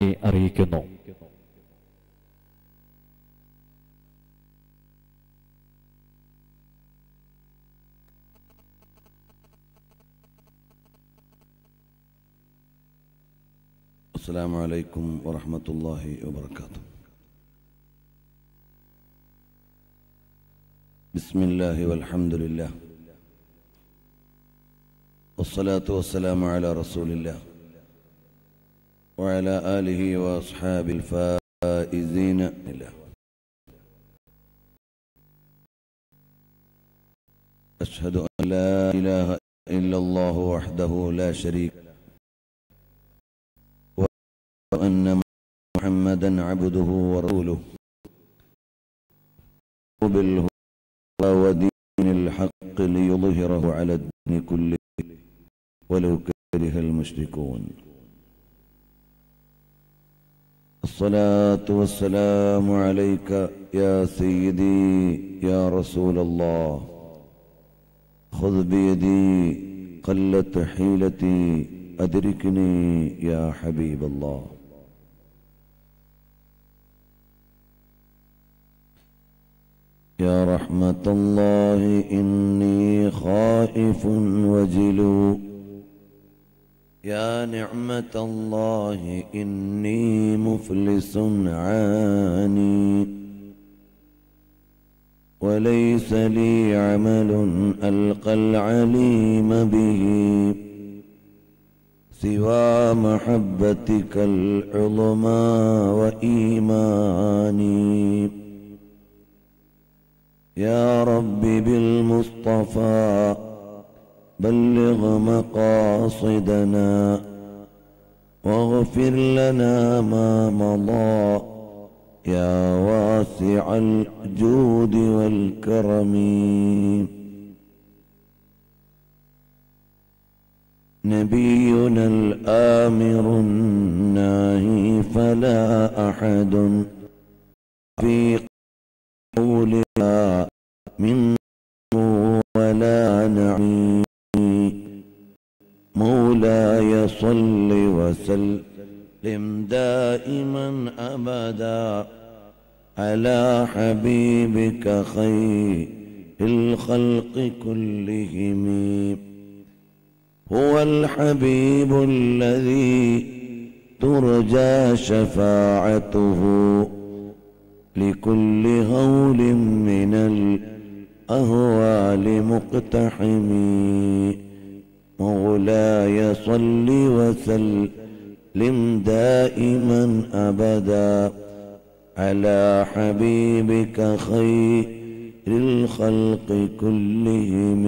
വിനീതമായി അറിയിക്കുന്നു السلام عليكم ورحمة الله وبركاته بسم الله والحمد لله والصلاة والسلام على رسول الله وعلى آله وأصحاب الفائزين الله أشهد أن لا إله إلا الله وحده لا شريك له وأن محمدا عبده ورسوله بالهدى ودين الحق ليظهره على الدين كله ولو كره المشركون الصلاة والسلام عليك يا سيدي يا رسول الله خذ بيدي قلت حيلتي أدركني يا حبيب الله يا رحمة الله إني خائف وجلو يا نعمة الله إني مفلس عاني وليس لي عمل ألقى العليم به سوى محبتك العظمى وإيماني يا رب بالمصطفى بلغ مقاصدنا واغفر لنا ما مضى يا واسع الجود والكرم نبينا الآمر الناهي فلا أحد في قولها من ولا نعي مولاي صل وسلم دائما أبدا على حبيبك خير الخلق كلهم هو الحبيب الذي ترجى شفاعته لكل هول من الأهوال مقتحم مولاي صل وسلم دائما أبدا على حبيبك خير الخلق كلهم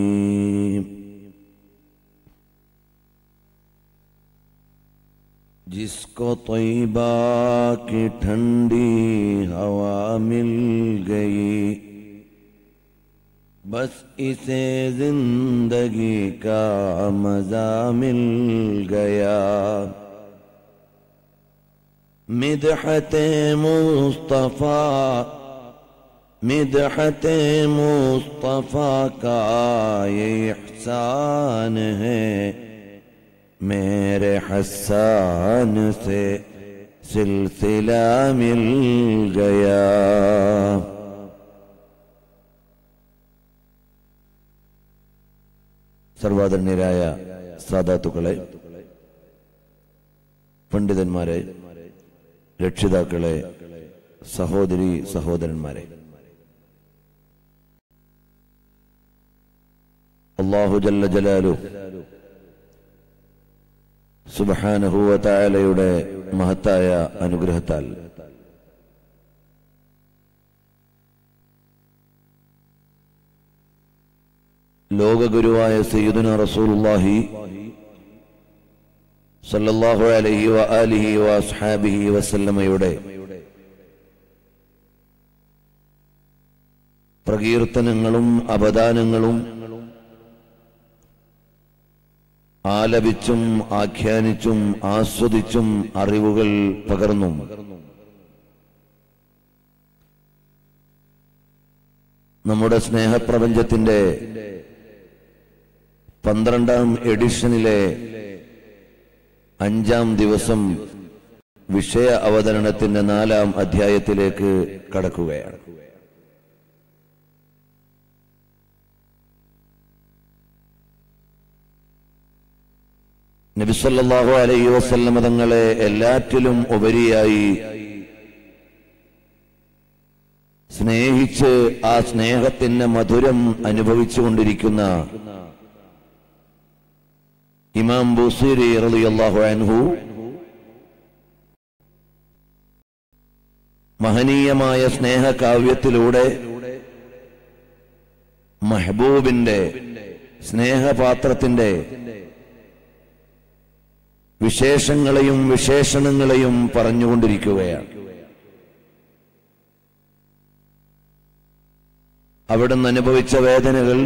जिसको तैबा की ठंडी हवा मिल गई बस इसे जिंदगी का मजा मिल गया मिदहत मुस्तफ़ा मिदहत मुस्तफ़ा का ये एहसान है मेरे हसान से सिलसिला मिल गया സർവാദരണീയരായ സാധാത്തുക്കളെ പണ്ഡിതന്മാരെ രക്ഷിതാക്കളെ സഹോദരി സഹോദരന്മാരെ അള്ളാഹു ജല്ല ജലാലു സുബഹാനഹുവ തായാലയുടെ മഹത്തായ അനുഗ്രഹത്താൽ ലോകഗുരുവായ സയ്യിദുന റസൂലുള്ളാഹി സല്ലല്ലാഹു അലൈഹി വ ആലിഹി വ അസ്ഹാബിഹി വസല്ലമയുടെ പ്രകീർത്തനങ്ങളും അപദാനങ്ങളും ആലപിച്ചും ആഖ്യാനിച്ചും ആസ്വദിച്ചും അറിവുകൾ പകർന്നും നമ്മുടെ സ്നേഹപ്രപഞ്ചത്തിന്റെ പന്ത്രണ്ടാം എഡിഷനിലെ അഞ്ചാം ദിവസം വിഷയ അവതരണത്തിന്റെ നാലാം അധ്യായത്തിലേക്ക് കടക്കുകയാണ് നബിസല്ലാഹു അലൈഹി വസല്ലം തങ്ങളെ എല്ലാറ്റിലും ഉപരിയായി സ്നേഹിച്ച് ആ സ്നേഹത്തിന്റെ മധുരം അനുഭവിച്ചുകൊണ്ടിരിക്കുന്ന ഇമാം ബുസീരി റളിയല്ലാഹു അൻഹു മഹനീയമായ സ്നേഹകാവ്യത്തിലൂടെ മെഹബൂബിന്റെ സ്നേഹപാത്രത്തിന്റെ വിശേഷങ്ങളെയും വിശേഷണങ്ങളെയും പറഞ്ഞുകൊണ്ടിരിക്കുകയാണ് അവിടുന്ന് അനുഭവിച്ച വേദനകൾ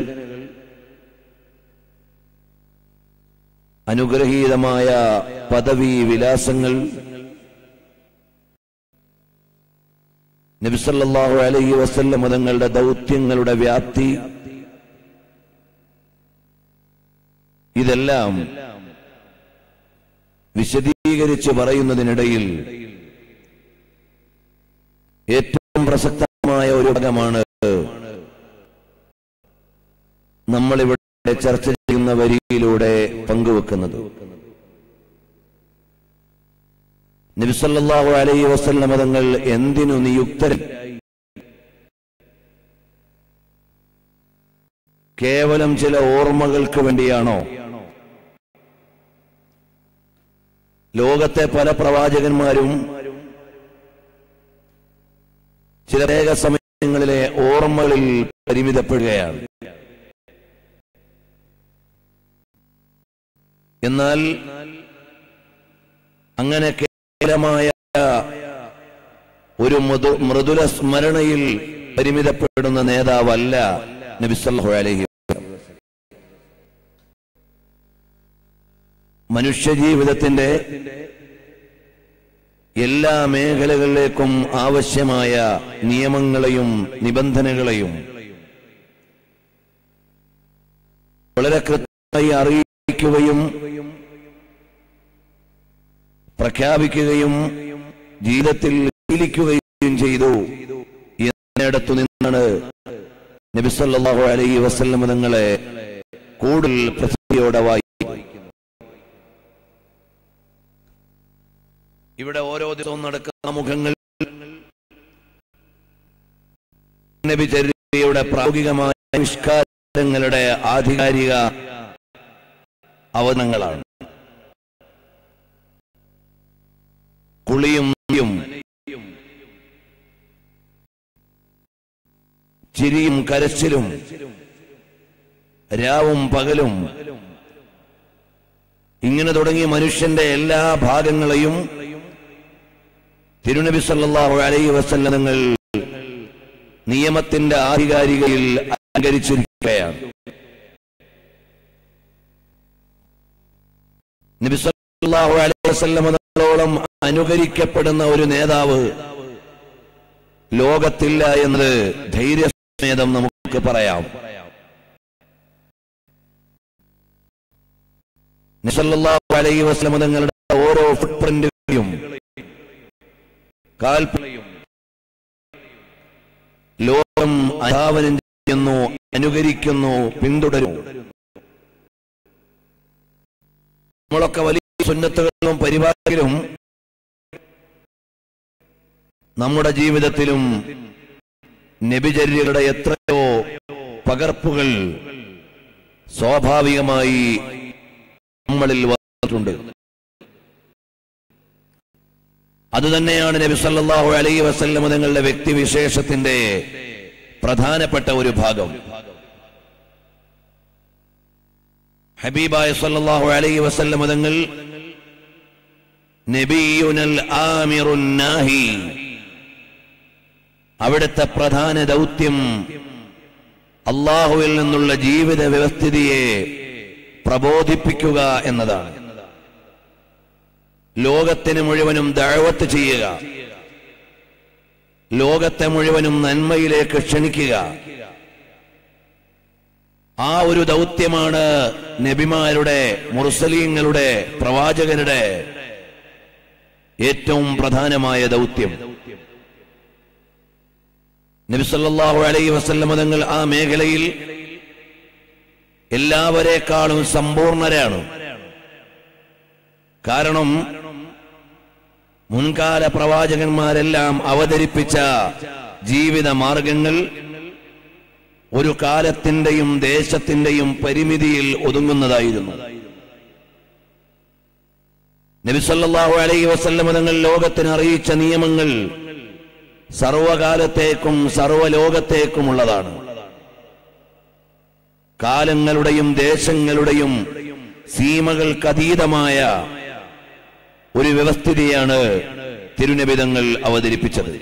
അനുഗ്രഹീതമായ പദവി വിലാസങ്ങൾ നബിസല്ലാഹു അലൈഹി വസല്ലം തങ്ങളുടെ ദൗത്യങ്ങളുടെ വ്യാപ്തി ഇതെല്ലാം വിശദീകരിച്ച് പറയുന്നതിനിടയിൽ ഏറ്റവും പ്രസക്തമായ ഒരു ഭാഗമാണ് നമ്മളിവിടെ ചർച്ച ചെയ്യുന്ന വരിയിലൂടെ പങ്കുവെക്കുന്നത് നബിസല്ലാഹു അലൈഹി വസല്ലം തങ്ങൾ എന്തിനു നിയുക്തരായി കേവലം ചില ഓർമ്മകൾക്ക് വേണ്ടിയാണോ ലോകത്തെ പല പ്രവാചകന്മാരും ചില പ്രത്യേക സമയങ്ങളിലെ ഓർമ്മകളിൽ പരിമിതപ്പെടുകയാണ് എന്നാൽ അങ്ങനെ കേവലമായ ഒരു മൃദു മൃദുല സ്മരണയിൽ പരിമിതപ്പെടുന്ന നേതാവല്ല നബിസല്ലാഹു അലൈഹി മനുഷ്യജീവിതത്തിന്റെ എല്ലാ മേഖലകളിലേക്കും ആവശ്യമായ നിയമങ്ങളെയും നിബന്ധനകളെയും വളരെ കൃത്യമായി അറിയിക്കുകയും പ്രഖ്യാപിക്കുകയും ജീവിതത്തിൽ ശീലിക്കുകയും ചെയ്തു എന്നിടത്തു നിന്നാണ് നബിസല്ലാഹു അലൈഹി വസല്ലം തങ്ങളെ കൂടുതൽ പ്രസിദ്ധിയോടെ വായിക്കുന്നത് ഇവിടെ ഓരോ ദിവസവും നടക്കുന്ന മുഖങ്ങൾ നബിചര്യയുടെ പ്രായോഗികമായ ആവിഷ്കാരങ്ങളുടെ ആധികാരിക അവതരണങ്ങളാണ് കുളിയും നനയും, ചിരിയും കരച്ചിലും രാവും പകലും ഇങ്ങനെ തുടങ്ങി മനുഷ്യന്റെ എല്ലാ ഭാഗങ്ങളെയും തിരുനബി സല്ലല്ലാഹു അലൈഹി വസല്ലങ്ങൾ നിയമത്തിന്റെ ആധികാരികയിൽ അലങ്കരിച്ചിരിക്കുകയാണ് നബി സല്ലല്ലാഹു അലൈഹി വസല്ലമകളോളം അനുകരിക്കപ്പെടുന്ന ഒരു നേതാവ് ലോകത്തില്ല എന്നത് ധൈര്യസമേതം നമുക്ക് പറയാം നബി സല്ലല്ലാഹു അലൈഹി വസല്ലമ തങ്ങളുടെ ഓരോ ഫുട് പ്രിന്റുകളെയും കാൽപ്പനയും ലോകം അനുധാവനം ചെയ്യുന്നു അനുകരിക്കുന്നു പിന്തുടരുന്നു നമ്മളൊക്കെ വലിയ സുന്നത്തുകളിലും പരിപാടിയിലും നമ്മുടെ ജീവിതത്തിലും നബിചര്യകളുടെ എത്രയോ പകർപ്പുകൾ സ്വാഭാവികമായി നമ്മളിൽ വന്നിട്ടുണ്ട് അതുതന്നെയാണ് നബി സല്ലല്ലാഹു അലൈഹി വസല്ലം തങ്ങളുടെ വ്യക്തിവിശേഷത്തിന്റെ പ്രധാനപ്പെട്ട ഒരു ഭാഗം ഹബീബായ സല്ലല്ലാഹു അലൈഹി വസല്ലം തങ്ങൾ നബിയുനൽ ആമിറുൻ നാഹി അവിടുത്തെ പ്രധാന ദൗത്യം അള്ളാഹുവിൽ നിന്നുള്ള ജീവിത വ്യവസ്ഥിതിയെ പ്രബോധിപ്പിക്കുക എന്നതാണ് ലോകത്തിന് മുഴുവനും ദഴവത്ത് ചെയ്യുക ലോകത്തെ മുഴുവനും നന്മയിലേക്ക് ക്ഷണിക്കുക ആ ഒരു ദൗത്യമാണ് നബിമാരുടെ മുർസലീങ്ങളുടെ പ്രവാചകരുടെ ഏറ്റവും പ്രധാനമായ ദൗത്യം നബിസല്ലാഹു അലൈ വസല്ലമ തങ്ങൾ ആ മേഖലയിൽ എല്ലാവരെക്കാളും സമ്പൂർണരാണ് കാരണം മുൻകാല പ്രവാചകന്മാരെല്ലാം അവതരിപ്പിച്ച ജീവിത മാർഗങ്ങൾ ഒരു കാലത്തിന്റെയും ദേശത്തിന്റെയും പരിമിതിയിൽ ഒതുങ്ങുന്നതായിരുന്നു നബിസല്ലാഹു അലൈ വസല്ലമ തങ്ങൾ ലോകത്തിന് അറിയിച്ച നിയമങ്ങൾ സർവകാലത്തേക്കും സർവലോകത്തേക്കുമുള്ളതാണ് കാലങ്ങളുടെയും ദേശങ്ങളുടെയും സീമകൾക്കതീതമായ ഒരു വ്യവസ്ഥിതിയാണ് തിരുനബിതങ്ങൾ അവതരിപ്പിച്ചത്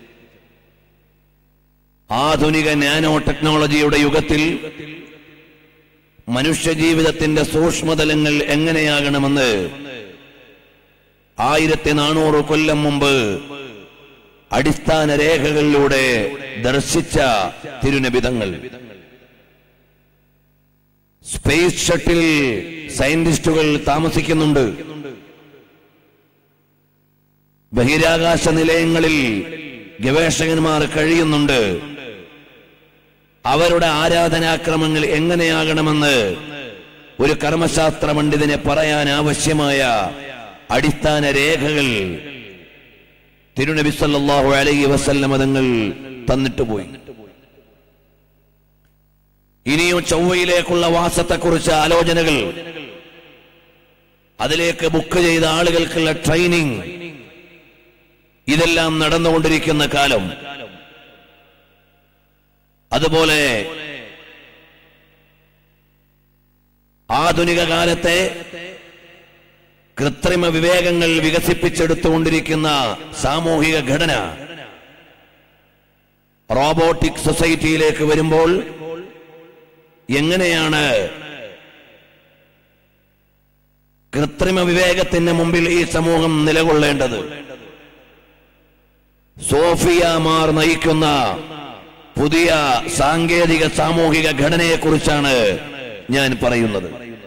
ആധുനിക നാനോ ടെക്നോളജിയുടെ യുഗത്തിൽ മനുഷ്യജീവിതത്തിന്റെ സൂക്ഷ്മതലങ്ങൾ എങ്ങനെയാകണമെന്ന് ആയിരത്തി നാനൂറ് കൊല്ലം മുമ്പ് അടിസ്ഥാന രേഖകളിലൂടെ ദർശിച്ച തിരുനബിതങ്ങൾ സ്പേസ് ഷട്ടിൽ സയന്റിസ്റ്റുകൾ താമസിക്കുന്നുണ്ട് ബഹിരാകാശ നിലയങ്ങളിൽ ഗവേഷകന്മാർ കഴിയുന്നുണ്ട് അവരുടെ ആരാധനാക്രമങ്ങൾ എങ്ങനെയാകണമെന്ന് ഒരു കർമ്മശാസ്ത്ര പണ്ഡിതനെ പറയാൻ ആവശ്യമായ അടിസ്ഥാന രേഖകൾ തിരുനബി സല്ലല്ലാഹു അലൈഹി വസല്ലമ തങ്ങൾ തന്നിട്ട് പോയി ഇനിയും ചൊവ്വയിലേക്കുള്ള വാസത്തെക്കുറിച്ച് ആലോചനകൾ അതിലേക്ക് ബുക്ക് ചെയ്ത ആളുകൾക്കുള്ള ട്രെയിനിങ് ഇതെല്ലാം നടന്നുകൊണ്ടിരിക്കുന്ന കാലം അതുപോലെ ആധുനിക കാലത്തെ കൃത്രിമ വിവേകങ്ങൾ വികസിപ്പിച്ചെടുത്തുകൊണ്ടിരിക്കുന്ന സാമൂഹിക ഘടന റോബോട്ടിക് സൊസൈറ്റിയിലേക്ക് വരുമ്പോൾ എങ്ങനെയാണ് കൃത്രിമ വിവേകത്തിന് മുമ്പിൽ ഈ സമൂഹം നിലകൊള്ളേണ്ടത് സോഫിയമാർ നയിക്കുന്ന പുതിയ സാങ്കേതിക സാമൂഹിക ഘടനയെക്കുറിച്ചാണ് ഞാൻ പറയുന്നത്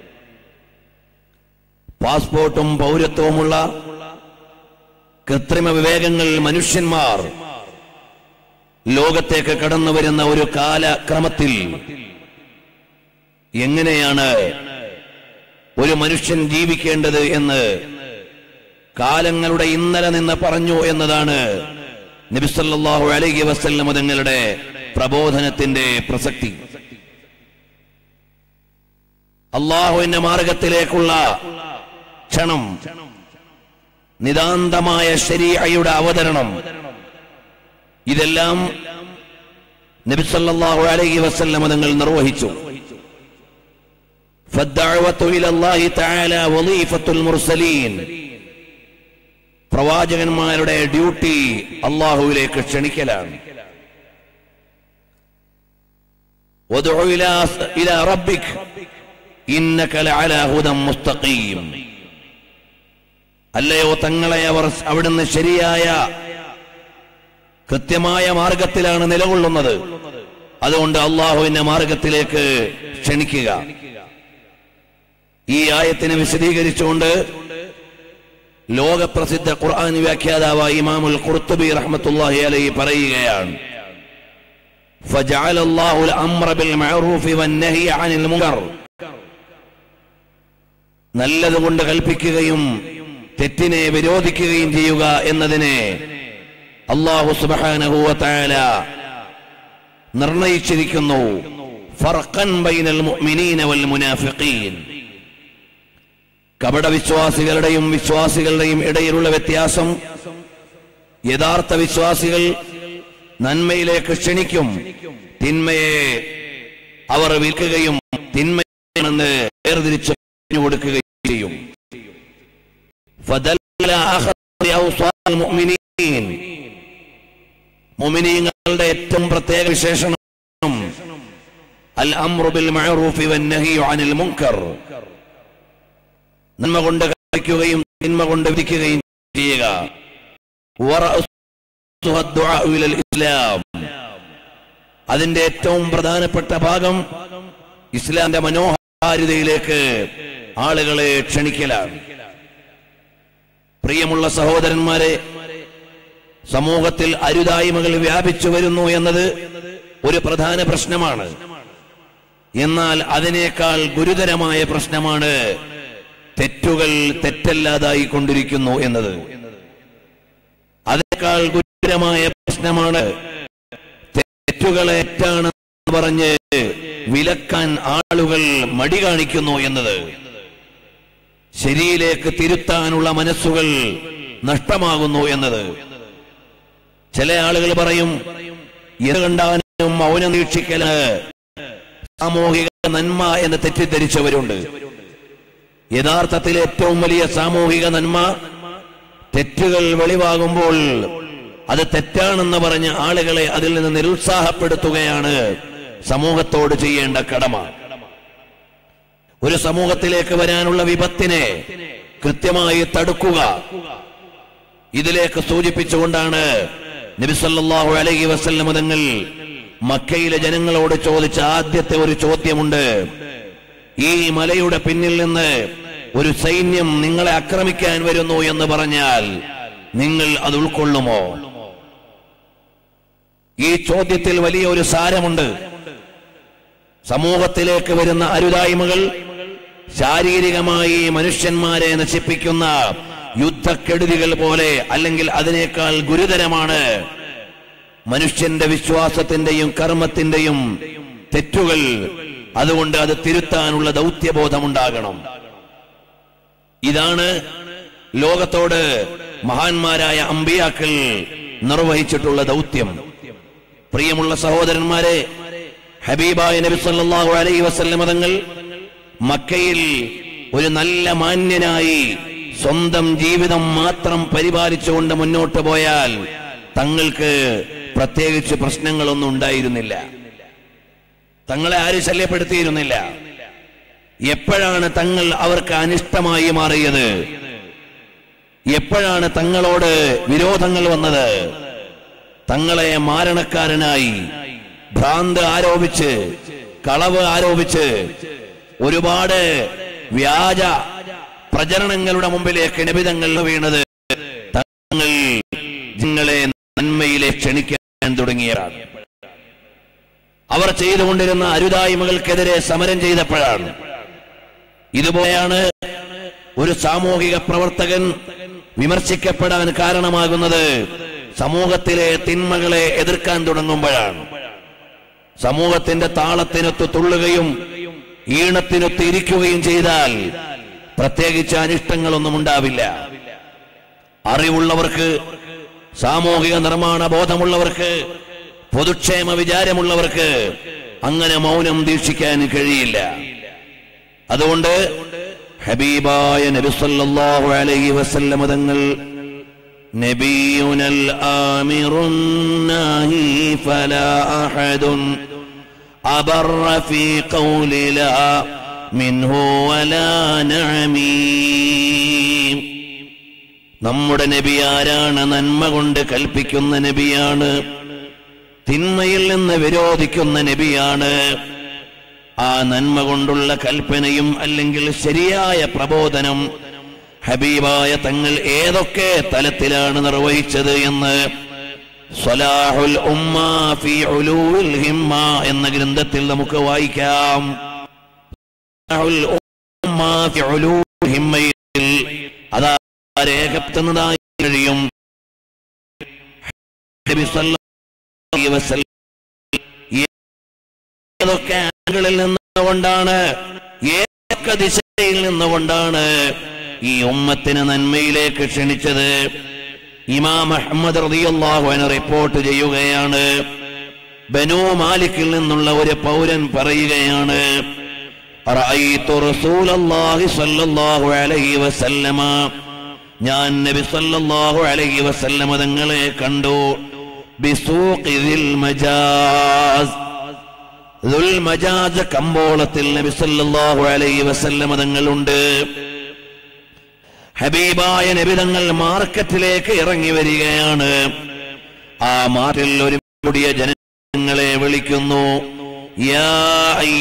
പാസ്പോർട്ടും പൗരത്വവുമുള്ള കൃത്രിമ വിവേകങ്ങൾ മനുഷ്യന്മാർ ലോകത്തേക്ക് കടന്നു വരുന്ന ഒരു കാലക്രമത്തിൽ എങ്ങനെയാണ് ഒരു മനുഷ്യൻ ജീവിക്കേണ്ടത് എന്ന് കാലങ്ങളുടെ ഇന്നലെ നിന്ന് പറഞ്ഞു എന്നതാണ് നബിസല്ലാഹു അലൈഹി വസല്ലം തങ്ങളുടെ പ്രബോധനത്തിന്റെ പ്രസക്തി അള്ളാഹുവിന്റെ മാർഗത്തിലേക്കുള്ള ക്ഷണം നിതാന്തമായ ശരീഅയുടെ അവതരണം ഇതെല്ലാം നബിസല്ലാഹു അലൈഹി വസല്ലം തങ്ങൾ നിർവഹിച്ചു فالدعوة إلى الله تعالى وظيفة المرسلين പ്രവാചകന്മാരുടെ ഡ്യൂട്ടി അള്ളാഹുവിലേക്ക് ക്ഷണിക്കലാണ് وادع إلى إلى ربك إنك لعلى هدى مستقيم അല്ലയോ തങ്ങളെ അവർ അവിടുന്ന് ശരിയായ കൃത്യമായ മാർഗത്തിലാണ് നിലകൊള്ളുന്നത് അതുകൊണ്ട് അള്ളാഹുവിന്റെ മാർഗത്തിലേക്ക് ക്ഷണിക്കുക ഈ ആയത്തിനെ വിശദീകരിച്ചുകൊണ്ട് ലോകപ്രസിദ്ധ ഖുർആൻ വ്യാഖ്യാതാവായ ഇമാമുൽ ഖുർത്തുബി റഹ്മത്തുള്ളാഹി അലൈഹി പറയുകയാണ് فجعل الله الأمر بالمعروف والنهي عن المنكر നല്ലത് കൊണ്ട് കൽപ്പിക്കുകയും തെറ്റിനെ വിരോധിക്കുകയും ചെയ്യുക എന്നതിനെ അള്ളാഹു സുബ്ഹാനഹു വതആല നിർണയിച്ചിരിക്കുന്നു ഫർഖൻ ബൈനൽ മുഅ്മിനീന വൽ മുനാഫിഖീൻ കപട വിശ്വാസികളുടെയും വിശ്വാസികളുടെയും ഇടയിലുള്ള വ്യത്യാസം യഥാർത്ഥ വിശ്വാസികൾ നന്മയിലേക്ക് ക്ഷണിക്കും തിന്മയെ അവർ വിൽക്കുകയും തിന്മയാണെന്ന് വേർതിരിച്ചു കൊടുക്കുകയും ചെയ്യും فدل أخذ بأوصاف المؤمنين മുഅ്മിനീങ്ങളുടെ ഏറ്റവും പ്രത്യേക വിശേഷണം അൽ അംറു ബിൽ മഅറൂഫി വന്നഹി അനിൽ മുൻകർ നന്മ കൊണ്ട് കഴിക്കുകയും തിന്മ കൊണ്ട് വിധിക്കുകയും ചെയ്യുക വറഅസുഹ അദ്ദുആഉ ഇലൽ ഇസ്ലാം അതിന്റെ ഏറ്റവും പ്രധാനപ്പെട്ട ഭാഗം ഇസ്ലാമിന്റെ മനോഹാരിതയിലേക്ക് ആളുകളെ ക്ഷണിക്കലാണ് പ്രിയമുള്ള സഹോദരന്മാരെ സമൂഹത്തിൽ അരുതായ്മകൾ വ്യാപിച്ചു വരുന്നു എന്നത് ഒരു പ്രധാന പ്രശ്നമാണ് എന്നാൽ അതിനേക്കാൾ ഗുരുതരമായ പ്രശ്നമാണ് തെറ്റുകൾ തെറ്റല്ലാതായി കൊണ്ടിരിക്കുന്നു എന്നത് അതിനേക്കാൾ ഗുരുതരമായ പ്രശ്നമാണ് തെറ്റുകളെ തെറ്റാണെന്ന് പറഞ്ഞ് വിലക്കാൻ ആളുകൾ മടി കാണിക്കുന്നു എന്നത് ശരിയിലേക്ക് തിരുത്താനുള്ള മനസ്സുകൾ നഷ്ടമാകുന്നു എന്നത് ചില ആളുകൾ പറയും ഇത് കണ്ടാനും മൗനം വീക്ഷിക്കല് സാമൂഹിക നന്മ എന്ന് തെറ്റിദ്ധരിച്ചവരുണ്ട് യഥാർത്ഥത്തിൽ ഏറ്റവും വലിയ സാമൂഹിക നന്മ തെറ്റുകൾ വെളിവാകുമ്പോൾ അത് തെറ്റാണെന്ന് പറഞ്ഞ് ആളുകളെ അതിൽ നിന്ന് നിരുത്സാഹപ്പെടുത്തുകയാണ് സമൂഹത്തോട് ചെയ്യേണ്ട കടമ ഒരു സമൂഹത്തിലേക്ക് വരാനുള്ള വിപത്തിനെ കൃത്യമായി തടുക്കുക ഇതിലേക്ക് സൂചിപ്പിച്ചുകൊണ്ടാണ് നബിസല്ലാഹു അലൈഹി വസല്ലം തങ്ങൾ മക്കയിലെ ജനങ്ങളോട് ചോദിച്ച ആദ്യത്തെ ഒരു ചോദ്യമുണ്ട് ഈ മലയുടെ പിന്നിൽ നിന്ന് ഒരു സൈന്യം നിങ്ങളെ ആക്രമിക്കാൻ വരുന്നു എന്ന് പറഞ്ഞാൽ നിങ്ങൾ അത് ഉൾക്കൊള്ളുമോ ഈ ചോദ്യത്തിൽ വലിയ ഒരു സാരമുണ്ട് സമൂഹത്തിലേക്ക് വരുന്ന അരുതായ്മകൾ ശാരീരികമായി മനുഷ്യന്മാരെ നശിപ്പിക്കുന്ന യുദ്ധക്കെടുതികൾ പോലെ അല്ലെങ്കിൽ അതിനേക്കാൾ ഗുരുതരമാണ് മനുഷ്യന്റെ വിശ്വാസത്തിന്റെയും കർമ്മത്തിന്റെയും തെറ്റുകൾ അതുകൊണ്ട് അത് തിരുത്താനുള്ള ദൗത്യബോധമുണ്ടാകണം ഇതാണ് ലോകത്തോട് മഹാന്മാരായ അമ്പിയാക്കൾ നിർവഹിച്ചിട്ടുള്ള ദൗത്യം പ്രിയമുള്ള സഹോദരന്മാരെ ഹബീബായ നബി സല്ലല്ലാഹു അലൈഹി വസല്ലം തങ്ങൾ മക്കയിൽ ഒരു നല്ല മാന്യനായി സ്വന്തം ജീവിതം മാത്രം പരിപാലിച്ചുകൊണ്ട് മുന്നോട്ട് പോയാൽ തങ്ങൾക്ക് പ്രത്യേകിച്ച് പ്രശ്നങ്ങളൊന്നും ഉണ്ടായിരുന്നില്ല തങ്ങളെ ആരും ശല്യപ്പെടുത്തിയിരുന്നില്ല എപ്പോഴാണ് തങ്ങൾ അവർക്ക് അനിഷ്ടമായി മാറിയത് എപ്പോഴാണ് തങ്ങളോട് വിരോധങ്ങൾ വന്നത് തങ്ങളെ മാരണക്കാരനായി ഭ്രാന്ത് ആരോപിച്ച് കളവ് ആരോപിച്ച് ഒരുപാട് വ്യാജ പ്രചരണങ്ങളുടെ മുമ്പിലേക്ക് നിബിതങ്ങൾ വീണത് തങ്ങൾ നിങ്ങളെ നന്മയിലെ ക്ഷണിക്കാൻ തുടങ്ങിയതാണ് അവർ ചെയ്തുകൊണ്ടിരുന്ന അരുതായ്മകൾക്കെതിരെ സമരം ചെയ്തപ്പോഴാണ് ഇതുപോലെയാണ് ഒരു സാമൂഹിക പ്രവർത്തകൻ വിമർശിക്കപ്പെടാൻ കാരണമാകുന്നത് സമൂഹത്തിലെ തിന്മകളെ എതിർക്കാൻ തുടങ്ങുമ്പോഴാണ് സമൂഹത്തിന്റെ താളത്തിനൊത്ത് തുള്ളുകയും ഈണത്തിനൊത്ത് ഇരിക്കുകയും ചെയ്താൽ പ്രത്യേകിച്ച് അനിഷ്ടങ്ങളൊന്നും ഉണ്ടാവില്ല അറിവുള്ളവർക്ക് സാമൂഹിക നിർമ്മാണ ബോധമുള്ളവർക്ക് പൊതുക്ഷേമ വിചാരമുള്ളവർക്ക് അങ്ങനെ മൗനം ദീക്ഷിക്കാൻ കഴിയില്ല അതുകൊണ്ട് ഹബീബായ നബി സല്ലല്ലാഹു അലൈഹി വസല്ലം തങ്ങൾ നബിയുനൽ ആമിറുൻ നാഹി ഫലാ അഹദുൻ അബറ ഫീ ഖൗലി ലാ മിൻഹു വലാ നഅമീം നമ്മുടെ നബി ആരാണ് നന്മ കൊണ്ട് കൽപ്പിക്കുന്ന നബിയാണ് തിന്മയിൽ നിന്ന് വിരോധിക്കുന്ന നബിയാണ് ആ നന്മ കൊണ്ടുള്ള കൽപ്പനയും അല്ലെങ്കിൽ ശരിയായ പ്രബോധനം ഹബീബായ തങ്ങൾ ഏതൊക്കെ തലത്തിലാണ് നിർവഹിച്ചത് എന്ന് സ്വലാഹുൽ ഉമ്മ ഫി ഉലൂൽ ഹിമ്മ എന്ന ഗ്രന്ഥത്തിൽ നമുക്ക് വായിക്കാം സ്വലാഹുൽ ഉമ്മ ഫി ഉലൂൽ ഹിമ്മയിൽ അതാ രേഖപ്പെടുത്തുന്നതായി കഴിയും നബി സല്ലല്ലാഹു അലൈഹി വസല്ലം ഏതൊക്കെ ആംഗിളിൽ നിന്നുകൊണ്ടാണ് ഏതൊക്കെ ദിശയിൽ നിന്നുകൊണ്ടാണ് ഈ ഉമ്മത്തിന് നന്മയിലേക്ക് ക്ഷണിച്ചത് ഇമാം അഹമ്മദ് റളിയല്ലാഹു അൻഹു റിപ്പോർട്ട് ചെയ്യുകയാണ് ബനു മാലിക്കിൽ നിന്നുള്ള ഒരു പൗരൻ പറയുകയാണ് റഅയ്തു റസൂലല്ലാഹി സ്വല്ലല്ലാഹു അലൈഹി വസല്ലമ ഞാൻ നബി സല്ലല്ലാഹു അലൈഹി വസല്ലമ തങ്ങളെ കണ്ടു ബിസൂഖി ദിൽ മജാസ് ദുൽ മജാജ കമ്പോളത്തിൽ നബി സല്ലല്ലാഹു അലൈഹി വസല്ലമ തങ്ങളുണ്ട് ഹബീബായ നബി തങ്ങൾ മാർക്കറ്റിലേക്ക് ഇറങ്ങി വരികയാണ് ആ മാർക്കിൽ ഒരു കൂടിയ ജനങ്ങളെ വിളിക്കുന്നു യാ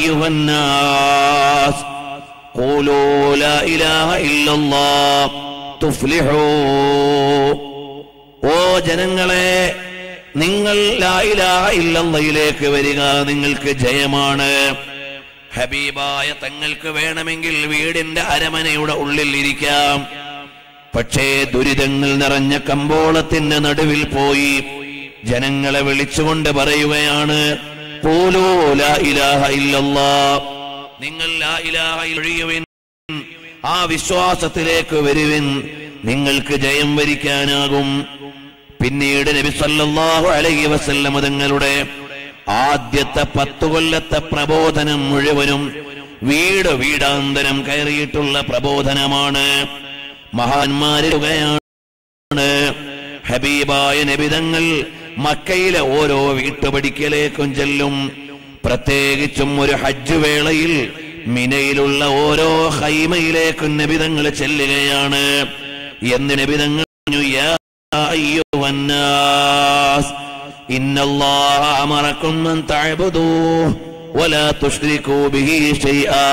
അയ്യുഹന്നാസ് ഖൂലൂ ലാ ഇലാഹ ഇല്ലല്ലാഹ് തുഫ്ലിഹൂ ഓ ജനങ്ങളെ നിങ്ങൾ ലാ ഇലാഹ ഇല്ലല്ലയിലേക്ക് വരിക നിങ്ങൾക്ക് ജയമാണ് ഹബീബായ തങ്ങൾക്ക് വേണമെങ്കിൽ വീടിന്റെ അരമനയുടെ ഉള്ളിൽ ഇരിക്കാം പക്ഷേ ദുരിതങ്ങൾ നിറഞ്ഞ കമ്പോളത്തിന്റെ നടുവിൽ പോയി ജനങ്ങളെ വിളിച്ചുകൊണ്ട് പറയുകയാണ് "ഖൂലൂ ലാ ഇലാഹ ഇല്ലല്ലാ." നിങ്ങൾ ലാ ഇലാഹ ഒഴിയുവിൻ ആ വിശ്വാസത്തിലേക്ക് വരുവിൻ നിങ്ങൾക്ക് ജയം വരിക്കാനാകും പിന്നീട് നബി സല്ലല്ലാഹു അലൈഹി വസല്ലം തങ്ങളുടെ ആദ്യത്തെ പത്തു കൊല്ലത്തെ പ്രബോധനം മുഴുവനും വീട് വീടാന്തരം കയറിയിട്ടുള്ള പ്രബോധനമാണ് മഹാന്മാരുകയാണ് ഹബീബായ നബിതങ്ങൾ മക്കയിലെ ഓരോ വീട്ടുപടിക്കലേക്കും ചെല്ലും പ്രത്യേകിച്ചും ഒരു ഹജ്ജ് വേളയിൽ മിനയിലുള്ള ഓരോ ഹൈമയിലേക്കും നബിതങ്ങൾ ചെല്ലുകയാണ് എന്ന് നബിതങ്ങൾ പറഞ്ഞു, "യാ അയ്യുഹന്നാസ്, ഇന്നല്ലാഹ അമറക്കും അൻ തഅബുദൂഹ് വലാ തുശ്രികൂ ബിഹി ശൈആ."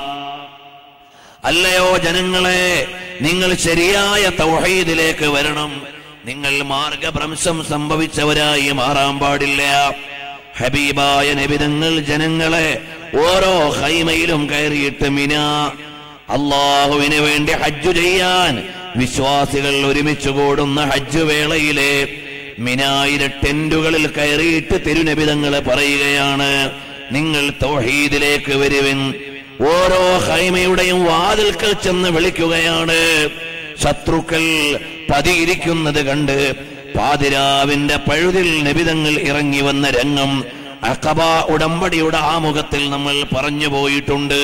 അല്ലയോ ജനങ്ങളെ നിങ്ങൾ ശരിയായ തൗഹീദിലേക്ക് വരണം നിങ്ങൾ മാർഗഭ്രംശം സംഭവിച്ചവരായി മാറാൻ പാടില്ല ഹബീബായ നബിതങ്ങൾ ജനങ്ങളെ ഓരോ ഹൈമയിലും കയറിയിട്ട് മിന അള്ളാഹുവിന് വേണ്ടി ഹജ്ജു ചെയ്യാൻ വിശ്വാസികൾ ഒരുമിച്ച് കൂടുന്ന ഹജ്ജ് വേളയിലെ മിനായിര ടെന്റുകളിൽ കയറിയിട്ട് തിരുനബിതങ്ങൾ പറയുകയാണ് നിങ്ങൾ തൗഹീദിലേക്ക് വരുവിൻ ഓരോ ഹൈമയുടെയും വാതിൽക്കൽ ചെന്ന് വിളിക്കുകയാണ് ശത്രുക്കൾ പതിയിരിക്കുന്നത് കണ്ട് പാതിരാവിന്റെ പഴുതിൽ നിബിതങ്ങൾ ഇറങ്ങി വന്ന രംഗം അഖബ ഉടമ്പടിയുടെ ആമുഖത്തിൽ നമ്മൾ പറഞ്ഞു പോയിട്ടുണ്ട്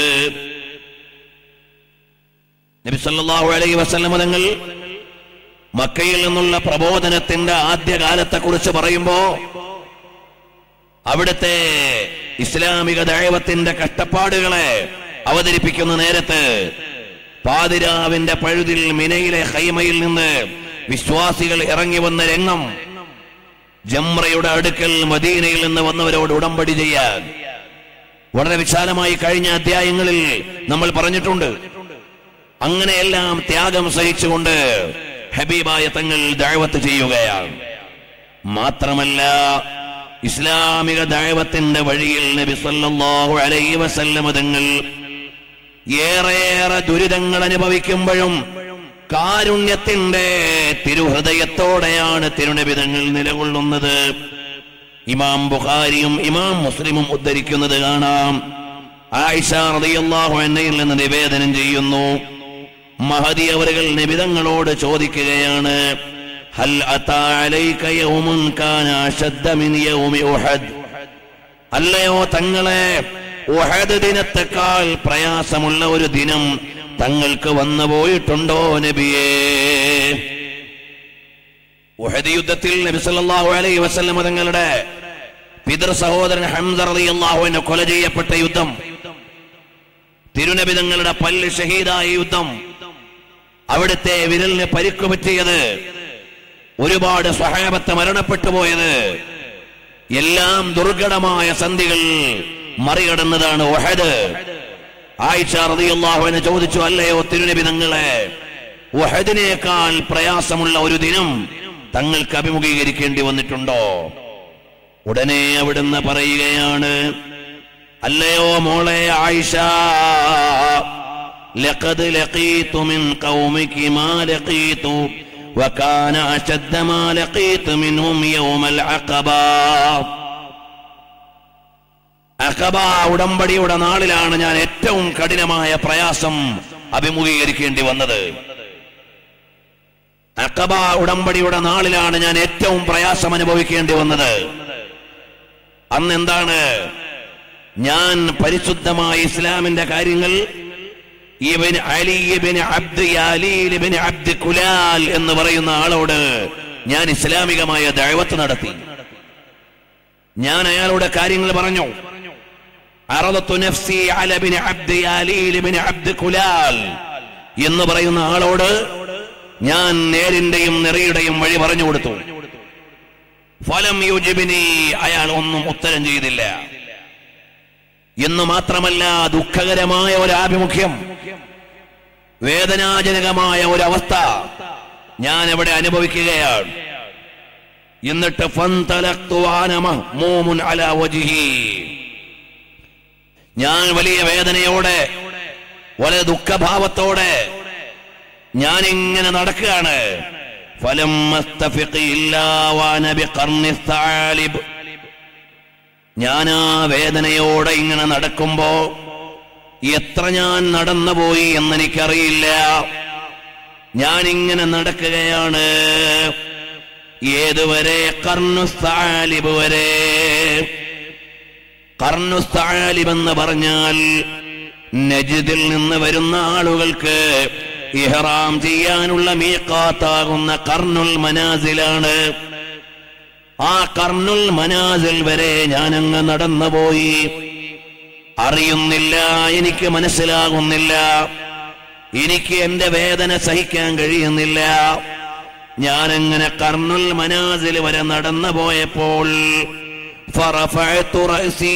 നബി സല്ലല്ലാഹു അലൈഹി വസല്ലം തങ്ങൾ മക്കയിൽ നിന്നുള്ള പ്രബോധനത്തിന്റെ ആദ്യകാലത്തെ കുറിച്ച് പറയുമ്പോ അവിടുത്തെ ഇസ്ലാമിക ദൈവത്തിന്റെ കഷ്ടപ്പാടുകളെ അവതരിപ്പിക്കുന്ന നേരത്ത് പാതിരാവിന്റെ പഴുതിൽ മിനയിലെ ഹൈമയിൽ നിന്ന് വിശ്വാസികൾ ഇറങ്ങി വന്ന രംഗം ജംറയുടെ അടുക്കൽ മദീനയിൽ നിന്ന് വന്നവരോട് ഉടമ്പടി ചെയ്യാൻ വളരെ വിശാലമായി കഴിഞ്ഞ അധ്യായങ്ങളിൽ നമ്മൾ പറഞ്ഞിട്ടുണ്ട് അങ്ങനെയെല്ലാം ത്യാഗം സഹിച്ചുകൊണ്ട് ഹബീബായ തങ്ങൾ ദഴവത്ത് ചെയ്യുകയാണ് മാത്രമല്ല ഇസ്ലാമിക ദൈവത്തിന്റെ വഴിയിൽ നബി സല്ലല്ലാഹു അലൈഹി വസല്ലമ തങ്ങൾ ഏറെയേറെ ദുരിതങ്ങൾ അനുഭവിക്കുമ്പോഴും കാരുണ്യത്തിന്റെ തിരുഹൃദയത്തോടെയാണ് തിരുനബിതങ്ങൾ നിലകൊള്ളുന്നത് ഇമാം ബുഖാരിയും ഇമാം മുസ്ലിമും ഉദ്ധരിക്കുന്നത് കാണാം ആയിഷ റളിയല്ലാഹു അൻഹയിൽ നിന്ന് നിവേദനം ചെയ്യുന്നു മഹദി അവരുകൾ നിബിതങ്ങളോട് ചോദിക്കുകയാണ് ഹൽ അതാ അലൈക യൗമുൻ കാന അശദ്ദ മിൻ യൗമി ഉഹദ് അല്ലയോ തങ്ങളെ ഉഹദ് ദിനത്തെക്കാൾ പ്രയാസമുള്ള ഒരു ദിനം തങ്ങൾക്ക് വന്നു പോയിട്ടുണ്ടോ നബിയേ ഉഹദ് യുദ്ധത്തിൽ നബി സല്ലല്ലാഹു അലൈഹി വസല്ലം തങ്ങളുടെ പിതൃ സഹോദരൻ ഹംസ റളിയല്ലാഹുവിനെ കൊല ചെയ്യപ്പെട്ട യുദ്ധം തിരുനബി തങ്ങളുടെ പല്ല് ഷഹീദായ യുദ്ധം അവിടുത്തെ വിരലിന് പരിക്കു പറ്റിയത് ഒരുപാട് സഹാബത്ത് മരണപ്പെട്ടു പോയത് എല്ലാം ദുർഘടമായ സന്ധികൾ മറികടന്നതാണ് ഒഹദ് ആയിഷ റളിയല്ലാഹുവിനെ ചോദിച്ചു അല്ലയോ തിരുനബി തങ്ങളെ ഒഹദിനേക്കാൾ പ്രയാസമുള്ള ഒരു ദിനം തങ്ങൾക്ക് അഭിമുഖീകരിക്കേണ്ടി വന്നിട്ടുണ്ടോ ഉടനെ അവിടുന്ന് പറയുകയാണ് അല്ലയോ മോളെ ആയിഷ لقد لقيت من قومك ما لقيت وكان أشد ما لقيت منهم يوم العقبة അഖബ ഉടമ്പടിയുടെ നാളിലാണ് ഞാൻ ഏറ്റവും കഠിനമായ പ്രയാസം അഭിമുഖീകരിക്കേണ്ടി വന്നത് അഖബ ഉടമ്പടിയുടെ നാളിലാണ് ഞാൻ ഏറ്റവും പ്രയാസം അനുഭവിക്കേണ്ടി വന്നത് അന്ന് എന്താണ് ഞാൻ പരിശുദ്ധമായ ഇസ്ലാമിന്റെ കാര്യങ്ങൾ ഇവൻ അലി ഇബ്നു അബ്ദ് യാലീൽ ഇബ്നു അബ്ദ് കുലാൽ എന്ന് പറയുന്ന ആളോട് ഞാൻ ഇസ്ലാമികമായ ദഅവത്ത് നടത്തി ഞാൻ അയാളോട് കാര്യങ്ങൾ പറഞ്ഞു അറദത്തു നഫ്സി അല ഇബ്നു അബ്ദ് യാലീൽ ഇബ്നു അബ്ദ് കുലാൽ എന്ന് പറയുന്ന ആളോട് ഞാൻ നേരിന്റെയും നെറിയുടെയും വഴി പറഞ്ഞു കൊടുത്തു ഫലം യുജിബിനി അയാൾ ഒന്നും ഉത്തരം ചെയ്തില്ല എന്ന് മാത്രമല്ല ദുഃഖകരമായ ഒരു ആഭിമുഖ്യം വേദനാജനകമായ ഒരവസ്ഥ ഞാൻ അവിടെ അനുഭവിക്കുകയാണ് എന്നിട്ട് ഫന്തലഖ്തു വാന മഹ്മൂമുൻ അലാ വജ്ഹി. ഞാൻ വലിയ വേദനയോടെ വളരെ ദുഃഖഭാവത്തോടെ ഞാൻ ഇങ്ങനെ നടക്കുകയാണ് ഫലം ഞാൻ ആ വേദനയോടെ ഇങ്ങനെ നടക്കുമ്പോ എത്ര ഞാൻ നടന്നുപോയി എന്നെനിക്കറിയില്ല ഞാൻ ഇങ്ങനെ നടക്കുകയാണ് ഏതുവരെ കർണുസ്ഥാലിബ് വരെ കർണുസ്ഥാലിബ് എന്ന് പറഞ്ഞാൽ നജിദിൽ നിന്ന് വരുന്ന ആളുകൾക്ക് ഇഹ്റാം ചെയ്യാനുള്ള മീക്കാത്താകുന്ന കർണുൽ മനാസിലാണ് ആ കർണുൽ മനാസിൽ വരെ ഞാനങ്ങ് നടന്നുപോയി അറിയുന്നില്ല എനിക്ക് മനസ്സിലാകുന്നില്ല എനിക്ക് എന്റെ വേദന സഹിക്കാൻ കഴിയുന്നില്ല ഞാനങ്ങനെ കർണുൽ മനാസിൽ വരെ നടന്നു പോയപ്പോൾ ഫറഫഅ്തു റഅസീ.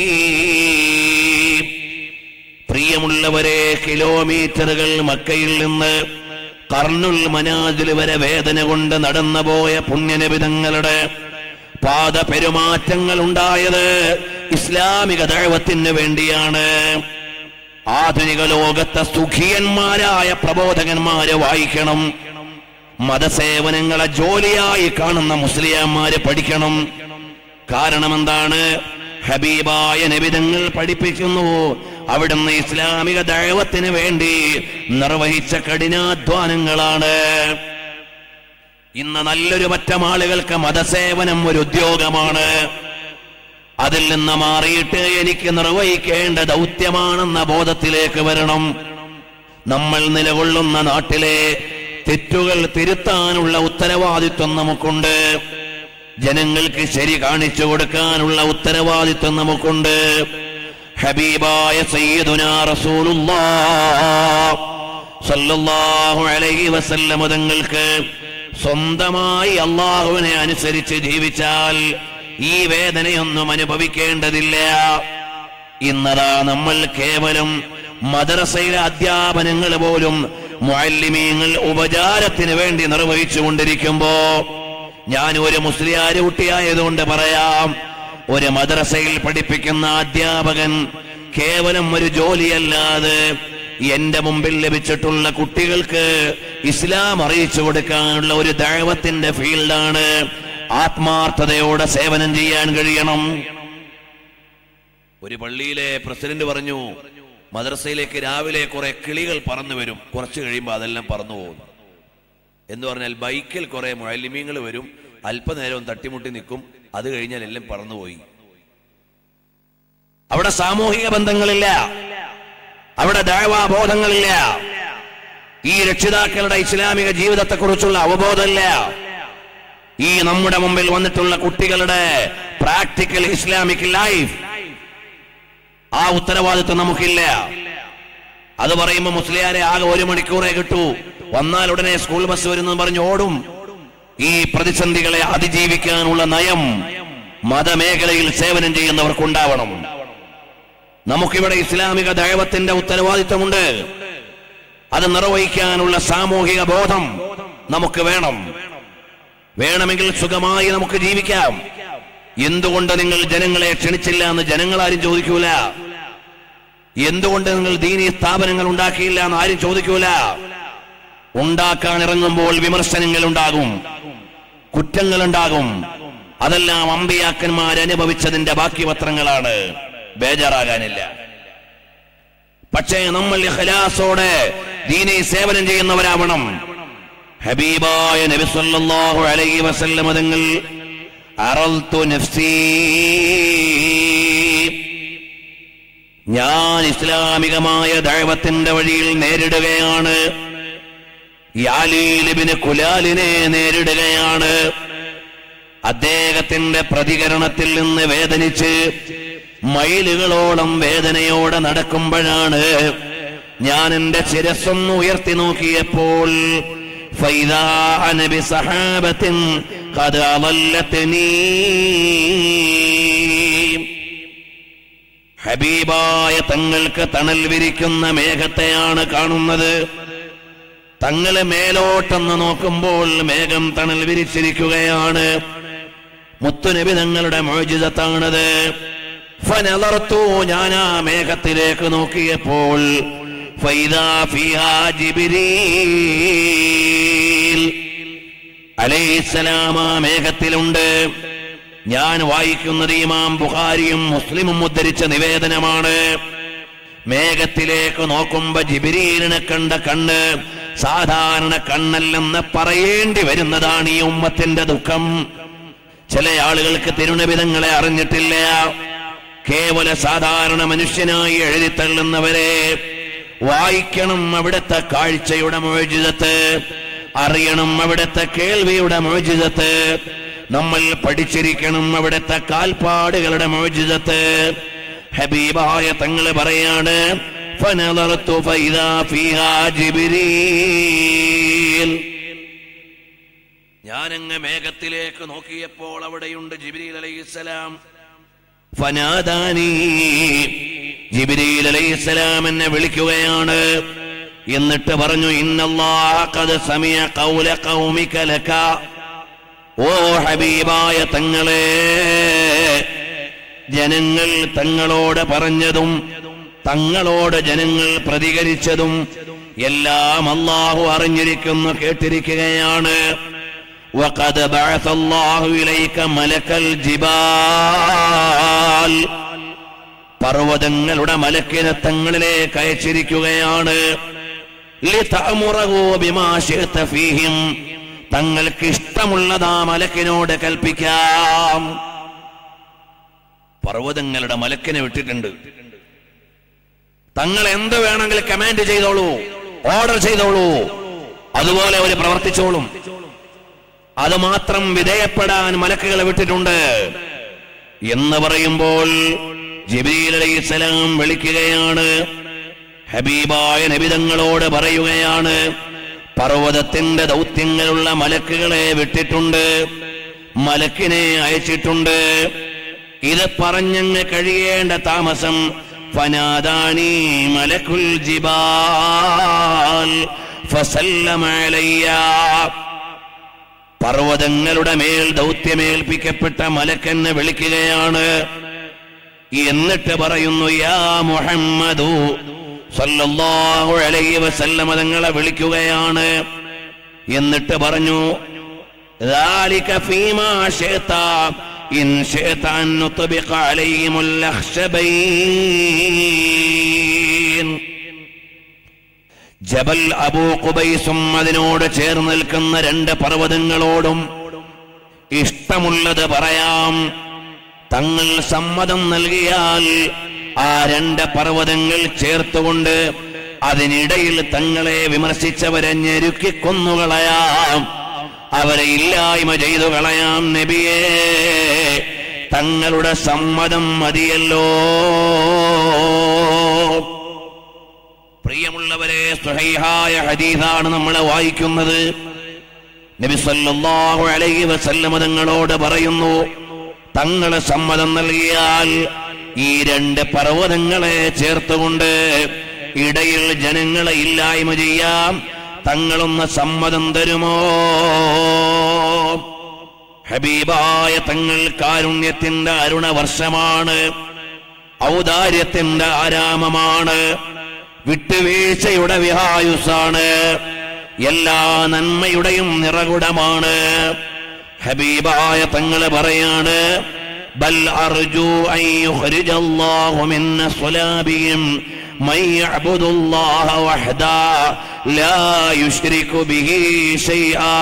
പ്രിയമുള്ളവരെ കിലോമീറ്ററുകൾ മക്കയിൽ നിന്ന് കർണുൽ മനാസിൽ വരെ വേദന കൊണ്ട് നടന്നുപോയ പുണ്യനബിതങ്ങളുടെ പാത പെരുമാറ്റങ്ങൾ ഉണ്ടായത് ഇസ്ലാമിക ദൈവത്തിന് വേണ്ടിയാണ് ആധുനിക ലോകത്തെ സുഖിയന്മാരായ പ്രബോധകന്മാര് വായിക്കണം മതസേവനങ്ങളെ ജോലിയായി കാണുന്ന മുസ്ലിയാന്മാര് പഠിക്കണം കാരണം എന്താണ് ഹബീബായ നബിതങ്ങൾ പഠിപ്പിക്കുന്നു അവിടുന്ന് ഇസ്ലാമിക ദൈവത്തിന് വേണ്ടി നിർവഹിച്ച കഠിനാധ്വാനങ്ങളാണ് ഇന്ന് നല്ലൊരു പറ്റം ആളുകൾക്ക് മതസേവനം ഒരു ഉദ്യോഗമാണ് അതിൽ നിന്ന് മാറിയിട്ട് എനിക്ക് നിർവഹിക്കേണ്ട ദൗത്യമാണെന്ന ബോധത്തിലേക്ക് വരണം നമ്മൾ നിലകൊള്ളുന്ന നാട്ടിലെ തെറ്റുകൾ തിരുത്താനുള്ള ഉത്തരവാദിത്വം നമുക്കുണ്ട് ജനങ്ങൾക്ക് ശരി കാണിച്ചു കൊടുക്കാനുള്ള ഉത്തരവാദിത്വം നമുക്കുണ്ട് ഹബീബായ സയ്യിദുനാ റസൂലുള്ളാഹ് സല്ലല്ലാഹു അലൈഹി വസല്ലം തങ്ങൾക്ക് സ്വന്തമായി അള്ളാഹുവിനെ അനുസരിച്ച് ജീവിച്ചാൽ ഈ വേദനയൊന്നും അനുഭവിക്കേണ്ടതില്ല ഇന്നതാ നമ്മൾ കേവലം മദ്രസയിലെ അധ്യാപനങ്ങൾ പോലും മുഅല്ലിമീങ്ങൾ ഉപചാരത്തിന് വേണ്ടി നിർവഹിച്ചു കൊണ്ടിരിക്കുമ്പോ ഞാൻ ഒരു മുസ്ലിയാര് കുട്ടിയായതുകൊണ്ട് പറയാം ഒരു മദ്രസയിൽ പഠിപ്പിക്കുന്ന അധ്യാപകൻ കേവലം ഒരു ജോലിയല്ലാതെ എന്റെ മുമ്പിൽ ലഭിച്ചിട്ടുള്ള കുട്ടികൾക്ക് ഇസ്ലാം അറിയിച്ചു കൊടുക്കാനുള്ള ഒരു ദൈവത്തിന്റെ ഫീൽഡാണ് ആത്മാർത്ഥതയോടെ സേവനം ചെയ്യാൻ കഴിയണം ഒരു പള്ളിയിലെ പ്രസിഡന്റ് പറഞ്ഞു മദ്രസയിലേക്ക് രാവിലെ കുറെ കിളികൾ പറന്നു വരും കുറച്ച് കഴിയുമ്പോൾ അതെല്ലാം പറന്നു പോകും എന്ന് പറഞ്ഞാൽ ബൈക്കിൽ കുറെ മുഴലിമീങ്ങൾ വരും അല്പനേരവും തട്ടിമുട്ടി നിൽക്കും അത് കഴിഞ്ഞാൽ എല്ലാം പറന്നുപോയി അവിടെ സാമൂഹിക ബന്ധങ്ങളില്ല അവിടെ ദൈവാബോധങ്ങളില്ല ഈ രക്ഷിതാക്കളുടെ ഇസ്ലാമിക ജീവിതത്തെക്കുറിച്ചുള്ള അവബോധമില്ല ഈ നമ്മുടെ മുമ്പിൽ വന്നിട്ടുള്ള കുട്ടികളുടെ പ്രാക്ടിക്കൽ ഇസ്ലാമിക് ലൈഫ് ആ ഉത്തരവാദിത്വം നമുക്കില്ല അത് പറയുമ്പോ മുസ്ലിയാരെ ആകെ ഒരു മണിക്കൂറേ കിട്ടൂ വന്നാൽ ഉടനെ സ്കൂൾ ബസ് വരുന്നു പറഞ്ഞ് ഓടും ഈ പ്രതിസന്ധികളെ അതിജീവിക്കാനുള്ള നയം മതമേഖലയിൽ സേവനം ചെയ്യുന്നവർക്കുണ്ടാവണം നമുക്കിവിടെ ഇസ്ലാമിക ദൈവത്തിന്റെ ഉത്തരവാദിത്വമുണ്ട് അത് നിർവഹിക്കാനുള്ള സാമൂഹിക ബോധം നമുക്ക് വേണം വേണമെങ്കിൽ സുഖമായി നമുക്ക് ജീവിക്കാം എന്തുകൊണ്ട് നിങ്ങൾ ജനങ്ങളെ ക്ഷണിച്ചില്ല എന്ന് ജനങ്ങളാരും ചോദിക്കൂല എന്തുകൊണ്ട് നിങ്ങൾ ദീനീ സ്ഥാപനങ്ങൾ ഉണ്ടാക്കിയില്ല എന്ന് ആരും ചോദിക്കൂല ഉണ്ടാക്കാൻ ഇറങ്ങുമ്പോൾ വിമർശനങ്ങൾ ഉണ്ടാകും കുറ്റങ്ങൾ ഉണ്ടാകും അതെല്ലാം അമ്പിയാക്കന്മാർ അനുഭവിച്ചതിന്റെ ബാക്കി പത്രങ്ങളാണ് ബേജാറാകാനില്ല പക്ഷേ നമ്മൾ ഇഖ്ലാസോടെ ദീനീ സേവനം ചെയ്യുന്നവരാവണം ഹബീബായ നബി സല്ലല്ലാഹു അലൈഹി വസല്ലം തങ്ങൾ അറൽതു നഫ്സീ ഞാൻ ഇസ്ലാമികമായ ദൈവത്തിന്റെ വഴിയിൽ നേരിടുകയാണ് യാലീലിബിന് കുലാലിനെ നേരിടുകയാണ് അദ്ദേഹത്തിന്റെ പ്രതികരണത്തിൽ നിന്ന് വേദനിച്ച് മൈലുകളോളം വേദനയോടെ നടക്കുമ്പോഴാണ് ഞാൻ എന്റെ ശിരസ്സൊന്ന് ഉയർത്തി നോക്കിയപ്പോൾ فإذا أنا بسحابة قد أضلتني ഹബീബായ തങ്ങൾക്ക് തണൽ വിരിക്കുന്ന മേഘത്തെയാണ് കാണുന്നത് തങ്ങള് മേലോട്ടെന്ന് നോക്കുമ്പോൾ മേഘം തണൽ വിരിച്ചിരിക്കുകയാണ് മുത്തുനബി തങ്ങളുടെ മോചിതത്താണത് ഫനലർത്തു ഞാൻ ആ മേഘത്തിലേക്ക് നോക്കിയപ്പോൾ ഫൈദാ ഫിഹാ ജിബ്രീൽ അലൈഹിസ്സലാം ആ മേഘത്തിലുണ്ട് ഞാൻ വായിക്കുന്നത് ഇമാം ബുഖാരിയും മുസ്ലിമും ഉദ്ധരിച്ച നിവേദനമാണ് മേഘത്തിലേക്ക് നോക്കുമ്പോ ജിബിരീലിനെ കണ്ട കണ്ണ് സാധാരണ കണ്ണല്ലെന്ന് പറയേണ്ടി വരുന്നതാണ് ഈ ഉമ്മത്തിന്റെ ദുഃഖം ചില ആളുകൾക്ക് തിരുനബിതങ്ങളെ അറിഞ്ഞിട്ടില്ല കേവല സാധാരണ മനുഷ്യനായി എഴുതിത്തള്ളുന്നവരെ വായിക്കണം അവിടുത്തെ കാഴ്ചയുടെ മോചിതത്ത് അറിയണം അവിടുത്തെ കേൾവിയുടെ മോചിതത്ത് നമ്മൾ പഠിച്ചിരിക്കണം അവിടുത്തെ കാൽപ്പാടുകളുടെ മോചിതത്ത് ഹബീബായ തങ്ങൾ പറയാണ് فنظرت فإذا فيها جبريل ഞാനങ്ങ് മേഘത്തിലേക്ക് നോക്കിയപ്പോൾ അവിടെയുണ്ട് ജിബ്രീൽ അലൈഹിസ്സലാം ഫനാദാനി ജിബ്രീൽ അലൈഹിസ്സലാം എന്നെ വിളിക്കുകയാണ് എന്നിട്ട് പറഞ്ഞു ഇന്നല്ലാഹ ഖദ് സമിയ ഖൗല ഖൗമിക ലക ഓ ഹബീബായ തങ്ങളെ ജനങ്ങൾ തങ്ങളോട് പറഞ്ഞതും തങ്ങളോട് ജനങ്ങൾ പ്രതികരിച്ചതും എല്ലാം അള്ളാഹു അറിഞ്ഞിരിക്കുന്നു കേട്ടിരിക്കുകയാണ് وقد بعث الله إليك ملك الجبال പർവ്വതങ്ങളുടെ മലക്കിനെ തങ്ങളിലേക്ക് അയച്ചിരിക്കുകയാണ് ലിതഅമുറഹു ബിമാ ശിഅത ഫീഹിം തങ്ങൾക്ക് ഇഷ്ടമുള്ളത് ആ മലക്കിനോട് കൽപ്പിക്കാം പർവ്വതങ്ങളുടെ മലക്കിനെ വിട്ടിട്ടുണ്ട് തങ്ങൾ എന്ത് വേണമെങ്കിൽ കമാൻഡ് ചെയ്തോളൂ ഓർഡർ ചെയ്തോളൂ അതുപോലെ അവർ പ്രവർത്തിച്ചോളും അത് മാത്രം വിധേയപ്പെടാൻ മലക്കുകളെ വിട്ടിട്ടുണ്ട് എന്ന് പറയുമ്പോൾ ജിബീൽ അലൈഹിസ്സലാം വിളിക്കുകയാണ് ഹബീബായ നബിതങ്ങളോട് പറയുകയാണ് പർവ്വതത്തിന്റെ ദൗത്യങ്ങളുള്ള മലക്കുകളെ വിട്ടിട്ടുണ്ട് മലക്കിനെ അയച്ചിട്ടുണ്ട് ഇത് പറഞ്ഞങ്ങ് കഴിയേണ്ട താമസം ഫനാദാനി മലക്കുൽ ജിബാൽ ഫസല്ലമ അലയ്യ പർവ്വതങ്ങളുടെ മേൽ ദൗത്യമേൽപ്പിക്കപ്പെട്ട മലക്കെന്നെ വിളിക്കുകയാണ് എന്നിട്ട് പറയുന്നു യാ മുഹമ്മദു സല്ലല്ലാഹു അലൈഹി വസല്ലമ തങ്ങളെ വിളിക്കുകയാണ് എന്നിട്ട് പറഞ്ഞു ذلك فيما شئت إن شئت أن نطبق عليهم الأخشبين ജബൽ അബൂ കുബൈസും അതിനോട് ചേർന്ന് നിൽക്കുന്ന രണ്ട് പർവ്വതങ്ങളോടും ഇഷ്ടമുള്ളത് പറയാം തങ്ങൾ സമ്മതം നൽകിയാൽ ആ രണ്ട് പർവ്വതങ്ങൾ ചേർത്തുകൊണ്ട് അതിനിടയിൽ തങ്ങളെ വിമർശിച്ചവരെ ഞെരുക്കി കൊന്നുകളയാം അവരെ ഇല്ലായ്മ ചെയ്തു കളയാം നബിയേ തങ്ങളുടെ സമ്മതം മതിയല്ലോ പ്രിയമുള്ളവരെ സുഹൈഹായ ഹദീസാണ് നമ്മൾ വായിക്കുന്നത് നബി സല്ലല്ലാഹു അലൈഹി വസല്ലമ തങ്ങളോട് പറയുന്നു തങ്ങളെ സമ്മതം നൽകിയാൽ ഈ രണ്ട് പർവ്വതങ്ങളെ ചേർത്തുകൊണ്ട് ഇടയിൽ ജനങ്ങളെ ഇല്ലായ്മ ചെയ്യാം തങ്ങളൊന്ന് സമ്മതം തരുമോ ഹബീബായ തങ്ങൾ കാരുണ്യത്തിന്റെ അരുണവർഷമാണ് ഔദാര്യത്തിന്റെ ആരാമമാണ് വിട്ടുവീഴ്ചയുടെ വിഹായുസാണ് എല്ലാ നന്മയുടെയും നിറകുടമാണ് ഹബീബായ തങ്ങള് പറയാണ് ബൽ അർജു അൻ യുഖ്രിജല്ലാഹു മിൻ സ്വലാബിഹിം മൻ യഅ്ബുദുല്ലാഹ വഹ്ദാ ലാ യുശ്രികു ബിഹി ശൈആ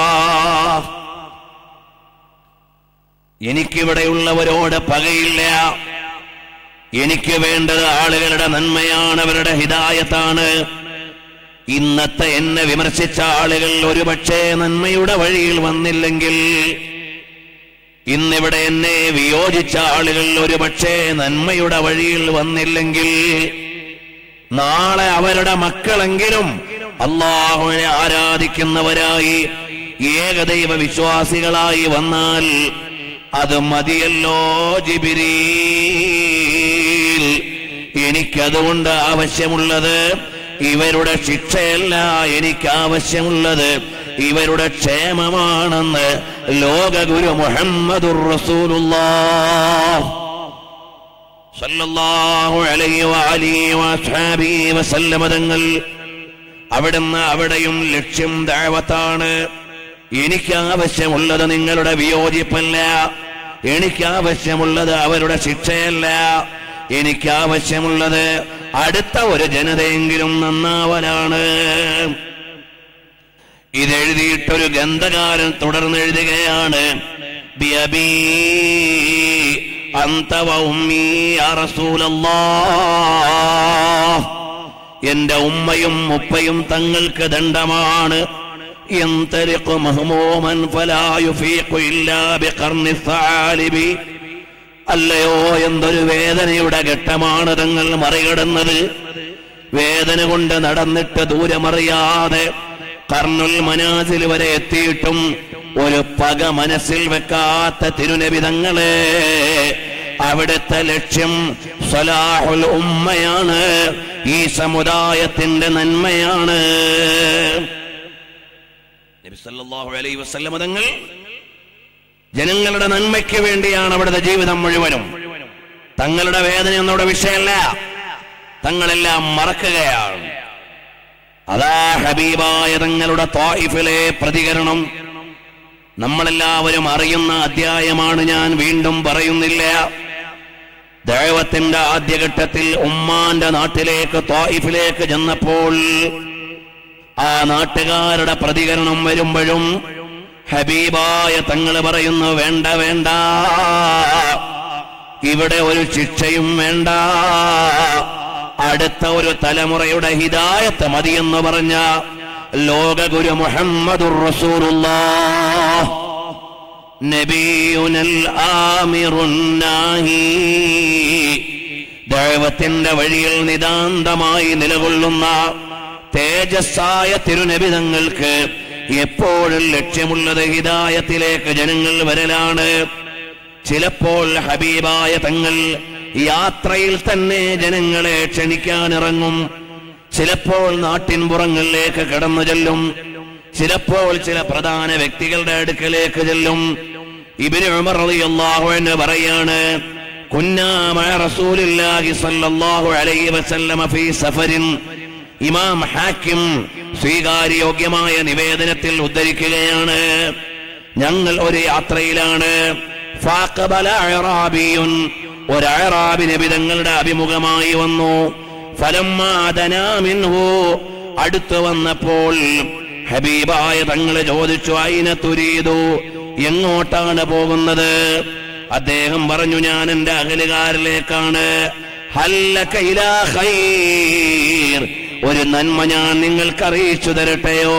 എനിക്കിവിടെയുള്ളവരോട് പകയില്ല എനിക്ക് വേണ്ടത് ആളുകളുടെ നന്മയാണ് അവരുടെ ഹിതായത്താണ് ഇന്നത്തെ എന്നെ വിമർശിച്ച ആളുകൾ ഒരുപക്ഷെ നന്മയുടെ വഴിയിൽ വന്നില്ലെങ്കിൽ ഇന്നിവിടെ എന്നെ വിയോജിച്ച ആളുകൾ ഒരുപക്ഷെ നന്മയുടെ വഴിയിൽ വന്നില്ലെങ്കിൽ നാളെ അവരുടെ മക്കളെങ്കിലും അള്ളാഹുവിനെ ആരാധിക്കുന്നവരായി ഏകദൈവ വിശ്വാസികളായി വന്നാൽ അത് മതിയല്ലോ ജിബിരീൽ എനിക്കതുകൊണ്ട് ആവശ്യമുള്ളത് ഇവരുടെ ശിക്ഷയല്ല എനിക്ക് ആവശ്യമുള്ളത് ഇവരുടെ ക്ഷേമമാണെന്ന് ലോകഗുരു മുഹമ്മദുർ റസൂലുള്ളാഹ് സല്ലല്ലാഹു അലൈഹി വഅലിഹി വഅസ്ഹാബിഹി വസല്ലമ തങ്ങൾ അവിടുന്ന് അവിടെയും ലക്ഷ്യം ദഅവത്താണ് എനിക്ക് ആവശ്യമുള്ളത് നിങ്ങളുടെ വിയോജിപ്പല്ല എനിക്ക് ആവശ്യമുള്ളത് അവരുടെ ശിക്ഷയല്ല എനിക്ക് ആവശ്യമുള്ളത് അടുത്ത ഒരു ജനതയെങ്കിലും നന്നാവലാണ് ഇതെഴുതിയിട്ടൊരു ഗന്ധകാരൻ തുടർന്ന് എഴുതുകയാണ് ബിയബീ അന്ത വ ഉമ്മീ യാ റസൂലല്ലാഹ് എന്റെ ഉമ്മയും ഉപ്പയും തങ്ങൾക്ക് ദണ്ഡമാണ് ينطلق مهموما فلا يفيق إلا بقرن الثعالب അല്ലയോ എന്തൊരു വേദനയുടെ ഘട്ടമാണ് തങ്ങൾ മറികടന്നത് വേദന കൊണ്ട് നടന്നിട്ട് ദൂരമറിയാതെ കർണുൽ മനാസിൽ വരെ എത്തിയിട്ടും ഒരു പക മനസ്സിൽ വെക്കാത്ത തിരുനബിതങ്ങളെ അവിടുത്തെ ലക്ഷ്യം സലാഹുൽ ഉമ്മയാണ് ഈ സമുദായത്തിന്റെ നന്മയാണ് നബി സല്ലല്ലാഹു അലൈഹി വസല്ലമ തങ്ങൾ ജനങ്ങളുടെ നന്മയ്ക്ക് വേണ്ടിയാണ് അവിടുത്തെ ജീവിതം മുഴുവനും തങ്ങളുടെ വേദന ഒന്നവിടെ വിഷയമല്ല തങ്ങളെല്ലാം മറക്കുകയാണ് അതാ ഹബീബായ തങ്ങളുടെ ത്വായിഫിലെ പ്രതികരണം നമ്മളെല്ലാവരും അറിയുന്ന അധ്യായമാണ് ഞാൻ വീണ്ടും പറയുന്നില്ല ദൈവത്തിന്റെ ആദ്യഘട്ടത്തിൽ ഉമ്മാന്റെ നാട്ടിലേക്ക് ത്വായിഫിലേക്ക് ചെന്നപ്പോൾ ആ നാട്ടുകാരുടെ പ്രതികരണം വരുമ്പോഴും ഹബീബായ തങ്ങൾ പറയുന്നു വേണ്ട വേണ്ട ഇവിടെ ഒരു ശിക്ഷയും വേണ്ട അടുത്ത ഒരു തലമുറയുടെ ഹിദായത്ത് മതിയെന്ന് പറഞ്ഞ ലോകഗുരു മുഹമ്മദുർ റസൂലുള്ളാഹ് നബിയുനൽ ആമിറുന്നാഹി ദൈവത്തിന്റെ വഴിയിൽ നിതാന്തമായി നിലകൊള്ളുന്ന തേജസ്സായ തിരുനബിതങ്ങൾക്ക് എപ്പോഴും ലക്ഷ്യമുള്ളത് ഹിദായത്തിലേക്ക് ജനങ്ങൾ വരലാണ് ചിലപ്പോൾ ഹബീബായ തങ്ങൾ യാത്രയിൽ തന്നെ ജനങ്ങളെ ക്ഷണിക്കാനിറങ്ങും ചിലപ്പോൾ നാട്ടിൻപുറങ്ങളിലേക്ക് കടന്നു ചെല്ലും ചിലപ്പോൾ ചില പ്രധാന വ്യക്തികളുടെ അടുക്കലേക്ക് ചെല്ലും ഇബിന് ഉമർ റളിയല്ലാഹു അൻഹു പറയാണ് കുന്നാ മഅ റസൂലില്ലാഹി സ്വല്ലല്ലാഹു അലൈഹി വസല്ലമ ഫീ സഫരിൻ ഇമാം ഹാക്കിം സ്വീകാര്യോഗ്യമായ നിവേദനത്തിൽ ഉദ്ധരിക്കുകയാണ് ഞങ്ങൾ ഒരു യാത്രയിലാണ് ഫാഖബല അഅറാബിയുൻ ഒരു അഅറാബി നബി തങ്ങളുടെ അഭിമുഖമായി വന്നു ഫലമ്മാ ദനാ മിൻഹു അടുത്തു വന്നപ്പോൾ ഹബീബായ തങ്ങൾ ചോദിച്ചു അയിന തുരീതു എങ്ങോട്ടാണ് പോകുന്നത് അദ്ദേഹം പറഞ്ഞു ഞാൻ എന്റെ അകലുകാരിലേക്കാണ് ഹല്ലക ഇലാ ഖൈർ. ഒരു നന്മ ഞാൻ നിങ്ങൾക്ക് അറിയിച്ചു തരട്ടെയോ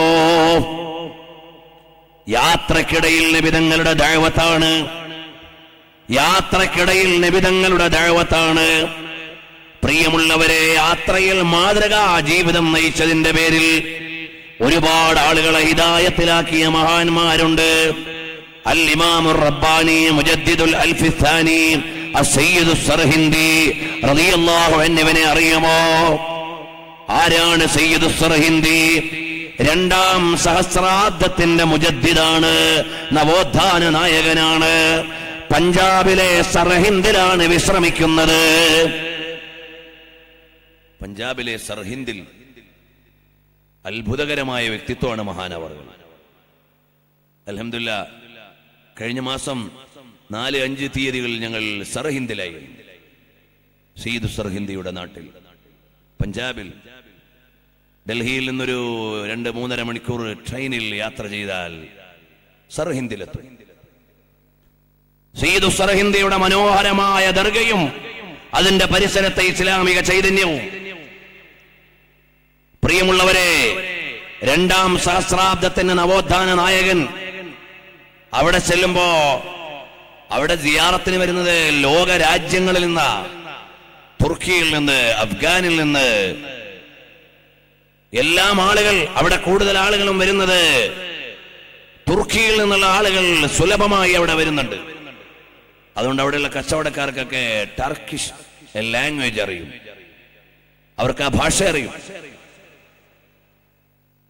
യാത്രക്കിടയിൽ നിബിതങ്ങളുടെ ദഴവത്താണ് യാത്രക്കിടയിൽ നിബിതങ്ങളുടെ ദഴവത്താണ് പ്രിയമുള്ളവരെ യാത്രയിൽ മാതൃകാ ജീവിതം നയിച്ചതിന്റെ പേരിൽ ഒരുപാട് ആളുകളെ ഹിദായത്തിലാക്കിയ മഹാന്മാരുണ്ട് അൽ ഇമാമുർ റബ്ബാനി മുജദ്ദിദുൽ അൽഫിസ്ഥാനി അസയ്യിദു സർഹിന്ദി റളിയല്ലാഹു അൻഹുവിനെ അറിയുമോ ആരാണ് സയ്യിദു സർഹിന്ദി രണ്ടാം സഹസ്രാബ്ദത്തിന്റെ മുജദ്ദിദാണ് നവോത്ഥാന നായകനാണ് പഞ്ചാബിലെ സർഹിന്ദിലാണ് വിശ്രമിക്കുന്നത് പഞ്ചാബിലെ സർഹിന്ദിൽ അത്ഭുതകരമായ വ്യക്തിത്വമാണ് മഹാനവർകൾ അലഹമില്ല കഴിഞ്ഞ മാസം നാല് അഞ്ച് തീയതികളിൽ ഞങ്ങൾ സർഹിന്ദിലായി സീദ് സർഹിന്ദിയുടെ നാട്ടിൽ പഞ്ചാബിൽ ഡൽഹിയിൽ നിന്നൊരു രണ്ട് മൂന്നര മണിക്കൂർ ട്രെയിനിൽ യാത്ര ചെയ്താൽ സർഹിന്ദിലെത്തും സീദു സർഹിന്ദിയുടെ മനോഹരമായ ദർഗയും അതിന്റെ പരിസരത്തെ ഇസ്ലാമിക ചൈതന്യവും പ്രിയമുള്ളവരെ രണ്ടാം സഹസ്രാബ്ദത്തിന്റെ നവോത്ഥാന നായകൻ അവിടെ ചെല്ലുമ്പോ അവിടെ സിയാറത്തിന് വരുന്നത് ലോക രാജ്യങ്ങളിൽ നിന്നാ തുർക്കിയിൽ നിന്ന് അഫ്ഗാനിൽ നിന്ന് എല്ലാം ആളുകൾ അവിടെ കൂടുതൽ ആളുകളും വരുന്നത് തുർക്കിയിൽ നിന്നുള്ള ആളുകൾ സുലഭമായി അവിടെ വരുന്നുണ്ട് അതുകൊണ്ട് അവിടെയുള്ള കച്ചവടക്കാർക്കൊക്കെ ടർക്കിഷ് ലാംഗ്വേജ് അറിയും അവർക്ക് ആ ഭാഷ അറിയും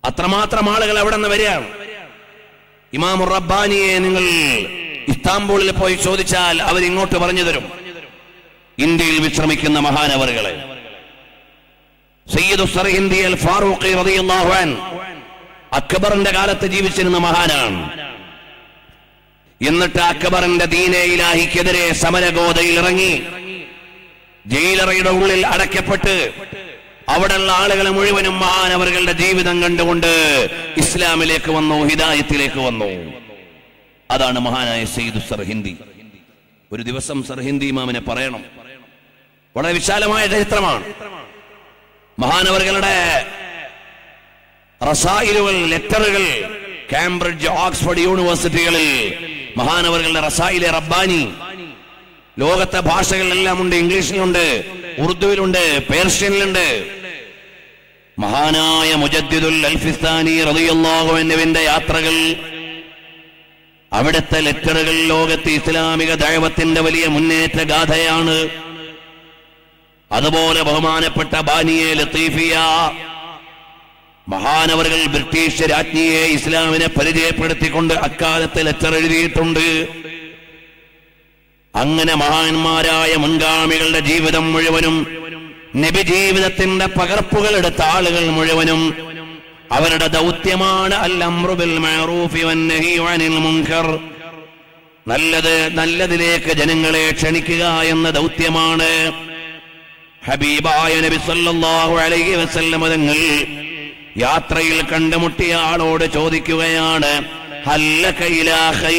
അത്രമാത്രം ആളുകൾ അവിടെ നിന്ന് വരികയാണ് ഇമാം റബ്ബാനിയെ നിങ്ങൾ ഇസ്താംബൂളിൽ പോയി ചോദിച്ചാൽ അവർ ഇങ്ങോട്ട് പറഞ്ഞു തരും ഇന്ത്യയിൽ വിശ്രമിക്കുന്ന മഹാനവറുകളെ സയ്യിദു സർഹിന്ദി അൽ ഫാറൂഖി റളിയല്ലാഹു അൻ അക്ബറിന്റെ കാലത്ത് ജീവിച്ചിരുന്ന മഹാനാണ് എന്നിട്ട് അക്ബറിന്റെ ദീനെ ഇലാഹിക്കെതിരെ സമരഗോതയിൽ ഇറങ്ങി ജയിലറയുടെ ഉള്ളിൽ അടയ്ക്കപ്പെട്ട് അവിടെയുള്ള ആളുകളെ മുഴുവനും മഹാനവറുകളുടെ ജീവിതം കണ്ടുകൊണ്ട് ഇസ്ലാമിലേക്ക് വന്നു ഹിദായത്തിലേക്ക് വന്നു അതാണ് മഹാനായ സയ്യിദ് സർഹിന്ദി ഒരു ദിവസം സർഹിന്ദി ഇമാമിനെ പറയണം വളരെ വിശാലമായ ചരിത്രമാണ് മഹാനവറുകളുടെ റസായിലുകൾ ലെറ്ററുകൾ കാംബ്രിഡ്ജ് ഓക്സ്ഫോർഡ് യൂണിവേഴ്സിറ്റികളിൽ മഹാനവറുകളുടെ റസായിലെ റബ്ബാനി ലോകത്തെ ഭാഷകളിലെല്ലാം ഉണ്ട് ഇംഗ്ലീഷിലുണ്ട് ഉറുദുവിലുണ്ട് പേർഷ്യനിലുണ്ട് മഹാനായ മുജദ്ദിദുൽ അൽഫിസ്ഥാനി റളിയല്ലാഹു അൻഹുവിന്റെ യാത്രകൾ അവിടുത്തെ ലെറ്ററുകൾ ലോകത്ത് ഇസ്ലാമിക ദൈവത്തിന്റെ വലിയ മുന്നേറ്റ ഗാഥയാണ് അതുപോലെ ബഹുമാനപ്പെട്ട ബാനിയെ ലത്തീഫിയ മഹാനവറുകൾ ബ്രിട്ടീഷ് രാജ്ഞിയെ ഇസ്ലാമിനെ പരിചയപ്പെടുത്തിക്കൊണ്ട് അക്കാലത്ത് ലെറ്റർ എഴുതിയിട്ടുണ്ട് അങ്ങനെ മഹാന്മാരായ മുൻഗാമികളുടെ ജീവിതം മുഴുവനും നബി ജീവിതത്തിന്റെ പകർപ്പുകൾ എടുത്ത ആളുകൾ മുഴുവനും അവരുടെ ദൗത്യമാണ് അൽ അമ്രുബിൽ മഅറൂഫി വന്നഹി അനിൽ മുൻകർ നല്ലത് നല്ലതിലേക്ക് ജനങ്ങളെ ക്ഷണിക്കുക എന്ന ദൗത്യമാണ് ഹബീബായ നബി സല്ലല്ലാഹു അലൈഹി വസല്ലം തങ്ങൾ യാത്രയിൽ കണ്ടുമുട്ടിയ ആളോട് ചോദിക്കുകയാണ് ഹല്ലക ഇലാ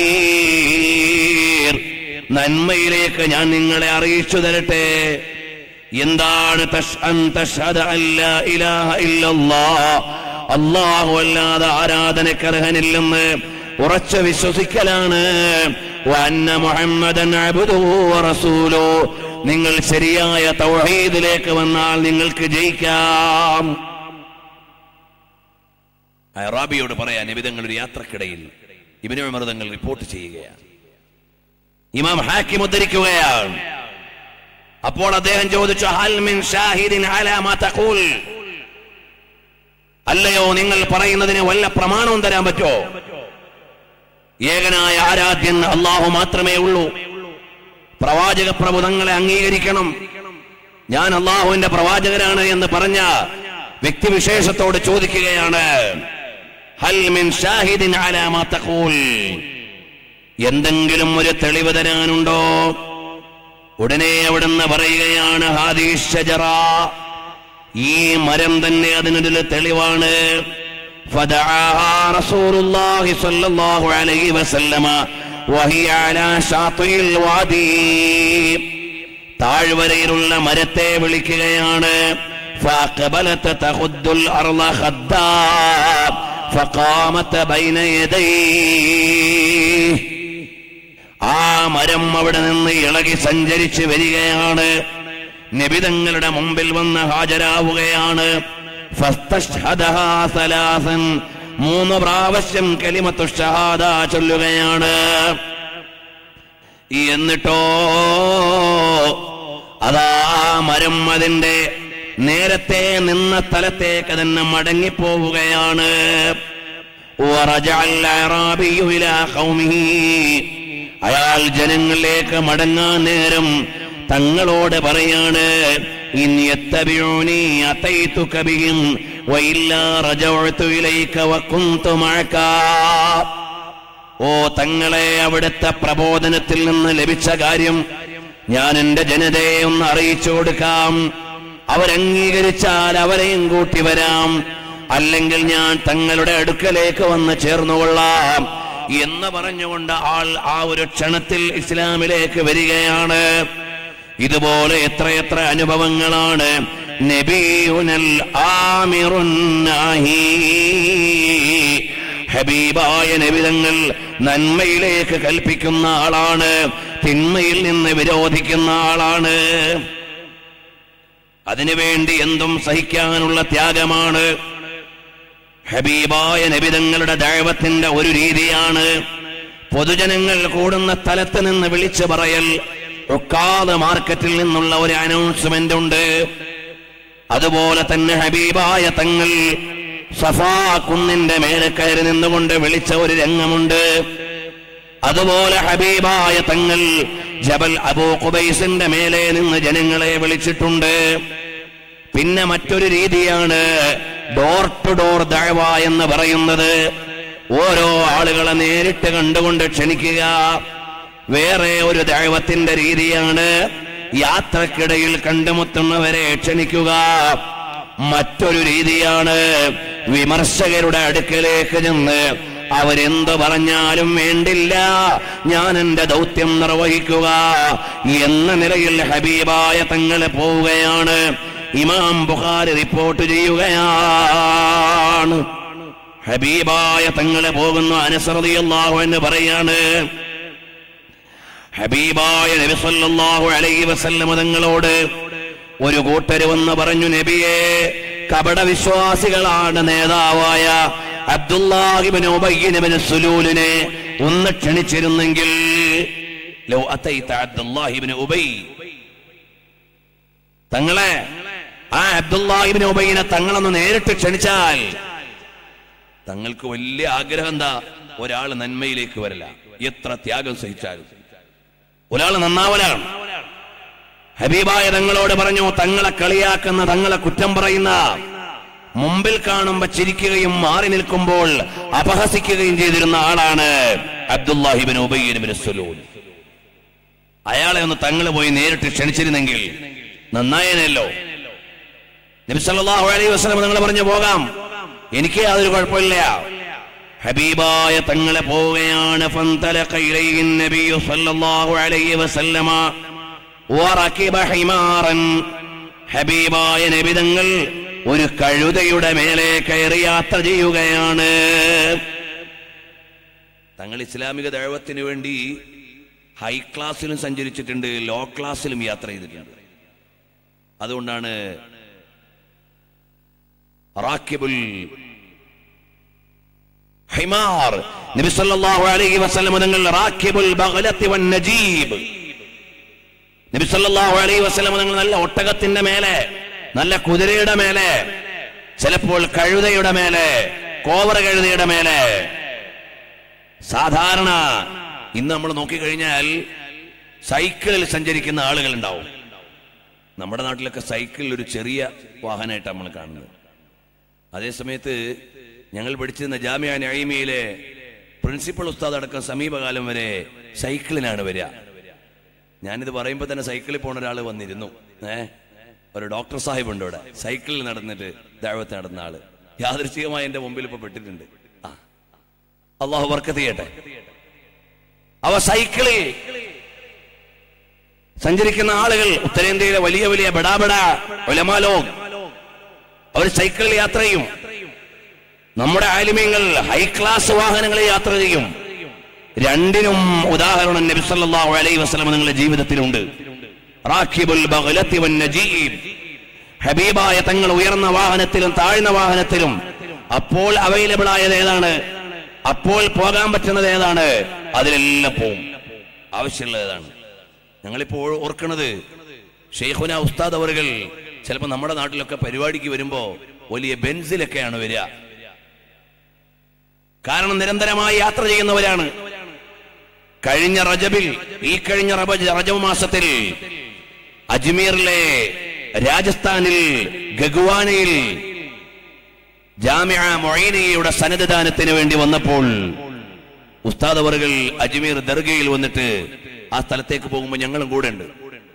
ഖൈർ നന്മയിലേക്ക് ഞാൻ നിങ്ങളെ അറിയിച്ചു തരട്ടെ എന്താണ് തഷ് അൻ തഷ്ഹദ അല്ലാ ഇലാഹ ഇല്ലല്ലാഹ് അല്ലാഹു അല്ലാതെ ആരാധനക്കർഹനില്ലെന്ന് ഉറച്ചു വിശ്വസിക്കലാണ് വഅന്ന മുഹമ്മദൻ അബ്ദുഹു വറസൂലു നിങ്ങൾ ശരിയായ തൗഹീദിലേക്ക് വന്നാൽ നിങ്ങൾക്ക് ജയിക്കാം അറാബിയോട് പറയാൻ നിബിതങ്ങൾ ഒരു യാത്രക്കിടയിൽ ഇബിന് അമൃതങ്ങൾ റിപ്പോർട്ട് ചെയ്യുകയാണ് ഇമാം ഹാക്കിം ഉദ്ധരിക്കുകയാണ് അപ്പോൾ അദ്ദേഹം ചോദിച്ചു ഹൽ മിൻ ഷാഹിദിൻ അലാ മാ തഖൂൽ അല്ലയോ നിങ്ങൾ പറയുന്നതിന് വല്ല പ്രമാണവും തരാൻ പറ്റോ ഏകനായ ആരാധ്യൻ അള്ളാഹു മാത്രമേ ഉള്ളൂ പ്രവാചക പ്രബുധങ്ങളെ അംഗീകരിക്കണം ഞാൻ അള്ളാഹുവിന്റെ പ്രവാചകരാണ് എന്ന് പറഞ്ഞ വ്യക്തിവിശേഷത്തോട് ചോദിക്കുകയാണ് ഹൽ മിൻ ഷാഹിദിൻ അലാ മാ തഖൂൽ എന്തെങ്കിലും ഒരു തെളിവ് തരാനുണ്ടോ ഉടനെ അവിടുന്ന് പറയുകയാണ് ഹാദീഷ് ഷജറ ഈ മരം തന്നെ അതിനൊരു തെളിവാണ് فدعاها رسول الله صلى الله عليه وسلم وهي على شاطئ الوادي താഴ്വരയിലുള്ള മരത്തെ വിളിക്കുകയാണ് فأقبلت تخد الأرض خدا فقامت بين يديه ആ മരം അവിടെ നിന്ന് ഇളകി സഞ്ചരിച്ച് വരികയാണ് നിബിതങ്ങളുടെ മുമ്പിൽ വന്ന് ഹാജരാവുകയാണ് ഫസ്തഷ്ഹദഹാ സലാസൻ. മൂന്ന് പ്രാവശ്യം കലിമത്തു ഷഹാദ ചൊല്ലുകയാണ് എന്നിട്ടോ അതാ മരം അതിന്റെ നേരത്തെ നിന്ന സ്ഥലത്തേക്ക് തന്നെ മടങ്ങിപ്പോവുകയാണ് ورجع الأعرابي إلى قومه അയാൾ ജനങ്ങളിലേക്ക് മടങ്ങാൻ നേരം തങ്ങളോട് പറയാണ് ഇൻ യത്തബിഊനി അതൈതുക ബിഹിം വഇല്ലാ റജഅതു ഇലൈക വകുന്തു മഅക ഓ തങ്ങളെ അവിടുത്തെ പ്രബോധനത്തിൽ നിന്ന് ലഭിച്ച കാര്യം ഞാൻ എന്റെ ജനതയെ ഒന്ന് അറിയിച്ചു കൊടുക്കാം അവരംഗീകരിച്ചാൽ അവരെയും കൂട്ടി വരാം അല്ലെങ്കിൽ ഞാൻ തങ്ങളുടെ അടുക്കലേക്ക് വന്ന് ചേർന്നുകൊള്ളാം എന്ന് പറഞ്ഞുകൊണ്ട് ആൾ ആ ഒരു ക്ഷണത്തിൽ ഇസ്ലാമിലേക്ക് വരികയാണ് ഇതുപോലെ എത്രയെത്ര അനുഭവങ്ങളാണ് നബിയുനൽ ആമിറുൻ നാഹി ഹബീബായ നബിതങ്ങൾ നന്മയിലേക്ക് കൽപ്പിക്കുന്ന ആളാണ് തിന്മയിൽ നിന്ന് വിരോധിക്കുന്ന ആളാണ് അതിനുവേണ്ടി എന്തും സഹിക്കാനുള്ള ത്യാഗമാണ് ഹബീബായ നബിതങ്ങളുടെ ദൈവത്തിന്റെ ഒരു രീതിയാണ് പൊതുജനങ്ങൾ കൂടുന്ന സ്ഥലത്ത് നിന്ന് വിളിച്ചു പറയൽ ഒക്കാതെ മാർക്കറ്റിൽ നിന്നുള്ള ഒരു അനൗൺസ്മെന്റ് ഉണ്ട് അതുപോലെ തന്നെ ഹബീബായ തങ്ങൾ സഫാ കുന്നിന്റെ മേലെ കയറി നിന്നുകൊണ്ട് വിളിച്ച ഒരു രംഗമുണ്ട് അതുപോലെ ഹബീബായ തങ്ങൾ ജബൽ അബൂ ഖുബൈസിന്റെ മേലെ നിന്ന് ജനങ്ങളെ വിളിച്ചിട്ടുണ്ട് പിന്നെ മറ്റൊരു രീതിയാണ് ഡോർ ടു ഡോർ ദഴവ എന്ന് പറയുന്നത് ഓരോ ആളുകളെ നേരിട്ട് കണ്ടുകൊണ്ട് ക്ഷണിക്കുക വേറെ ഒരു ദൈവത്തിന്റെ രീതിയാണ് യാത്രക്കിടയിൽ കണ്ടുമുട്ടുന്നവരെ ക്ഷണിക്കുക മറ്റൊരു രീതിയാണ് വിമർശകരുടെ അടുക്കലേക്ക് ചെന്ന് അവരെന്ത് പറഞ്ഞാലും വേണ്ടില്ല ഞാൻ എന്റെ ദൗത്യം നിർവഹിക്കുക എന്ന നിലയിൽ ഹബീബായ തങ്ങളെ പോവുകയാണ് ഇമാം ബുഖാരി റിപ്പോർട്ട് ചെയ്യുകയാണ് ഹബീബായ തങ്ങളെ പോകുന്നു അനസറിയാഹു എന്ന് പറയാണ് ഹബീബായ നബി സല്ലല്ലാഹു അലൈഹി വസല്ലമ തങ്ങളോട് ഒരു കൂട്ടര് വന്ന് പറഞ്ഞു നബിയെ കപട വിശ്വാസികളാണ് നേതാവായ അബ്ദുല്ലാഹിബിന് ഉബയ്യനബിന് സുലൂലിനെ ഒന്ന് ക്ഷണിച്ചിരുന്നെങ്കിൽ ലോ അതൈത അബ്ദുല്ലാഹിബിന് ഉബൈ തങ്ങളെ ആ അബ്ദുല്ലാഹിബിന് ഉബൈനെ തങ്ങളൊന്ന് നേരിട്ട് ക്ഷണിച്ചാൽ തങ്ങൾക്ക് വലിയ ആഗ്രഹം എന്താ ഒരാൾ നന്മയിലേക്ക് വരില്ല എത്ര ത്യാഗം സഹിച്ചാലും ഒരാൾ നന്നാവലാണ് ഹബീബായ തങ്ങളോട് പറഞ്ഞു തങ്ങളെ കളിയാക്കുന്ന തങ്ങളെ കുറ്റം പറയുന്ന മുമ്പിൽ കാണുമ്പോ ചിരിക്കുകയും മാറി നിൽക്കുമ്പോൾ അപഹസിക്കുകയും ചെയ്തിരുന്ന ആളാണ് അബ്ദുല്ലാഹിബിൻ ഉബയ്യബിൻ സുലൂൻ അയാളെ ഒന്ന് തങ്ങൾ പോയി നേരിട്ട് ക്ഷണിച്ചിരുന്നെങ്കിൽ നന്നായനല്ലോ നബി സല്ലല്ലാഹു അലൈഹി വസല്ലം നിങ്ങൾ പറഞ്ഞു പോകാം എനിക്ക് യാതൊരു കുഴപ്പമില്ല ഹബീബായ തങ്ങളെ പോവുകയാണ് ഫന്തലഖ ഇലൈഹി നബിയു സല്ലല്ലാഹു അലൈഹി വസല്ലമ വറകിബ ഹിമാറൻ ഹബീബായ നബി തങ്ങൾ ഒരു കഴുതയുടെ മേലെ കയറി യാത്ര ചെയ്യുകയാണ് തങ്ങൾ ഇസ്ലാമിക ദൈവത്തിന് വേണ്ടി ഹൈ ക്ലാസ്സിലും സഞ്ചരിച്ചിട്ടുണ്ട് ലോ ക്ലാസ്സിലും യാത്ര ചെയ്തിട്ടുണ്ട് അതുകൊണ്ടാണ് റാക്കിബുൽ ഹിമാർ നബി സല്ലല്ലാഹു അലൈഹി വസല്ലം തങ്ങൾ റാക്കിബുൽ ബഗ്ലത്തി വൻ നജീബ് നബി സല്ലല്ലാഹു അലൈഹി വസല്ലം തങ്ങൾ നല്ല ഒട്ടകത്തിന്റെ മേലെ നല്ല കുതിരയുടെ മേലെ ചിലപ്പോൾ കഴുതയുടെ മേലെ കോവറ കഴുതയുടെ മേലെ സാധാരണ ഇന്ന് നമ്മൾ നോക്കിക്കഴിഞ്ഞാൽ സൈക്കിളിൽ സഞ്ചരിക്കുന്ന ആളുകൾ ഉണ്ടാവും നമ്മുടെ നാട്ടിലൊക്കെ സൈക്കിളിൽ ഒരു ചെറിയ വാഹനമായിട്ട് നമ്മൾ കാണുന്നത് അതേസമയത്ത് ഞങ്ങൾ പഠിച്ചിരുന്ന ജാമ്യ നൈമിയിലെ പ്രിൻസിപ്പൽ ഉസ്താദ് അടക്കം സമീപകാലം വരെ സൈക്കിളിനാണ് വരിക ഞാനിത് പറയുമ്പോൾ തന്നെ സൈക്കിളിൽ പോണ ഒരാൾ വന്നിരുന്നു ഏ ഒരു ഡോക്ടർ സാഹിബ് ഉണ്ട് ഇവിടെ സൈക്കിളിൽ നടന്നിട്ട് ദൈവത്ത് നടന്ന ആള് യാദൃശികമായി എന്റെ മുമ്പിൽ ഇപ്പൊ പെട്ടിട്ടുണ്ട് ആ അള്ളാഹു വർക്കത്ത് ചെയ്യട്ടെ അവ സൈക്കിളിൽ സഞ്ചരിക്കുന്ന ആളുകൾ ഉത്തരേന്ത്യയിലെ വലിയ വലിയ ബടാബട ഒലമാലോ അവർ സൈക്കിളിൽ യാത്ര ചെയ്യും നമ്മുടെ ആലിമ്യങ്ങൾ ഹൈ ക്ലാസ് വാഹനങ്ങളിൽ യാത്ര ചെയ്യും രണ്ടിനും ഉദാഹരണം നബി സല്ലല്ലാഹു അലൈഹി വസല്ലം നിങ്ങളുടെ ജീവിതത്തിലുണ്ട് റാഖിബുൽ ബഗ്ലത്തി വൻ നജീബ് ഹബീബായ തങ്ങൾ ഉയർന്ന വാഹനത്തിലും താഴ്ന്ന വാഹനത്തിലും അപ്പോൾ അവൈലബിൾ ആയത് ഏതാണ് അപ്പോൾ പോകാൻ പറ്റുന്നത് ഏതാണ് അതിലെല്ലാം പോവും ആവശ്യമുള്ളത് ഏതാണ് ഞങ്ങളിപ്പോൾ ഓർക്കണത് ഷെയ്ഖുന ഉസ്താദ് അവറുകൾ ചിലപ്പോൾ നമ്മുടെ നാട്ടിലൊക്കെ പരിപാടിക്ക് വരുമ്പോ വലിയ ബെൻസിലൊക്കെയാണ് വരിക കാരണം നിരന്തരമായി യാത്ര ചെയ്യുന്നവരാണ് കഴിഞ്ഞ റജബിൽ ഈ കഴിഞ്ഞ റബ- റജബ് മാസത്തിൽ അജ്മീറിലെ രാജസ്ഥാനിൽ ഗഗ്വാനയിൽ ജാമ്യ മൊയ്നയുടെ സന്നദ്ധദാനത്തിന് വേണ്ടി വന്നപ്പോൾ ഉസ്താദ് അവറുകൾ അജ്മീർ ദർഗയിൽ വന്നിട്ട് ആ സ്ഥലത്തേക്ക് പോകുമ്പോൾ ഞങ്ങളും കൂടെ ഉണ്ട്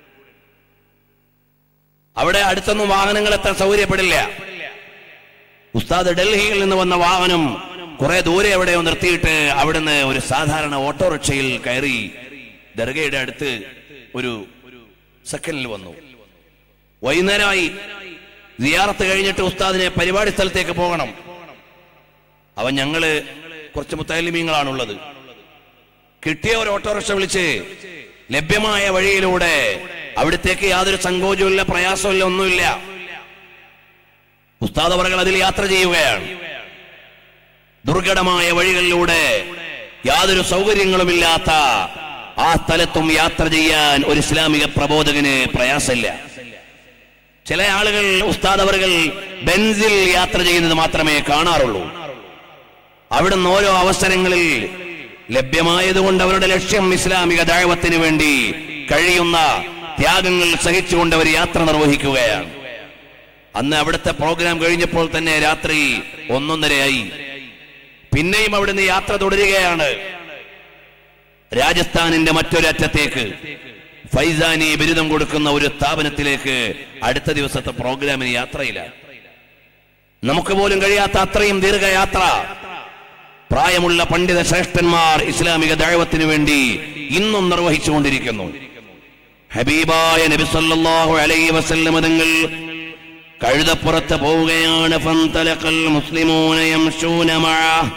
അവിടെ അടുത്തൊന്നും വാഹനങ്ങൾ എത്താൻ സൗകര്യപ്പെടില്ല ഉസ്താദ് ഡൽഹിയിൽ നിന്ന് വന്ന വാഹനം കുറെ ദൂരെ എവിടെയോ നിർത്തിയിട്ട് അവിടുന്ന് ഒരു സാധാരണ ഓട്ടോറിക്ഷയിൽ കയറി ദർഗയുടെ അടുത്ത് ഒരു സെക്കൻഡിൽ വന്നു വൈകുന്നേരമായി സിയാറത്ത് കഴിഞ്ഞിട്ട് ഉസ്താദിനെ പരിപാടി സ്ഥലത്തേക്ക് പോകണം അവൻ ഞങ്ങള് കുറച്ച് മുത്തലിമീങ്ങളാണുള്ളത് കിട്ടിയ ഒരു ഓട്ടോറിക്ഷ വിളിച്ച് ലഭ്യമായ വഴിയിലൂടെ അവിടത്തേക്ക് യാതൊരു സങ്കോചവുമില്ല പ്രയാസമില്ല ഒന്നുമില്ല ഉസ്താദ് അവറുകൾ അതിൽ യാത്ര ചെയ്യുകയാണ് ദുർഘടമായ വഴികളിലൂടെ യാതൊരു സൗകര്യങ്ങളുമില്ലാത്ത ആ സ്ഥലത്തും യാത്ര ചെയ്യാൻ ഒരു ഇസ്ലാമിക പ്രബോധകന് പ്രയാസമില്ല ചില ആളുകൾ ഉസ്താദ് അവറുകൾ ബെൻസിൽ യാത്ര ചെയ്യുന്നത് മാത്രമേ കാണാറുള്ളൂ അവിടുന്ന് ഓരോ അവസരങ്ങളിൽ ലഭ്യമായതുകൊണ്ട് അവരുടെ ലക്ഷ്യം ഇസ്ലാമിക ദൈവത്തിന് വേണ്ടി കഴിയുന്ന ത്യാഗങ്ങൾ സഹിച്ചുകൊണ്ട് അവർ യാത്ര നിർവഹിക്കുകയാണ് അന്ന് അവിടുത്തെ പ്രോഗ്രാം കഴിഞ്ഞപ്പോൾ തന്നെ രാത്രി ഒന്നൊന്നരയായി പിന്നെയും അവിടുന്ന് യാത്ര തുടരുകയാണ് രാജസ്ഥാനിന്റെ മറ്റൊരറ്റത്തേക്ക് ഫൈസാനി ബിരുദം കൊടുക്കുന്ന ഒരു സ്ഥാപനത്തിലേക്ക് അടുത്ത ദിവസത്തെ പ്രോഗ്രാമിന് യാത്രയില്ല നമുക്ക് പോലും കഴിയാത്ത അത്രയും ദീർഘയാത്ര പ്രായമുള്ള പണ്ഡിത ശ്രേഷ്ഠന്മാർ ഇസ്ലാമിക ദൈവത്തിനു വേണ്ടി ഇന്നും നിർവഹിച്ചുകൊണ്ടിരിക്കുന്നു ഹബീബായ നബി സല്ലല്ലാഹു അലൈഹി വസല്ലം തങ്ങൾ കഴുതപ്പുറത്ത് പോവുകയാണ് ഫന്തലഖൽ മുസ്ലിമൂന യംശൂന മഅഹ്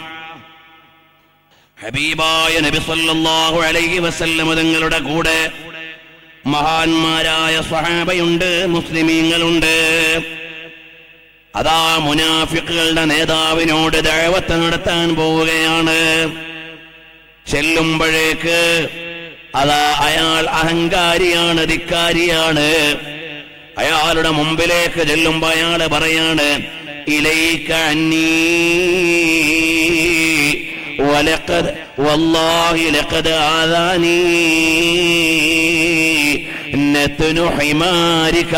ഹബീബായ നബി സല്ലല്ലാഹു അലൈഹി വസല്ലം തങ്ങളുടെ കൂടെ മഹാന്മാരായ സ്വഹാബയുണ്ട് മുസ്ലിമീങ്ങളുണ്ട് അതാ മുനാഫിക്കുകളുടെ നേതാവിനോട് ദഴവത്ത് നടത്താൻ പോവുകയാണ് ചെല്ലുമ്പോഴേക്ക് അതാ അയാൾ അഹങ്കാരിയാണ് ധിക്കാരിയാണ് അയാളുടെ മുമ്പിലേക്ക് ചെല്ലുമ്പോ അയാള് പറയാണ് ഇലൈക്ക അന്നീ ولقد والله لقد آذاني نتن حمارك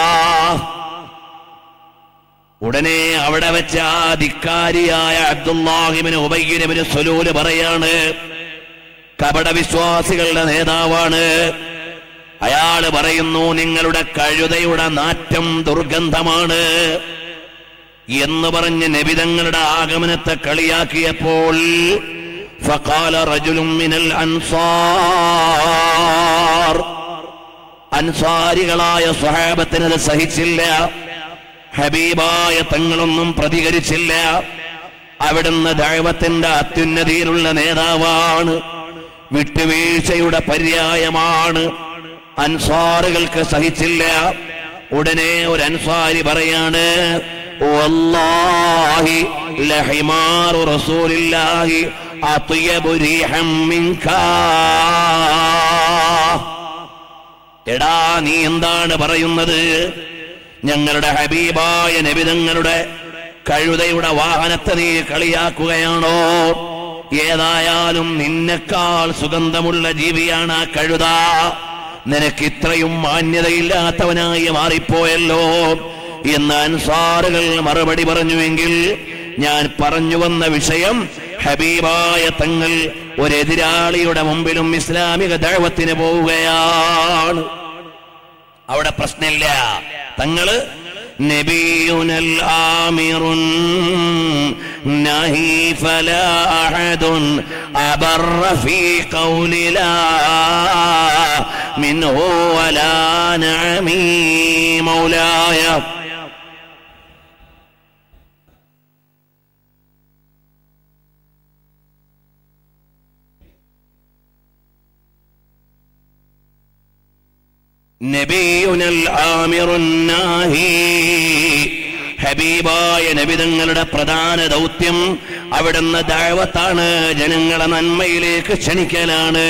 ഉടനെ അവിടെ വെച്ച് ആ ധിക്കാരിയായ അബ്ദുല്ലാഹിബിന് ഉബയ്യനബിന് സൊലൂല് പറയാണ് കപട വിശ്വാസികളുടെ നേതാവാണ് അയാള് പറയുന്നു നിങ്ങളുടെ കഴുതയുടെ നാറ്റം ദുർഗന്ധമാണ് എന്ന് പറഞ്ഞ് നബിതങ്ങളുടെ ആഗമനത്തെ കളിയാക്കിയപ്പോൾ ഫഖാല റജുലും മിനൽ അൻസാർ അൻസാരികളായ സ്വഹാബത്തിനത് സഹിച്ചില്ല ഹബീബായ തങ്ങളൊന്നും പ്രതികരിച്ചില്ല അവിടുന്ന് ദൈവത്തിന്റെ അത്യുന്നതിയിലുള്ള നേതാവാണ് വിട്ടുവീഴ്ചയുടെ പര്യായമാണ് അൻസാറുകൾക്ക് സഹിച്ചില്ല ഉടനെ ഒരു അൻസാരി പറയാണ് വല്ലാഹി ലഹിമാറു റസൂലില്ലാഹി അത്യബു റീഹം മിൻകാ എടാ നീ എന്താണ് പറയുന്നത് ഞങ്ങളുടെ ഹബീബായ നബിതങ്ങളുടെ കഴുതയുടെ വാഹനത്തെ നീ കളിയാക്കുകയാണോ ഏതായാലും നിന്നെക്കാൾ സുഗന്ധമുള്ള ജീവിയാണ് ആ കഴുത നിനക്ക് ഇത്രയും മാന്യതയില്ലാത്തവനായി മാറിപ്പോയല്ലോ എന്ന് അൻസാറുകൾ മറുപടി പറഞ്ഞുവെങ്കിൽ ഞാൻ പറഞ്ഞു വന്ന വിഷയം ഹബീബായ തങ്ങൾ ഒരു എതിരാളിയുടെ മുമ്പിലും ഇസ്ലാമിക ദൈവത്തിന് പോവുകയാണ് അവിടെ പ്രശ്നമില്ല തങ്ങള് നബിയുനൽ ആമിറുൻ നഹി ഫലാ അഹദുൻ അബറ ഫീ ഖൗലി ലാ മിൻഹു വലാ നഅമീ മൗലായ നബിയുനൽ ആമിറുൻ നാഹി ഹബീബായ നബിതങ്ങളുടെ പ്രധാന ദൗത്യം അവിടുന്ന് ദാവത്താണ് ജനങ്ങളെ നന്മയിലേക്ക് ക്ഷണിക്കലാണ്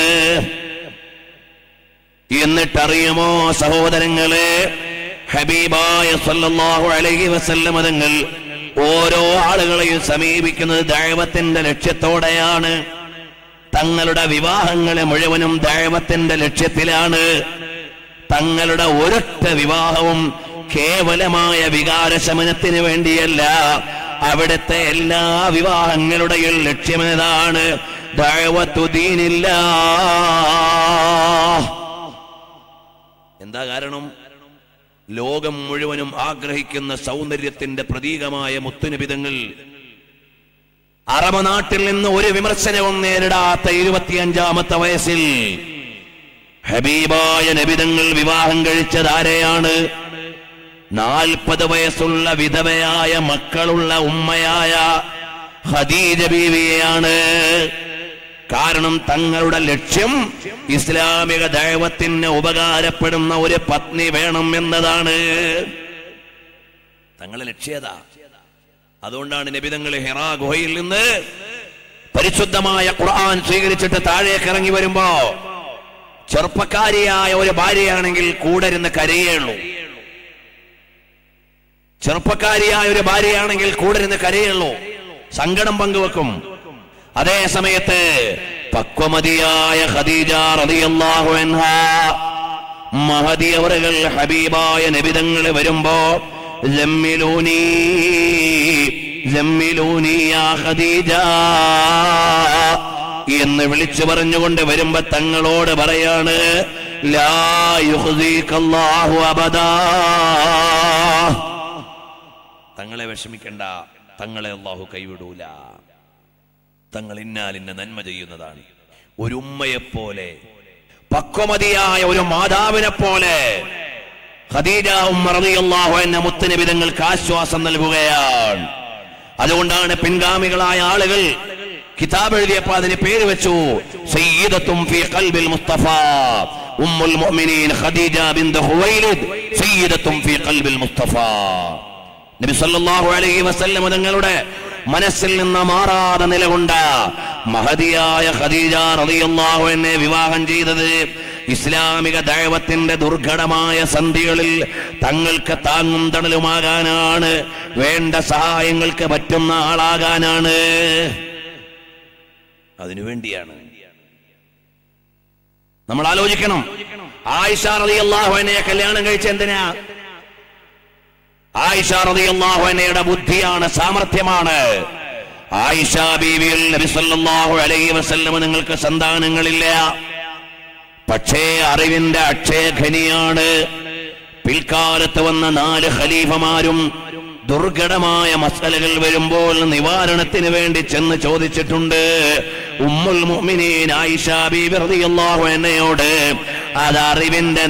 എന്നിട്ടറിയുമോ സഹോദരങ്ങളെ ഹബീബായ സല്ലല്ലാഹു അലൈഹി വസല്ലമ തങ്ങൾ ഓരോ ആളുകളെയും സമീപിക്കുന്നത് ദൈവത്തിന്റെ ലക്ഷ്യത്തോടെയാണ് തങ്ങളുടെ വിവാഹങ്ങളെ മുഴുവനും ദൈവത്തിന്റെ ലക്ഷ്യത്തിലാണ് തങ്ങളുടെ ഒരൊറ്റ വിവാഹവും കേവലമായ വികാരശമനത്തിന് വേണ്ടിയല്ല അവിടുത്തെ എല്ലാ വിവാഹങ്ങളുടെയും ലക്ഷ്യമേതാണ് ദൈവത്തുദീനില്ല എന്താ കാരണം ലോകം മുഴുവനും ആഗ്രഹിക്കുന്ന സൗന്ദര്യത്തിന്റെ പ്രതീകമായ മുത്തുനിബിതങ്ങൾ അറബ് നാട്ടിൽ നിന്ന് ഒരു വിമർശനവും നേരിടാത്ത ഇരുപത്തിയഞ്ചാമത്തെ വയസ്സിൽ ഹബീബായ നബിതങ്ങൾ വിവാഹം കഴിച്ചത് ആരെയാണ് നാൽപ്പത് വയസ്സുള്ള വിധവയായ മക്കളുള്ള ഉമ്മയായ ഖദീജ ബീവിയെയാണ് കാരണം തങ്ങളുടെ ലക്ഷ്യം ഇസ്ലാമിക ദൈവത്തിന് ഉപകാരപ്പെടുന്ന ഒരു പത്നി വേണം എന്നതാണ് തങ്ങളെ ലക്ഷ്യത അതുകൊണ്ടാണ് നബിതങ്ങൾ ഹിറാ ഗുഹയിൽ നിന്ന് പരിശുദ്ധമായ ഖുർആൻ സ്വീകരിച്ചിട്ട് താഴേക്ക് ഇറങ്ങി വരുമ്പോ ചെറുപ്പക്കാരിയായ ഒരു ഭാര്യയാണെങ്കിൽ കൂടെ ഇരുന്ന് കരയേയുള്ളൂ ചെറുപ്പക്കാരിയായ ഒരു ഭാര്യയാണെങ്കിൽ കൂടെ നിന്ന് കരയുള്ളൂ സങ്കടം പങ്കുവെക്കും അതേ സമയത്ത് പക്വമതിയായ ഖദീജ റളിയല്ലാഹു അൻഹ മഹദി അവറുകൾ ഹബീബായ നബിതങ്ങൾ വരുമ്പോ ജമ്മിലൂനി ജമ്മിലൂനി യാ ഖദീജ എന്ന് വിളിച്ചു പറഞ്ഞുകൊണ്ട് വരുമ്പോ തങ്ങളോട് പറയാണ് ലാ യുഹ്ദീകല്ലാഹു അബദാ തങ്ങളെ വിഷമിക്കണ്ട തങ്ങളെ അള്ളാഹു കൈവിടൂല തങ്ങൾ ഇന്നാലിന്ന നന്മ ചെയ്യുന്നതാണ് ഒരു ഉമ്മയെപ്പോലെ പക്വമതിയായ ഒരു മാതാവിനെ പോലെ ഖദീജ ഉമ്മ റളിയല്ലാഹു അൻഹ മുത്തനബി തങ്ങൾക്ക് ആശ്വാസം നൽകുകയാണ് അതുകൊണ്ടാണ് പിൻഗാമികളായ ആളുകൾ കിതാബ് എഴുതിയപ്പോൾ അതിന് പേര് വെച്ചു സയ്യിദത്തും ഫീ ഖൽബിൽ മുസ്തഫ ഉമ്മുൽ മുഅ്മിനീൻ ഖദീജ ബിൻത് ഹുവൈലിദ് സയ്യിദത്തും ഫീ ഖൽബിൽ മുസ്തഫ നബി സല്ലല്ലാഹു അലൈഹി വസല്ലം തങ്ങളുടെ മനസ്സിൽ നിന്ന് മാറാതെ നിലകൊണ്ട മഹതിയായ ഖദീജ റളിയല്ലാഹു അൻഹയെ വിവാഹം ചെയ്തത് ഇസ്ലാമിക ദൈവത്തിന്റെ ദുർഘടമായ സന്ധികളിൽ തങ്ങൾക്ക് താങ്ങും തണലുമാകാനാണ് വേണ്ട സഹായങ്ങൾക്ക് പറ്റുന്ന ആളാകാനാണ് അതിനുവേണ്ടിയാണ് നമ്മൾ ആലോചിക്കണം ആയിഷ റളിയല്ലാഹു അൻഹയെ കല്യാണം കഴിച്ച എന്തിനാ ആയിഷ റളിയല്ലാഹു അൻഹയുടെ ബുദ്ധിയാണ് സാമർഥ്യമാണ് ആയിഷ ബീവിയിൽ നബി സല്ലല്ലാഹു അലൈഹി വസല്ലം നിങ്ങൾക്ക് സന്താനങ്ങളില്ല പക്ഷേ അറിവിന്റെ അക്ഷയഖനിയാണ് പിൽക്കാലത്ത് വന്ന നാല് ഖലീഫമാരും ദുർഘടമായ മസലകൾ വരുമ്പോൾ നിവാരണത്തിന് വേണ്ടി ചെന്ന് ചോദിച്ചിട്ടുണ്ട് ഉമ്മുൽ മുഅ്മിനീൻ ആയിഷ ബീബി റളിയല്ലാഹു അൻഹയോട് അത് അറിവിന്റെ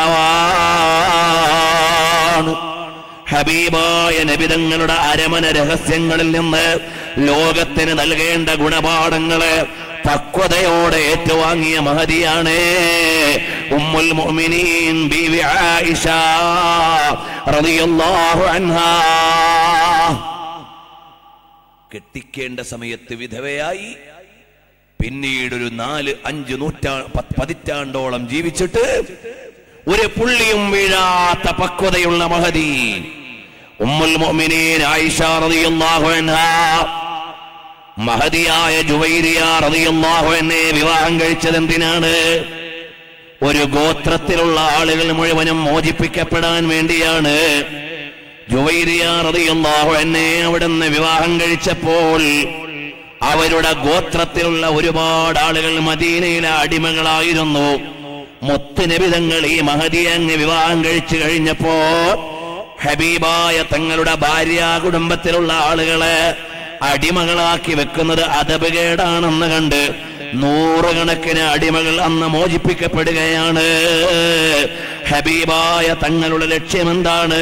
നേതാവാണ് ഹബീബായ നബിതങ്ങളുടെ അരമന രഹസ്യങ്ങളിൽ നിന്ന് ലോകത്തിന് നൽകേണ്ട ഗുണപാഠങ്ങള് പക്വതയോടെ ഏറ്റുവാങ്ങിയ മഹതിയാണ് ഉമ്മുൽ മുഅ്മിനീൻ ബീവി ആയിഷ റളിയല്ലാഹു അൻഹാ കെട്ടിക്കേണ്ട സമയത്ത് വിധവയായി പിന്നീട് ഒരു നാല് അഞ്ച് നൂറ്റാ പത്ത് പതിറ്റാണ്ടോളം ജീവിച്ചിട്ട് ഒരു പുള്ളിയും വീഴാത്ത പക്വതയുള്ള മഹതി ഉമ്മുൽ മുഅ്മിനീൻ ആയിഷ റളിയല്ലാഹു അൻഹാ മഹതിയായ ജുവൈരിയ റളിയല്ലാഹു അൻഹയെ വിവാഹം കഴിച്ചത് എന്തിനാണ് ഒരു ഗോത്രത്തിലുള്ള ആളുകൾ മുഴുവനും മോചിപ്പിക്കപ്പെടാൻ വേണ്ടിയാണ് ജുവൈരിയ റളിയല്ലാഹു അൻഹയെ അവിടുന്ന് വിവാഹം കഴിച്ചപ്പോൾ അവരുടെ ഗോത്രത്തിലുള്ള ഒരുപാട് ആളുകൾ മദീനയിലെ അടിമകളായിരുന്നു മുത്തുനിബിതങ്ങൾ ഈ മഹതിയെ അങ്ങ് വിവാഹം കഴിച്ചു കഴിഞ്ഞപ്പോ ഹബീബായ തങ്ങളുടെ ഭാര്യ കുടുംബത്തിലുള്ള ആളുകളെ അടിമകളാക്കി വെക്കുന്നത് അതപകേടാണെന്ന് കണ്ട് നൂറുകണക്കിന് അടിമകൾ അന്ന് മോചിപ്പിക്കപ്പെടുകയാണ് ഹബീബായ തങ്ങളുടെ ലക്ഷ്യം എന്താണ്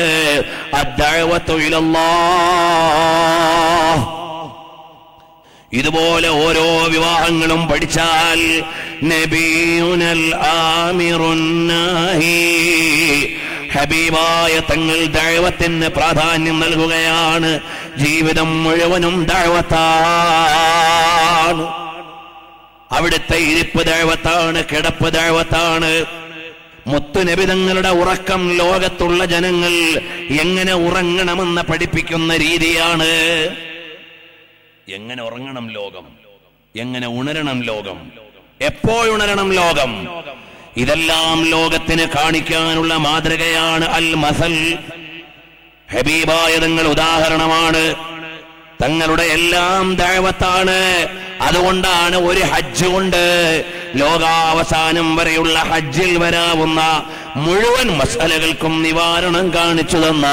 ഇതുപോലെ ഓരോ വിവാഹങ്ങളും പഠിച്ചാൽ നബിയുനൽ ആമിറുന്നാഹി ഹബീബായ തങ്ങൾ ദൈവത്തിന് പ്രാധാന്യം നൽകുകയാണ് ജീവിതം മുഴുവനും ദൈവത്താണ് അവിടുത്തെ ഇരിപ്പ് ദൈവത്താണ് കിടപ്പ് ദൈവത്താണ് മുത്തുനബിതങ്ങളുടെ ഉറക്കം ലോകത്തുള്ള ജനങ്ങൾ എങ്ങനെ ഉറങ്ങണമെന്ന് പഠിപ്പിക്കുന്ന രീതിയാണ് എങ്ങനെ ഉറങ്ങണം ലോകം എങ്ങനെ ഉണരണം ലോകം എപ്പോഴുണരണം ലോകം ഇതെല്ലാം ലോകത്തിന് കാണിക്കാനുള്ള മാതൃകയാണ് അൽ മസൽ ഹബീബായ തങ്ങൾ ഉദാഹരണമാണ് തങ്ങളുടെ എല്ലാം ദൈവത്താണ് അതുകൊണ്ടാണ് ഒരു ഹജ്ജ് കൊണ്ട് ലോകാവസാനം വരെയുള്ള ഹജ്ജിൽ വരാവുന്ന മുഴുവൻ മസാലകൾക്കും നിവാരണം കാണിച്ചു തന്ന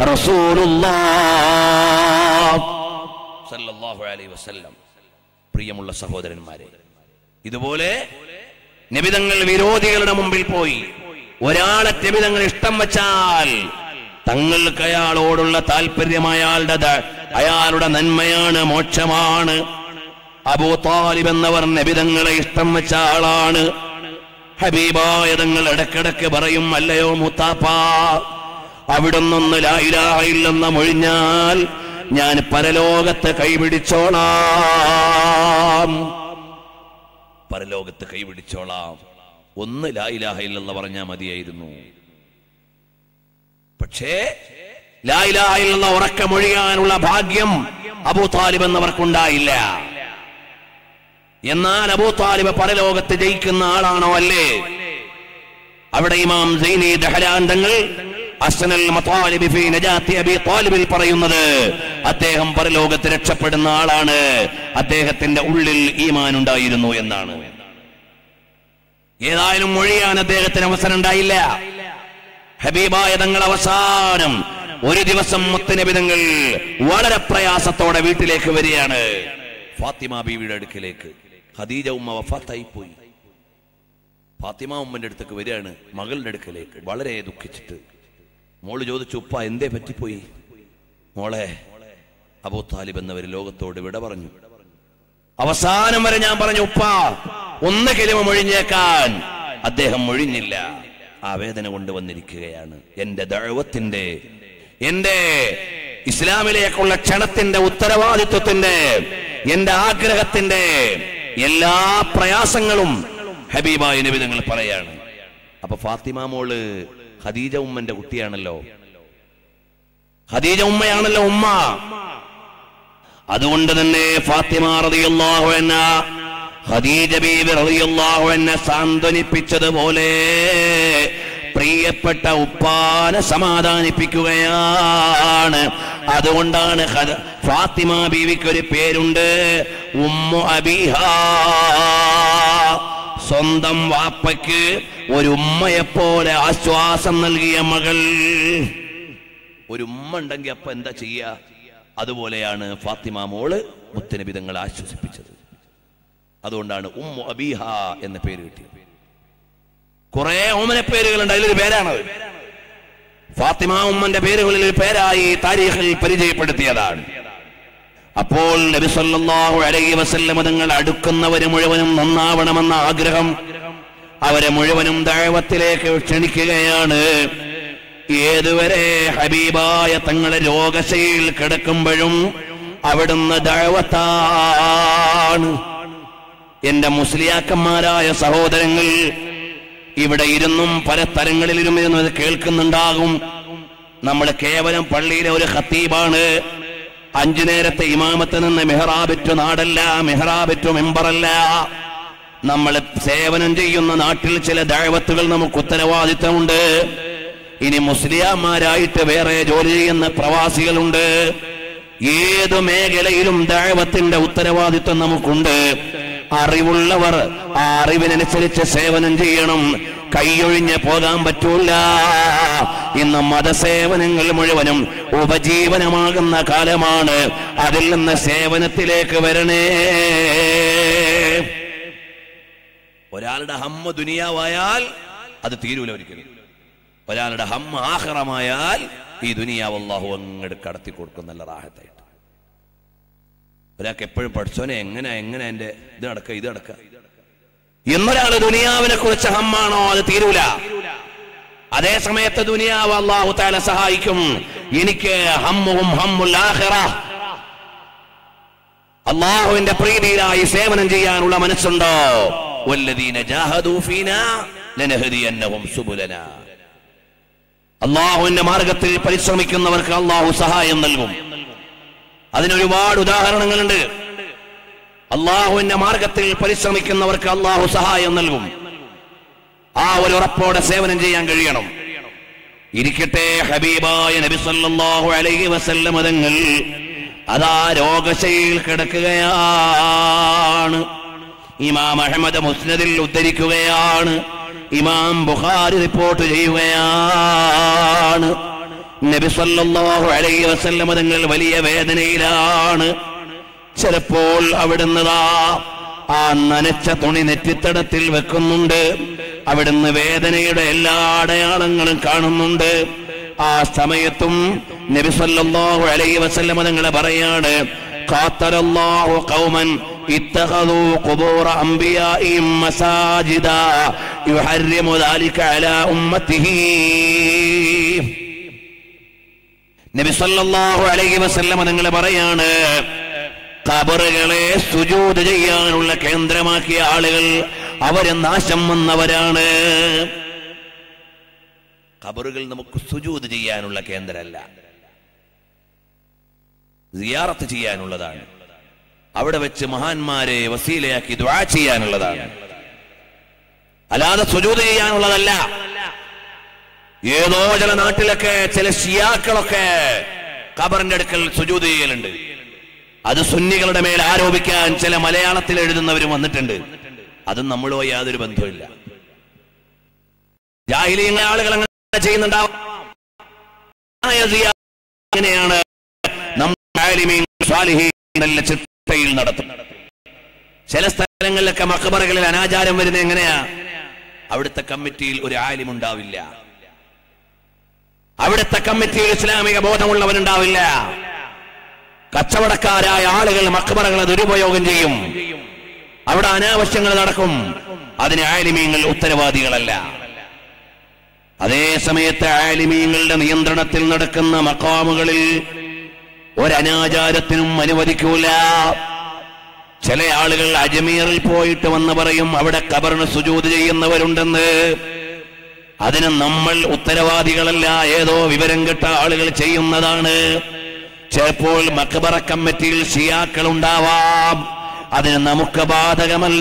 റസൂലുള്ളാഹ് അലൈഹി വസല്ലം പ്രിയമുള്ള സഹോദരന്മാരെ ഇതുപോലെ നിബിതങ്ങൾ വിരോധികളുടെ മുമ്പിൽ പോയി ഒരാളെ നിബിതങ്ങൾ ഇഷ്ടം വെച്ചാൽ തങ്ങൾക്ക് അയാളോടുള്ള താല്പര്യം അയാളുടെ ദ- അയാളുടെ നന്മയാണ് മോക്ഷമാണ് അബൂ താലിബ് എന്നവർ നബിതങ്ങളെ ഇഷ്ടം വെച്ച ആളാണ് ഹബീബായ തങ്ങൾ ഇടക്കിടക്ക് പറയും അല്ലയോ മുത്താപ്പ അവിടുന്നൊന്ന് ലായിലായില്ലെന്ന് മൊഴിഞ്ഞാൽ ഞാൻ പരലോകത്ത് കൈപിടിച്ചോളാം പരലോകത്ത് കൈപിടിച്ചോളാം ഒന്ന് ലായിലാഹ ഇല്ലെന്ന് പറഞ്ഞാൽ മതിയായിരുന്നു പക്ഷേ ലായിലായുള്ള ഉറക്കമൊഴിയാനുള്ള ഭാഗ്യം അബൂ താലിബ് എന്നവർക്കുണ്ടായില്ല എന്നാൽ അബൂ താലിബ് പരലോകത്ത് ജയിക്കുന്ന ആളാണോ അല്ലേ അവിടെ ഇമാം സൈനി ദഹരാന്തങ്ങൾ അസ്നൽ മതാലിബി ഫീ നജാത്തി അബി താലിബിൽ പറയുന്നത് അദ്ദേഹം പരലോകത്ത് രക്ഷപ്പെടുന്ന ആളാണ് അദ്ദേഹത്തിന്റെ ഉള്ളിൽ ഈമാൻ ഉണ്ടായിരുന്നു എന്നാണ് ഏതായാലും മൊഴിയാൻ അദ്ദേഹത്തിന് അവസരം ഉണ്ടായില്ല ഹബീബായ തങ്ങൾ അവസാനം ഒരു ദിവസം മുത്തനബി തങ്ങൾ വളരെ പ്രയാസത്തോടെ വീട്ടിലേക്ക് വരികയാണ് ഫാത്തിമ ബീവിയുടെ അടുക്കിലേക്ക് ഖദീജ ഉമ്മ വഫാത്തായി പോയി ഫാത്തിമ ഉമ്മന്റെ അടുത്തേക്ക് വരികയാണ് മകളുടെ അടുക്കലേക്ക് വളരെ ദുഃഖിച്ചിട്ട് മോള് ചോദിച്ചു ഉപ്പ എന്തേ പറ്റിപ്പോയി മോളെ അബൂ താലിബ് എന്നവർ ലോകത്തോട് വിട പറഞ്ഞു അവസാനം വരെ ഞാൻ പറഞ്ഞു ഉപ്പ ഒന്ന് കിലിമ മൊഴിഞ്ഞേക്കാൻ അദ്ദേഹം മൊഴിഞ്ഞില്ല ആ വേദന കൊണ്ട് വന്നിരിക്കുകയാണ് എന്റെ ദഴവത്തിന്റെ എന്റെ ഇസ്ലാമിലേക്കുള്ള ക്ഷണത്തിന്റെ ഉത്തരവാദിത്വത്തിന്റെ എന്റെ ആഗ്രഹത്തിന്റെ എല്ലാ പ്രയാസങ്ങളും ഹബീബായ നബി നിങ്ങൾ പറയാണ് അപ്പൊ ഫാത്തിമ മോള് ഖദീജ ഉമ്മന്റെ കുട്ടിയാണല്ലോ ഖദീജ ഉമ്മയാണല്ലോ ഉമ്മ അതുകൊണ്ട് തന്നെ ഫാത്തിമ റളിയല്ലാഹു അൻഹ ഖദീജ ബീവി റളിയല്ലാഹു അൻഹ സാന്ത്വനിപ്പിച്ചതുപോലെ പ്രിയപ്പെട്ട ഉപ്പാനെ സമാധാനിപ്പിക്കുകയാണ് അതുകൊണ്ടാണ് ഖദ- ഫാത്തിമ ബീവിക്ക് ഒരു പേരുണ്ട് ഉമ്മു അബീഹ സ്വന്തം വാപ്പയ്ക്ക് ഒരു ഉമ്മയെപ്പോലെ ആശ്വാസം നൽകിയ മകൾ ഒരു ഉമ്മ ഉണ്ടെങ്കിൽ അപ്പൊ എന്താ ചെയ്യുക അതുപോലെയാണ് ഫാത്തിമ മോള് മുത്തനബി തങ്ങളെ ആശ്വസിപ്പിച്ചത് അതുകൊണ്ടാണ് ഉമ്മു അബീഹ എന്ന പേര് കിട്ടിയത് കുറെ ഓമന പേരുകളുണ്ട് അതിലൊരു പേരാണത് ഫാത്തിമ ഉമ്മന്റെ പേരുകളിൽ ഒരു പേരായി താരീഖിൽ പരിചയപ്പെടുത്തിയതാണ് അപ്പോൾ നബി സല്ലല്ലാഹു അലൈഹി വസല്ലം തങ്ങൾ അടുക്കുന്നവര് മുഴുവനും നന്നാവണമെന്ന ആഗ്രഹം അവരെ മുഴുവനും ദൈവത്തിലേക്ക് ക്ഷണിക്കുകയാണ് ഏതുവരെ ഹബീബായ തങ്ങളെ രോഗശയിൽ കിടക്കുമ്പോഴും അവിടുന്ന് ദഴവത്താണ് എന്റെ മുസ്ലിയാക്കന്മാരായ സഹോദരങ്ങൾ ഇവിടെ ഇരുന്നും പല തലങ്ങളിലും ഇരുന്നും ഇത് കേൾക്കുന്നുണ്ടാകും നമ്മൾ കേവലം പള്ളിയിലെ ഒരു ഖത്തീബാണ് അഞ്ചു നേരത്തെ ഇമാമത്ത് നിന്ന് മെഹ്റാബിറ്റു നാടല്ല മെഹ്റാബിറ്റു മെമ്പറല്ല നമ്മൾ സേവനം ചെയ്യുന്ന നാട്ടിൽ ചില ദഴവത്തുകൾ നമുക്ക് ഉത്തരവാദിത്തമുണ്ട് ഇനി മുസ്ലിയാമാരായിട്ട് വേറെ ജോലി ചെയ്യുന്ന പ്രവാസികളുണ്ട് ഏതു മേഖലയിലും ദഴവത്തിന്റെ ഉത്തരവാദിത്വം നമുക്കുണ്ട് അറിവുള്ളവർ ആ അറിവിനനുസരിച്ച് സേവനം ചെയ്യണം കൈയൊഴിഞ്ഞ് പോകാൻ പറ്റൂല ഇന്ന് മതസേവനങ്ങൾ മുഴുവനും ഉപജീവനമാകുന്ന കാലമാണ് അതിൽ നിന്ന് സേവനത്തിലേക്ക് വരണേ ഒരാളുടെ ഹമ്മ ദുനിയാവായാൽ അത് തീരൂല ഒരിക്കലും ഒരാളുടെ ഹമ്മ ആഹ്റമായാൽ ഈ ദുനിയാവ് അള്ളാഹു അങ്ങോട്ട് കടത്തി കൊടുക്കും നല്ല റാഹത്തായിട്ട് ഒരാൾക്ക് എപ്പോഴും പഠിച്ചോനെ എങ്ങനെ എങ്ങനെ എന്റെ ഇത് നടക്ക ഇത് നടക്ക എന്നൊരാള് ദുനിയാവിനെ കുറിച്ച് ഹമ്മാണോ അത് തീരൂല അതേ സമയത്ത് ദുനിയാവ് അള്ളാഹു താല സഹായിക്കും എനിക്ക് ഹമ്മും ഹമ്മുൽ ആഖിറ അള്ളാഹുവിന്റെ പ്രീതിയിലായി സേവനം ചെയ്യാനുള്ള മനസ്സുണ്ടോ വല്ലദീന ജാഹദൂ ഫീനാ ലനഹദിയന്നഹും സുബുലനാ അള്ളാഹുവിന്റെ മാർഗത്തിൽ പരിശ്രമിക്കുന്നവർക്ക് അള്ളാഹു സഹായം നൽകും അതിനൊരുപാട് ഉദാഹരണങ്ങളുണ്ട് അള്ളാഹുവിന്റെ മാർഗത്തിൽ പരിശ്രമിക്കുന്നവർക്ക് അള്ളാഹു സഹായം നൽകും ആ ഒരു ഉറപ്പോടെ സേവനം ചെയ്യാൻ കഴിയണം ഇരിക്കട്ടെ ഹബീബായ നബി സല്ലല്ലാഹു അലൈഹി വസല്ലം തങ്ങൾ അതാ രോഗശയിൽ കിടക്കുകയാണ് ഇമാം അഹമ്മദ് മുസ്നദിൽ ഉദ്ധരിക്കുകയാണ് ഇമാം ബുഖാരി റിപ്പോർട്ട് ചെയ്യുകയാണ് നബി സല്ലല്ലാഹു അലൈഹി വസല്ലം തങ്ങൾ വലിയ വേദനയിലാണ് ചിലപ്പോൾ അവിടുന്ന് ദാ ആ നനച്ച തുണി നെറ്റിത്തടത്തിൽ വെക്കുന്നുണ്ട് അവിടുന്ന് വേദനയുടെ എല്ലാ അടയാളങ്ങളും കാണുന്നുണ്ട് ആ സമയത്തും നബി സല്ലല്ലാഹു അലൈഹി വസല്ലം തങ്ങളെ പറയാണ് ഖാത്തലല്ലാഹു ഖൗമൻ اتخذوا قبور أنبيائهم مساجدا يحرم ذلك على أمته നബി സല്ലല്ലാഹു അലൈഹി വസല്ലം നിങ്ങൾ പറയാണ് കബറുകളെ സുജൂദ് ചെയ്യാനുള്ള കേന്ദ്രമാക്കിയ ആളുകൾ അവര് നാശം വന്നവരാണ് കബറുകൾ നമുക്ക് സുജൂദ് ചെയ്യാനുള്ള കേന്ദ്രമല്ല സിയാറത്ത് ചെയ്യാനുള്ളതാണ് അവിടെ വെച്ച് മഹാന്മാരെ വസീലയാക്കി ദ്വാ ചെയ്യാനുള്ളതാണ് അല്ലാതെ സുജൂത് ചെയ്യാനുള്ളതല്ല ഏതോ ചില നാട്ടിലൊക്കെ ചില ഷിയാക്കളൊക്കെ ഖബറിന്റെ അടുക്കൽ സുജൂത് ചെയ്യലുണ്ട് അത് സുന്നികളുടെ മേൽ ആരോപിക്കാൻ ചില മലയാളത്തിൽ എഴുതുന്നവരും വന്നിട്ടുണ്ട് അതും നമ്മളോ യാതൊരു ബന്ധവുമില്ല ജാഹിലീയ ആളുകൾ അങ്ങനെ ചെയ്യുന്നുണ്ടാവും അങ്ങനെയാണ് നമ്മുടെ ആലിമീൻ സ്വാലിഹീൻ എന്ന ചിട്ടയിൽ നടത്തും ചില സ്ഥലങ്ങളിലൊക്കെ മക്കബറകളിൽ അനാചാരം വരുന്നത് എങ്ങനെയാ അവിടുത്തെ കമ്മിറ്റിയിൽ ഒരു ആലിം ഉണ്ടാവില്ല അവിടുത്തെ കമ്മിറ്റിയിൽ ഇസ്ലാമിക ബോധമുള്ളവരുണ്ടാവില്ല കച്ചവടക്കാരായ ആളുകൾ മക്കബറകളെ ദുരുപയോഗം ചെയ്യും അവിടെ അനാവശ്യങ്ങൾ നടക്കും അതിന് ആലിമീങ്ങൾ ഉത്തരവാദികളല്ല അതേ സമയത്ത് ആലിമീങ്ങളുടെ നിയന്ത്രണത്തിൽ നടക്കുന്ന മക്കാമുകളിൽ ഒരനാചാരത്തിനും അനുവദിക്കൂല ചില ആളുകൾ അജ്മീറിൽ പോയിട്ട് വന്ന് പറയും അവിടെ കബറിന് സുജൂത് ചെയ്യുന്നവരുണ്ടെന്ന് അതിന് നമ്മൾ ഉത്തരവാദികളല്ല ഏതോ വിവരം കെട്ട ആളുകൾ ചെയ്യുന്നതാണ് ചിലപ്പോൾ മക്ബറ കമ്മിറ്റിയിൽ ഷിയാക്കൾ ഉണ്ടാവാം അതിന് നമുക്ക് ബാധകമല്ല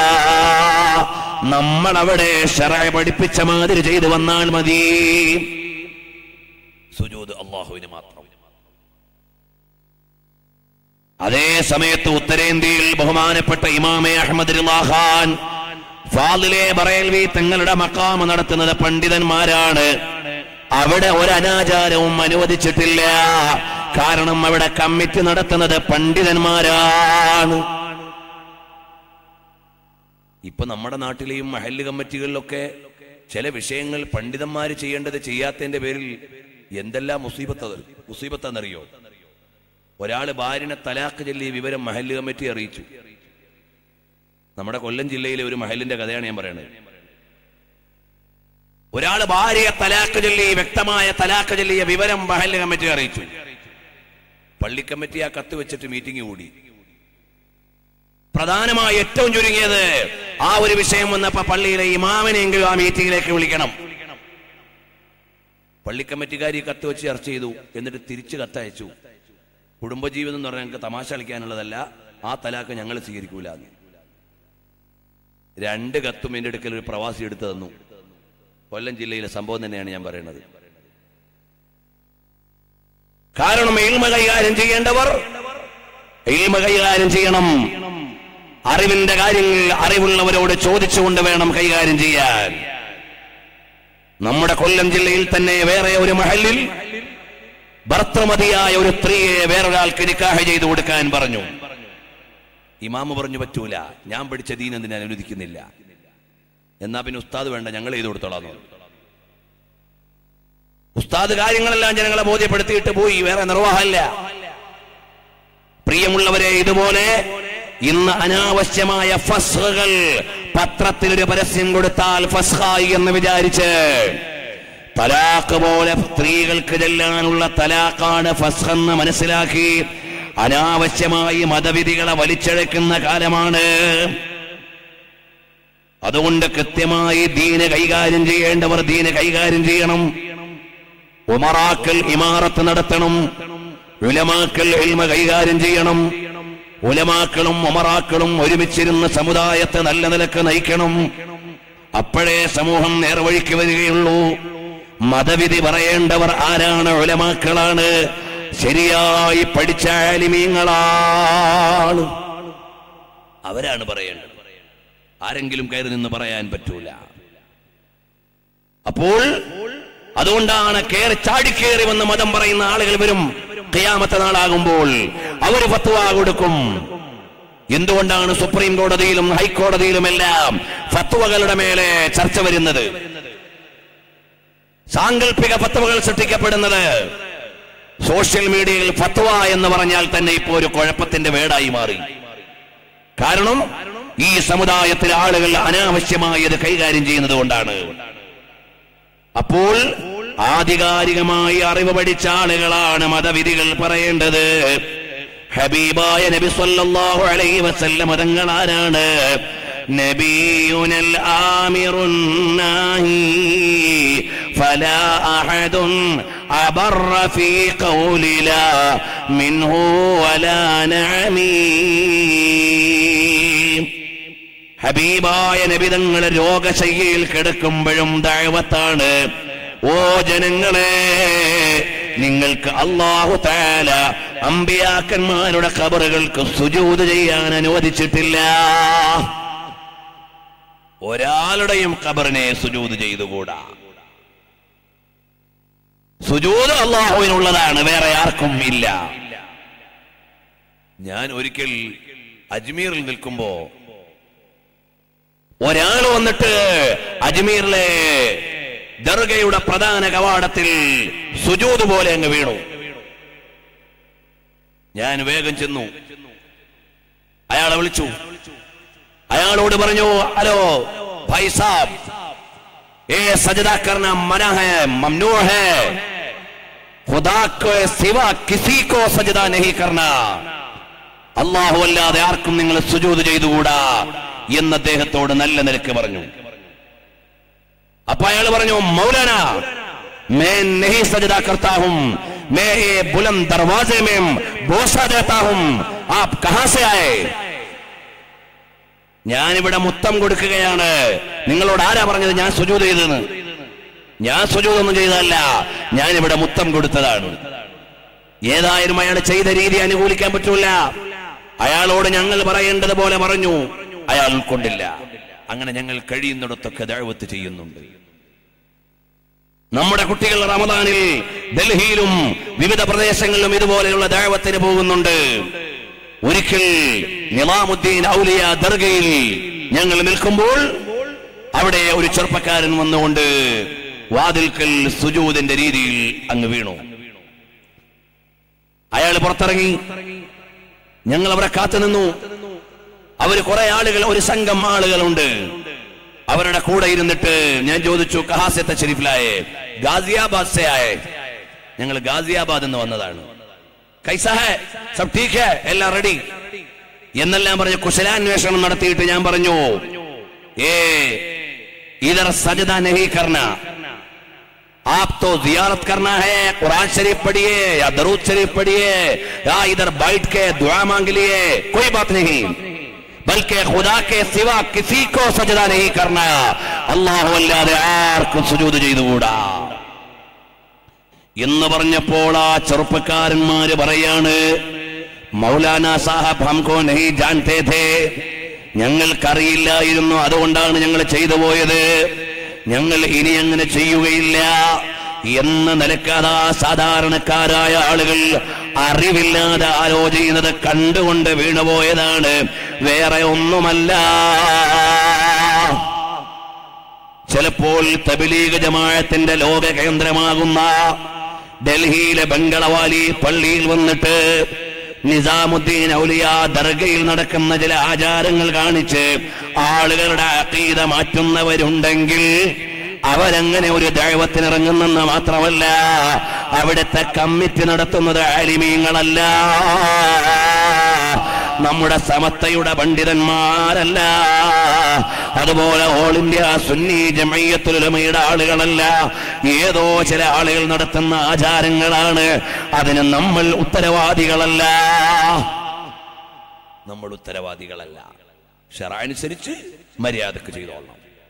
നമ്മൾ അവിടെ ഷറായ പഠിപ്പിച്ച മാതിരി ചെയ്തു വന്നാൽ മതി സുജൂദ് അള്ളാഹുവിന് മാത്രം അതേ സമയത്ത് ഉത്തരേന്ത്യയിൽ ബഹുമാനപ്പെട്ട ഇമാമെ അഹമ്മദ് ഖാൻ ഫാദിലെ ബറേൽവി തങ്ങളുടെ മക്കാമ് നടത്തുന്നത് പണ്ഡിതന്മാരാണ് അവിടെ ഒരു അനാചാരവും അനുവദിച്ചിട്ടില്ല കാരണം അവിടെ കമ്മിറ്റി നടത്തുന്നത് പണ്ഡിതന്മാരാണ് ഇപ്പൊ നമ്മുടെ നാട്ടിലെയും മഹല്ല് കമ്മിറ്റികളിലൊക്കെ ചില വിഷയങ്ങൾ പണ്ഡിതന്മാർ ചെയ്യേണ്ടത് ചെയ്യാത്തതിന്റെ പേരിൽ എന്തെല്ലാം മുസീബത്ത് മുസീബത്താണെന്നറിയോ ഒരാള് ഭാര്യനെ തലാക്ക് ചൊല്ലിയ വിവരം മഹല്ല് കമ്മിറ്റി അറിയിച്ചു നമ്മുടെ കൊല്ലം ജില്ലയിലെ ഒരു മഹലിന്റെ കഥയാണ് ഞാൻ പറയുന്നത് ഒരാള് ഭാര്യയെ തലാക്ക് ചൊല്ലി വ്യക്തമായ തലാക്ക് ചൊല്ലിയ വിവരം മഹല്ല് കമ്മിറ്റി അറിയിച്ചു പള്ളി കമ്മിറ്റി ആ കത്ത് വെച്ചിട്ട് മീറ്റിംഗ് കൂടി പ്രധാനമായി ഏറ്റവും ചുരുങ്ങിയത് ആ ഒരു വിഷയം വന്നപ്പോ പള്ളിയിലെ ഇമാമിനെങ്കിലും ആ മീറ്റിംഗിലേക്ക് വിളിക്കണം പള്ളി കമ്മിറ്റിക്കാർ ഈ കത്ത് വെച്ച് ചർച്ച ചെയ്തു എന്നിട്ട് തിരിച്ച് കത്തയച്ചു കുടുംബജീവിതം എന്ന് പറഞ്ഞാൽ ഞങ്ങൾക്ക് തമാശ കളിക്കാനുള്ളതല്ല ആ തലാക്ക് ഞങ്ങൾ സ്വീകരിക്കൂല എന്ന്. രണ്ട് കത്തും എൻ്റെ അടുക്കൽ ഒരു പ്രവാസി എടുത്തു തന്നു കൊല്ലം ജില്ലയിലെ സംഭവം തന്നെയാണ് ഞാൻ പറയുന്നത് കാരണം ഇൽമ കൈകാര്യം ചെയ്യേണ്ടവർ ഇൽമ കൈകാര്യം ചെയ്യണം അറിവിന്റെ കാര്യങ്ങൾ അറിവുള്ളവരോട് ചോദിച്ചുകൊണ്ട് വേണം കൈകാര്യം ചെയ്യാൻ നമ്മുടെ കൊല്ലം ജില്ലയിൽ തന്നെ വേറെ ഒരു മഹലിൽ ഭർത്തൃമതിയായ ഒരു സ്ത്രീയെ വേറൊരാൾക്ക് നിക്കാഹ് ചെയ്തു കൊടുക്കാൻ പറഞ്ഞു ഇമാമ് പറഞ്ഞു പറ്റൂല ഞാൻ പഠിച്ച ദീൻ എന്തിനെ അനുവദിക്കുന്നില്ല എന്നാ പിന്നെ ഉസ്താദ് വേണ്ട ഞങ്ങൾ ചെയ്തു കൊടുത്തോളാം എന്ന് പറഞ്ഞു. ഉസ്താദ് കാര്യങ്ങളെല്ലാം ജനങ്ങളെ ബോധ്യപ്പെടുത്തിയിട്ട് പോയി വേറെ നിർവാഹമില്ല പ്രിയമുള്ളവരെ ഇതുപോലെ ഇന്ന് അനാവശ്യമായ ഫസ്ഹകൾ പത്രത്തിൽ ഒരു പരസ്യം കൊടുത്താൽ ഫസ്ഹായി എന്ന് വിചാരിച്ച് തലാക്ക് പോലെ സ്ത്രീകൾക്ക് ചെല്ലാനുള്ള തലാക്കാണ് ഫസ്ഹ് എന്ന് മനസ്സിലാക്കി അനാവശ്യമായി മതവിധികളെ വലിച്ചഴക്കുന്ന കാലമാണ് അതുകൊണ്ട് കൃത്യമായി ദീന് കൈകാര്യം ചെയ്യേണ്ടവർ ദീന് കൈകാര്യം ചെയ്യണം ഉമറാക്കൽ ഇമാറത്ത് നടത്തണം ഉലമാക്കൽ ഇൽമ കൈകാര്യം ചെയ്യണം ഉലമാക്കളും ഉമറാക്കളും ഒരുമിച്ചിരുന്ന് സമുദായത്തെ നല്ല നിലക്ക് നയിക്കണം അപ്പോഴേ സമൂഹം നേർവഴിക്ക് വരികയുള്ളൂ മതവിധി പറയേണ്ടവർ ആരാണ് ഉലമാക്കളാണ് ശരിയായി പഠിച്ച ആലിമീങ്ങളാണ് അവരാണ് പറയേണ്ടത് ആരെങ്കിലും കയറി നിന്ന് പറയാൻ പറ്റൂല അപ്പോൾ അതുകൊണ്ടാണ് കയറി ചാടിക്കേറി വന്ന് മതം പറയുന്ന ആളുകൾ വരും കയ്യാമത്തെ നാളാകുമ്പോൾ അവര് ഫത്വ കൊടുക്കും എന്തുകൊണ്ടാണ് സുപ്രീം കോടതിയിലും ഹൈക്കോടതിയിലുമെല്ലാം ഫത്വകളുടെ മേലെ ചർച്ച വരുന്നത് സാങ്കല്പിക ഫത്വകൾ സൃഷ്ടിക്കപ്പെടുന്നത് സോഷ്യൽ മീഡിയയിൽ ഫത്വ എന്ന് പറഞ്ഞാൽ തന്നെ ഇപ്പോ ഒരു കുഴപ്പത്തിന്റെ വേടായി മാറി കാരണം ഈ സമുദായത്തിലെ ആളുകൾ അനാവശ്യമായി അത് കൈകാര്യം ചെയ്യുന്നത് കൊണ്ടാണ് അപ്പോൾ ആധികാരികമായി അറിവ് പഠിച്ച ആളുകളാണ് മതവിധികൾ പറയേണ്ടത് ഹബീബായ നബി സല്ലല്ലാഹു അലൈഹി വസല്ലം തങ്ങൾ ആരാണ് നബിയുനൽ ആമിറുൻ നാഹി ഫലാ അഹദുൻ അബറ ഫീ ഖൗലി ലാ منه ولا نعمين ഹബീബായ നബിതങ്ങളെ രോഗശയ്യയിൽ കിടക്കുമ്പോഴും ദൈവത്താണ് ഓ ജനങ്ങളെ നിങ്ങൾക്ക് അള്ളാഹു താല അമ്പിയാക്കന്മാരുടെ ഖബറുകൾക്ക് സുജൂത് ചെയ്യാൻ അനുവദിച്ചിട്ടില്ല ഒരാളുടെയും ഖബറിനെ സുജൂത് ചെയ്തുകൂടാ സുജൂത് അള്ളാഹുവിനുള്ളതാണ് വേറെ ആർക്കും ഇല്ല ഞാൻ ഒരിക്കൽ അജ്മീറിൽ നിൽക്കുമ്പോ ഒരാൾ വന്നിട്ട് അജ്മീറിലെ ദർഗയുടെ പ്രധാന കവാടത്തിൽ സുജൂത് പോലെ അങ്ങ് വീണു ഞാൻ വേഗം ചെന്നു അയാളെ വിളിച്ചു അയാളോട് പറഞ്ഞു ഹലോ ഭായ് സാബ് ഏ സജദ करना मना है ममनू है खुदा को सिवा किसी को सजदा नहीं करना അള്ളാഹു അല്ലാതെ ആർക്കും നിങ്ങൾ സുജൂത് ചെയ്തുകൂടാ എന്ന് അദ്ദേഹത്തോട് നല്ല നിലക്ക് പറഞ്ഞു അപ്പൊ അയാൾ പറഞ്ഞു മൗലാന मैं नहीं सजदा करता हूं मैं ये बुलंद दरवाजे में बोसा देता हूं आप कहां से आए ഞാനിവിടെ മുത്തം കൊടുക്കുകയാണ് നിങ്ങളോട് ആരാ പറഞ്ഞത് ഞാൻ സുജൂത് ചെയ്തെന്ന് ഞാൻ സുജൂതൊന്നും ചെയ്തതല്ല ഞാനിവിടെ മുത്തം കൊടുത്തതാണ് ഏതായാലും അയാൾ ചെയ്ത രീതി അനുകൂലിക്കാൻ പറ്റൂല അയാളോട് ഞങ്ങൾ പറയേണ്ടത് പോലെ പറഞ്ഞു അയാൾ ഉൾക്കൊണ്ടില്ല അങ്ങനെ ഞങ്ങൾ കഴിയുന്നിടത്തൊക്കെ ദഴവത്ത് ചെയ്യുന്നുണ്ട് നമ്മുടെ കുട്ടികൾ റമദാനിൽ ഡൽഹിയിലും വിവിധ പ്രദേശങ്ങളിലും ഇതുപോലെയുള്ള ദഴവത്തിന് പോകുന്നുണ്ട് ഒരിക്കൽ നിലാമുദ്ദീൻ ഔലിയ ദർഗയിൽ ഞങ്ങൾ നിൽക്കുമ്പോൾ അവിടെ ഒരു ചെറുപ്പക്കാരൻ വന്നുകൊണ്ട് വാതിൽക്കൽ സുജൂദിന്റെ രീതിയിൽ അങ്ങ് വീണു അയാൾ പുറത്തിറങ്ങി ഞങ്ങൾ അവരെ കാത്തുനിന്നു അവര് കുറെ ആളുകൾ ഒരു സംഘം ആളുകളുണ്ട് അവരുടെ കൂടെ ഇരുന്നിട്ട് ഞാൻ ചോദിച്ചു കഹാസത്തെ ഷെരീഫിലായേ ഗാസിയാബാദ് സെ ആയേ ഞങ്ങൾ ഗാസിയാബാദ് എന്ന് വന്നതാണ് കൈസ ഹേ സബ് ടീക്ക് ഹേ എല്ലാം റെഡി എന്നെല്ലാം പറഞ്ഞ് കുശലാന്വേഷണം നടത്തിയിട്ട് ഞാൻ പറഞ്ഞു ഏ ഇതർ സജദ നഹി കർണ आप तो जियारत करना है कुरान शरीफ पढ़िए या दरूद शरीफ पढ़िए या इधर बैठ के दुआ मांग लिए कोई बात नहीं बल्कि खुदा के सिवा किसी को सजदा नहीं करना അള്ളാഹു അല്ലാതെ ആർക്കും സുജൂത് ചെയ്തുകൂടാ എന്ന് പറഞ്ഞപ്പോൾ ആ ചെറുപ്പക്കാരന്മാര് പറയാണ് മൗലാന സാഹബ് ഹംകോ നഹി ജാൻതേ ഥേ ഞങ്ങൾക്കറിയില്ലായിരുന്നു അതുകൊണ്ടാണ് ഞങ്ങൾ ചെയ്തു പോയത് ഞങ്ങൾ ഇനി അങ്ങനെ ചെയ്യുകയില്ല എന്ന നിലക്കഥാ സാധാരണക്കാരായ ആളുകൾ അറിവില്ലാതെ ആലോചിക്കുന്നത് കണ്ടുകൊണ്ട് വീണുപോയതാണ് വേറെ ഒന്നുമല്ല ചിലപ്പോൾ തബിലീഗ് ജമാഅത്തിന്റെ ലോക കേന്ദ്രമാകുന്ന ഡൽഹിയിലെ ബംഗളവാലി പള്ളിയിൽ വന്നിട്ട് നിസാമുദ്ദീൻ ഔലിയ ദർഗയിൽ നടക്കുന്ന ചില ആചാരങ്ങൾ കാണിച്ച് ആളുകളുടെ അക്കീത മാറ്റുന്നവരുണ്ടെങ്കിൽ അവരങ്ങനെ ഒരു ദൈവത്തിനിറങ്ങുന്നെന്ന് മാത്രമല്ല അവിടുത്തെ കമ്മിറ്റി നടത്തുന്നത് ആലിമീങ്ങളല്ല നമ്മുടെ സമത്തയുടെ പണ്ഡിതന്മാരല്ല അതുപോലെ ഓൾ ഇന്ത്യ സുന്നി ജമയ്യത്തുലമയുടെ ആളുകളല്ല ഏതോ ചില ആളുകൾ നടത്തുന്ന ആചാരങ്ങളാണ് അതിന് നമ്മൾ ഉത്തരവാദികളല്ല നമ്മൾ ഉത്തരവാദികളല്ല ഷെറ മര്യാദക്ക് ചെയ്തോളണം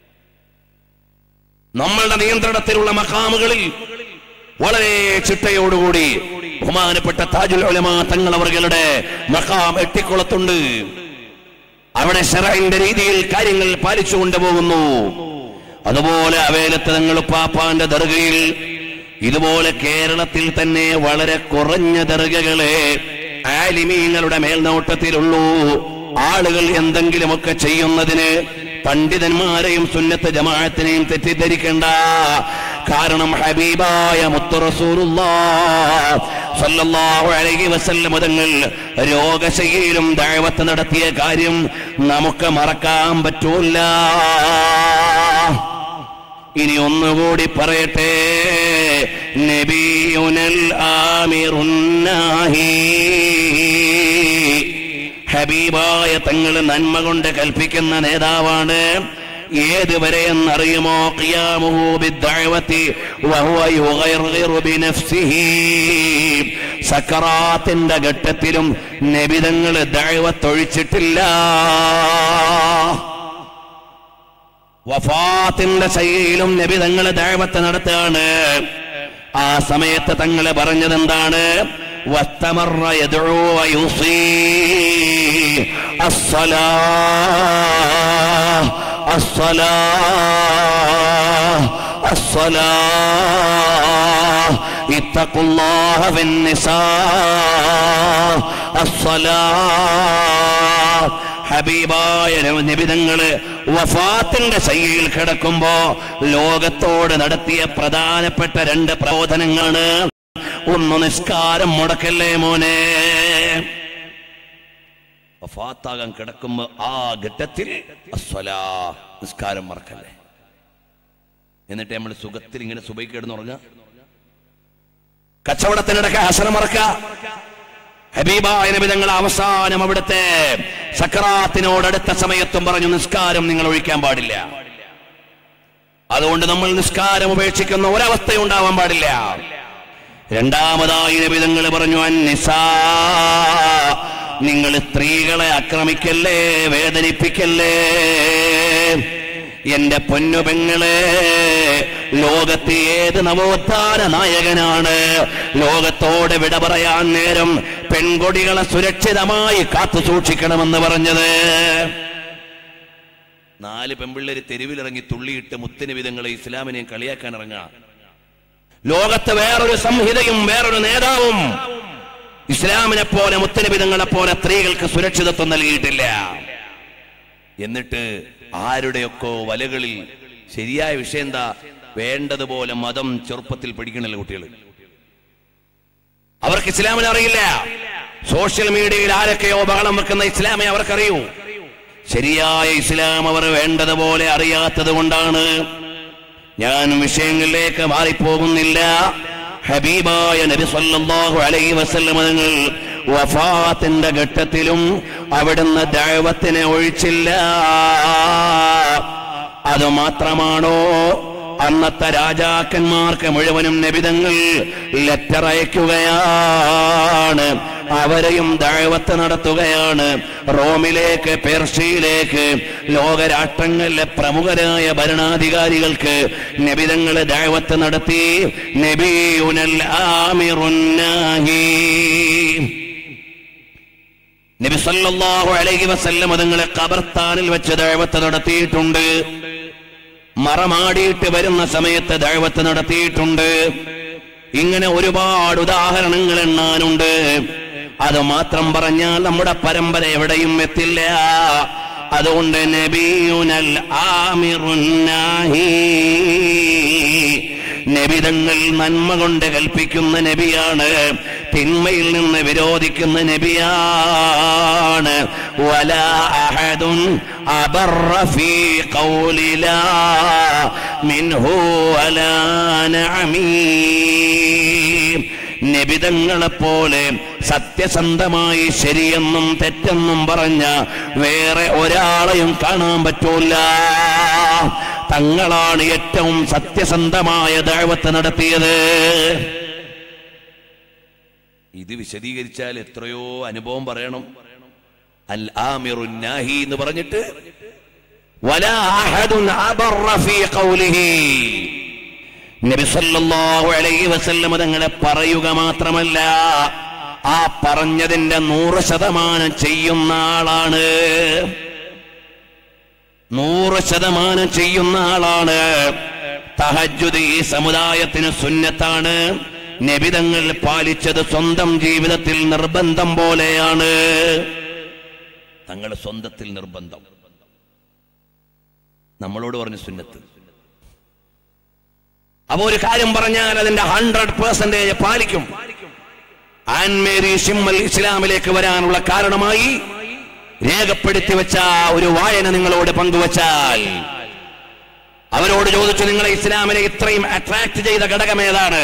നമ്മളുടെ നിയന്ത്രണത്തിലുള്ള മക്കാമുകളിൽ വളരെ ചിട്ടയോടുകൂടി ബഹുമാനപ്പെട്ട താജുൽ ഉലമ തങ്ങൾ അവരുടെ മക്കാം എട്ടിക്കുളത്തുണ്ട് അവിടെ ഷെറൈന്റെ രീതിയിൽ കാര്യങ്ങൾ പാലിച്ചു കൊണ്ടുപോകുന്നു അതുപോലെ അവേലത്ത് തങ്ങൾ പാപ്പാന്റെ ദർഗയിൽ ഇതുപോലെ കേരളത്തിൽ തന്നെ വളരെ കുറഞ്ഞ ദർഗകളെ ആലിമീങ്ങളുടെ മേൽനോട്ടത്തിലുള്ളൂ ആളുകൾ എന്തെങ്കിലുമൊക്കെ ചെയ്യുന്നതിന് പണ്ഡിതന്മാരെയും സുന്നത്ത് ജമാഅത്തിനെയും തെറ്റിദ്ധരിക്കണ്ട കാരണം ഹബീബായ മുത്തുറസൂറുല്ലാഹു അലൈഹി വസല്ലം തങ്ങൾ രോഗശൈലിയിലും ദഅവത്ത് നടത്തിയ കാര്യം നമുക്ക് മറക്കാൻ പറ്റൂല ഇനി ഒന്നുകൂടി പറയട്ടെ നബിയുനൽ ആമിറുന്നാഹി ഹബീബായ തങ്ങൾ നന്മ കൊണ്ട് കൽപ്പിക്കുന്ന നേതാവാണ് ഏതുവരെ എന്നറിയുമോ ഖിയാമുഹു ബിദ്ദഅവതി വഹുവ യുഗൈറു ബിനഫ്സിഹി സക്കറാത്തിന്റെ ഘട്ടത്തിലും നബിതങ്ങൾ ദഅവത്തൊഴിച്ചിട്ടില്ല വഫാത്തിന്റെ ശൈലിയിലും നബി തങ്ങൾ ദഅവത്ത് നടത്തുകയാണ് ആ സമയത്ത് തങ്ങൾ പറഞ്ഞത് എന്താണ് വസ്തമറ യദ്ഉ വയുസീ അസ്സലാ അസ്സലാ അസ്സലാ اتقوا الله في النساء الصلاة ഹബീബായ നിബിതങ്ങള് വഫാത്തിന്റെ ശൈലിയിൽ കിടക്കുമ്പോ ലോകത്തോട് നടത്തിയ പ്രധാനപ്പെട്ട രണ്ട് പ്രബോധനങ്ങളാണ് ഒന്ന് നിസ്കാരം മുടക്കല്ലേ മോനെ വഫാത്താകാൻ കിടക്കുമ്പോ ആ ഘട്ടത്തിൽ അസ്വലാ നിസ്കാരം മറക്കല്ലേ എന്നിട്ട് നമ്മൾ സുഖത്തിൽ ഇങ്ങനെ സുബൈ കിടന്നുറങ്ങുക കച്ചവടത്തിനിടയ്ക്ക് ഹസന മറക്ക ഹബീബായ നബി തങ്ങൾ അവസാനം അവിടുത്തെ സക്രാത്തിനോടടുത്ത സമയത്തും പറഞ്ഞു നിസ്കാരം നിങ്ങൾ ഒഴിക്കാൻ പാടില്ല അതുകൊണ്ട് നമ്മൾ നിസ്കാരം ഉപേക്ഷിക്കുന്ന ഒരവസ്ഥ ഉണ്ടാവാൻ പാടില്ല രണ്ടാമതായി നബി തങ്ങൾ പറഞ്ഞു അന്നിസാ നിങ്ങൾ സ്ത്രീകളെ ആക്രമിക്കല്ലേ വേദനിപ്പിക്കല്ലേ എന്റെ പൊന്നു പെങ്ങളെ ലോകത്ത് ഏത് നവോത്ഥാന നായകനാണ് ലോകത്തോട് വിട പറയാൻ നേരം പെൺകൊടികളെ സുരക്ഷിതമായി കാത്തു സൂക്ഷിക്കണമെന്ന് പറഞ്ഞത് നാല് പെൺപിള്ളേര് തെരുവിലിറങ്ങി തുള്ളിയിട്ട് മുത്തിന് വിധങ്ങളെ ഇസ്ലാമിനെയും കളിയാക്കാൻ ഇറങ്ങാം ലോകത്ത് വേറൊരു സംഹിതയും വേറൊരു നേതാവും ഇസ്ലാമിനെ പോലെ മുത്തനബിതങ്ങളെ പോലെ സ്ത്രീകൾക്ക് സുരക്ഷിതത്വം നൽകിയിട്ടില്ല എന്നിട്ട് ആരുടെയൊക്കെ വലകളിൽ ശരിയായ വിഷയം എന്താ വേണ്ടതുപോലെ മതം ചെറുപ്പത്തിൽ പഠിക്കണല്ലോ കുട്ടികൾ അവർക്ക് ഇസ്ലാമിനെ അറിയില്ല സോഷ്യൽ മീഡിയയിൽ ആരൊക്കെയോ ബഹളം വെക്കുന്ന ഇസ്ലാമെ അവർക്കറിയൂ ശരിയായ ഇസ്ലാം അവർ വേണ്ടതുപോലെ അറിയാത്തത് കൊണ്ടാണ് ഞാൻ വിഷയങ്ങളിലേക്ക് മാറിപ്പോകുന്നില്ല ഹബീബായ നബി സല്ലല്ലാഹു അലൈഹി വസല്ലം തങ്ങൾ വഫാത്തിന്റെ ഘട്ടത്തിലും അവിടുന്ന് ദൈവത്തിനെ ഒഴിച്ചില്ല അത് മാത്രമാണോ അന്നത്തെ രാജാക്കന്മാർക്ക് മുഴുവനും നബിതങ്ങൾ ലെറ്റർ അയക്കുകയാണ് അവരെയും ദഴവത്ത് നടത്തുകയാണ് റോമിലേക്ക് പെർഷ്യയിലേക്ക് ലോകരാഷ്ട്രങ്ങളിലെ പ്രമുഖരായ ഭരണാധികാരികൾക്ക് നബിതങ്ങൾ ദഴവത്ത് നടത്തി നബിയുനൽ ആമിറുന്നാഹി നബി സല്ലല്ലാഹു അലൈഹി വസല്ലം അതുങ്ങളെ ഖബർസ്ഥാനിൽ വെച്ച് ദഴവത്ത് നടത്തിയിട്ടുണ്ട് മറമാടിയിട്ട് വരുന്ന സമയത്ത് ദഴവത്ത് നടത്തിയിട്ടുണ്ട് ഇങ്ങനെ ഒരുപാട് ഉദാഹരണങ്ങൾ എണ്ണാനുണ്ട് അത് മാത്രം പറഞ്ഞാൽ നമ്മുടെ പരമ്പര എവിടെയും എത്തില്ല അതുകൊണ്ട് നബിയുനൽ ആമിറുന്നാഹി നബിതങ്ങൾ നന്മ കൊണ്ട് കൽപ്പിക്കുന്ന നബിയാണ് തിന്മയിൽ നിന്ന് വിരോധിക്കുന്ന നബിയാണ് വലാ അഹദുൻ അബറ ഫീ ഖൗലി ലാ മിൻഹു വലാ നഅമീ നബിതങ്ങളെപ്പോലെ സത്യസന്ധമായി ശരിയെന്നും തെറ്റെന്നും പറഞ്ഞ വേറെ ഒരാളെയും കാണാൻ പറ്റൂല തങ്ങളാണ് ഏറ്റവും സത്യസന്ധമായ ദൈവത്തെ നടത്തിയത് ഇത് വിശദീകരിച്ചാൽ എത്രയോ അനുഭവം പറയണം അൽ ആമിറുന്നാഹി എന്ന് പറഞ്ഞിട്ട് വലാ അഹദുൻ അബറ ഫീ ഖൗലിഹി നബി സല്ലല്ലാഹു അലൈഹി വസല്ലം തങ്ങളെ പറയുക മാത്രമല്ല ആ പറഞ്ഞതിന്റെ നൂറ് ശതമാനം ചെയ്യുന്ന ആളാണ് നൂറ് ശതമാനം ചെയ്യുന്ന ആളാണ് തഹജുദ് ഈ സമുദായത്തിന് സുന്നത്താണ് നബിതങ്ങൾ പാലിച്ചത് സ്വന്തം ജീവിതത്തിൽ നിർബന്ധം പോലെയാണ് തങ്ങൾ സ്വന്തത്തിൽ നിർബന്ധം നമ്മളോട് പറഞ്ഞു സുന്നത്ത് അപ്പൊ ഒരു കാര്യം പറഞ്ഞാൽ അതിന്റെ ഹൺഡ്രഡ് പെർസെന്റേജ് പാലിക്കും ആൻമേരി ഷിമ്മൽ ഇസ്ലാമിലേക്ക് വരാനുള്ള കാരണമായി രേഖപ്പെടുത്തി വെച്ച ഒരു വായന നിങ്ങളോട് പങ്കുവച്ചാൽ അവരോട് ചോദിച്ചു നിങ്ങളെ ഇസ്ലാമിനെ ഇത്രയും അട്രാക്ട് ചെയ്ത ഘടകം ഏതാണ്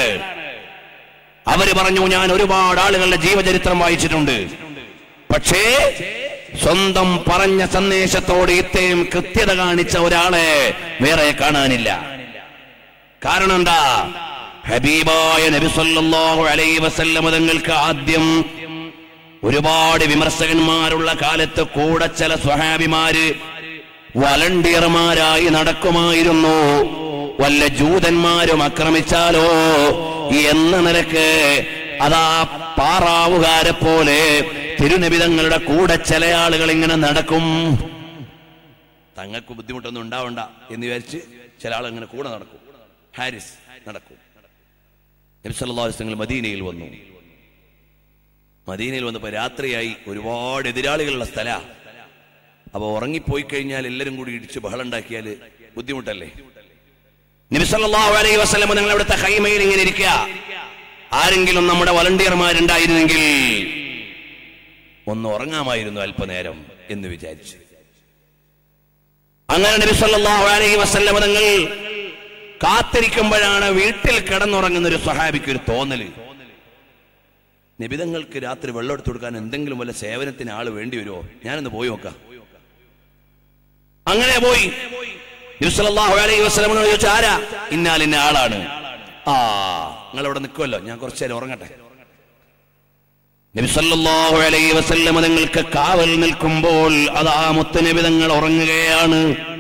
അവര് പറഞ്ഞു ഞാൻ ഒരുപാട് ആളുകളുടെ ജീവചരിത്രം വായിച്ചിട്ടുണ്ട് പക്ഷേ സ്വന്തം പറഞ്ഞ സന്ദേശത്തോട് ഇത്രയും കൃത്യത കാണിച്ച ഒരാളെ വേറെ കാണാനില്ല കാരണം എന്താ ഹബീബായ നബി സല്ലല്ലാഹു അലൈഹി വസല്ലമ തങ്ങൾക്ക് ആദ്യം ഒരുപാട് വിമർശകന്മാരുള്ള കാലത്ത് കൂടെ ചില സ്വഹാബിമാര് വളണ്ടിയർമാരായി നടക്കുമായിരുന്നു വല്ല ജൂതന്മാരും ആക്രമിച്ചാലോ എന്ന നിലക്ക് അതാ പാറാവുകാരെ പോലെ തിരുനബിതങ്ങളുടെ കൂടെ ചില ആളുകൾ ഇങ്ങനെ നടക്കും തങ്ങൾക്ക് ബുദ്ധിമുട്ടൊന്നും ഉണ്ടാവണ്ട എന്ന് വിചാരിച്ച് ചില ആൾ ഇങ്ങനെ കൂടെ നടക്കും ഹാരിസ് നടക്കും നബി സല്ലല്ലാഹു അലൈഹി വസല്ലം മദീനയിൽ വന്നു മദീനയിൽ വന്നപ്പോ രാത്രിയായി ഒരുപാട് എതിരാളികളുള്ള സ്ഥല അപ്പൊ ഉറങ്ങിപ്പോയി കഴിഞ്ഞാൽ എല്ലാരും കൂടി ഇടിച്ച് ബഹളം ഉണ്ടാക്കിയാൽ ബുദ്ധിമുട്ടല്ലേ നബി സല്ലല്ലാഹു അലൈഹി വസല്ലം നിങ്ങൾ അവിടുത്തെ ഹൈമയിൽ ഇങ്ങനെ ഇരിക്കുക ആരെങ്കിലും നമ്മുടെ വളണ്ടിയർമാരുണ്ടായിരുന്നെങ്കിൽ ഒന്ന് ഉറങ്ങാമായിരുന്നു അല്പനേരം എന്ന് വിചാരിച്ചു അങ്ങനെ നബി സല്ലല്ലാഹു അലൈഹി വസല്ലം തങ്ങൾ കാത്തിരിക്കുമ്പോഴാണ് വീട്ടിൽ കിടന്നുറങ്ങുന്ന ഒരു സഹാബിക്ക് ഒരു തോന്നല് നിബിതങ്ങൾക്ക് രാത്രി വെള്ളം എടുത്തു കൊടുക്കാൻ എന്തെങ്കിലും വല്ല സേവനത്തിന് ആള് വേണ്ടി വരുമോ ഞാനൊന്ന് പോയി നോക്കാം അങ്ങനെ പോയി നബി സല്ലല്ലാഹു അലൈഹി വസല്ലം ചോദിച്ചു ആരാ ഇന്നാൽ ഇന്ന ആളാണ് ആ നിങ്ങൾ ഇവിടെ നിൽക്കുമല്ലോ ഞാൻ കുറച്ചു നേരം ഉറങ്ങട്ടെ നബി സല്ലല്ലാഹു അലൈഹി വസല്ലം നിങ്ങൾക്ക് കാവൽ നിൽക്കുമ്പോൾ അതാ മുത്തനബി തങ്ങൾ ഉറങ്ങുകയാണ്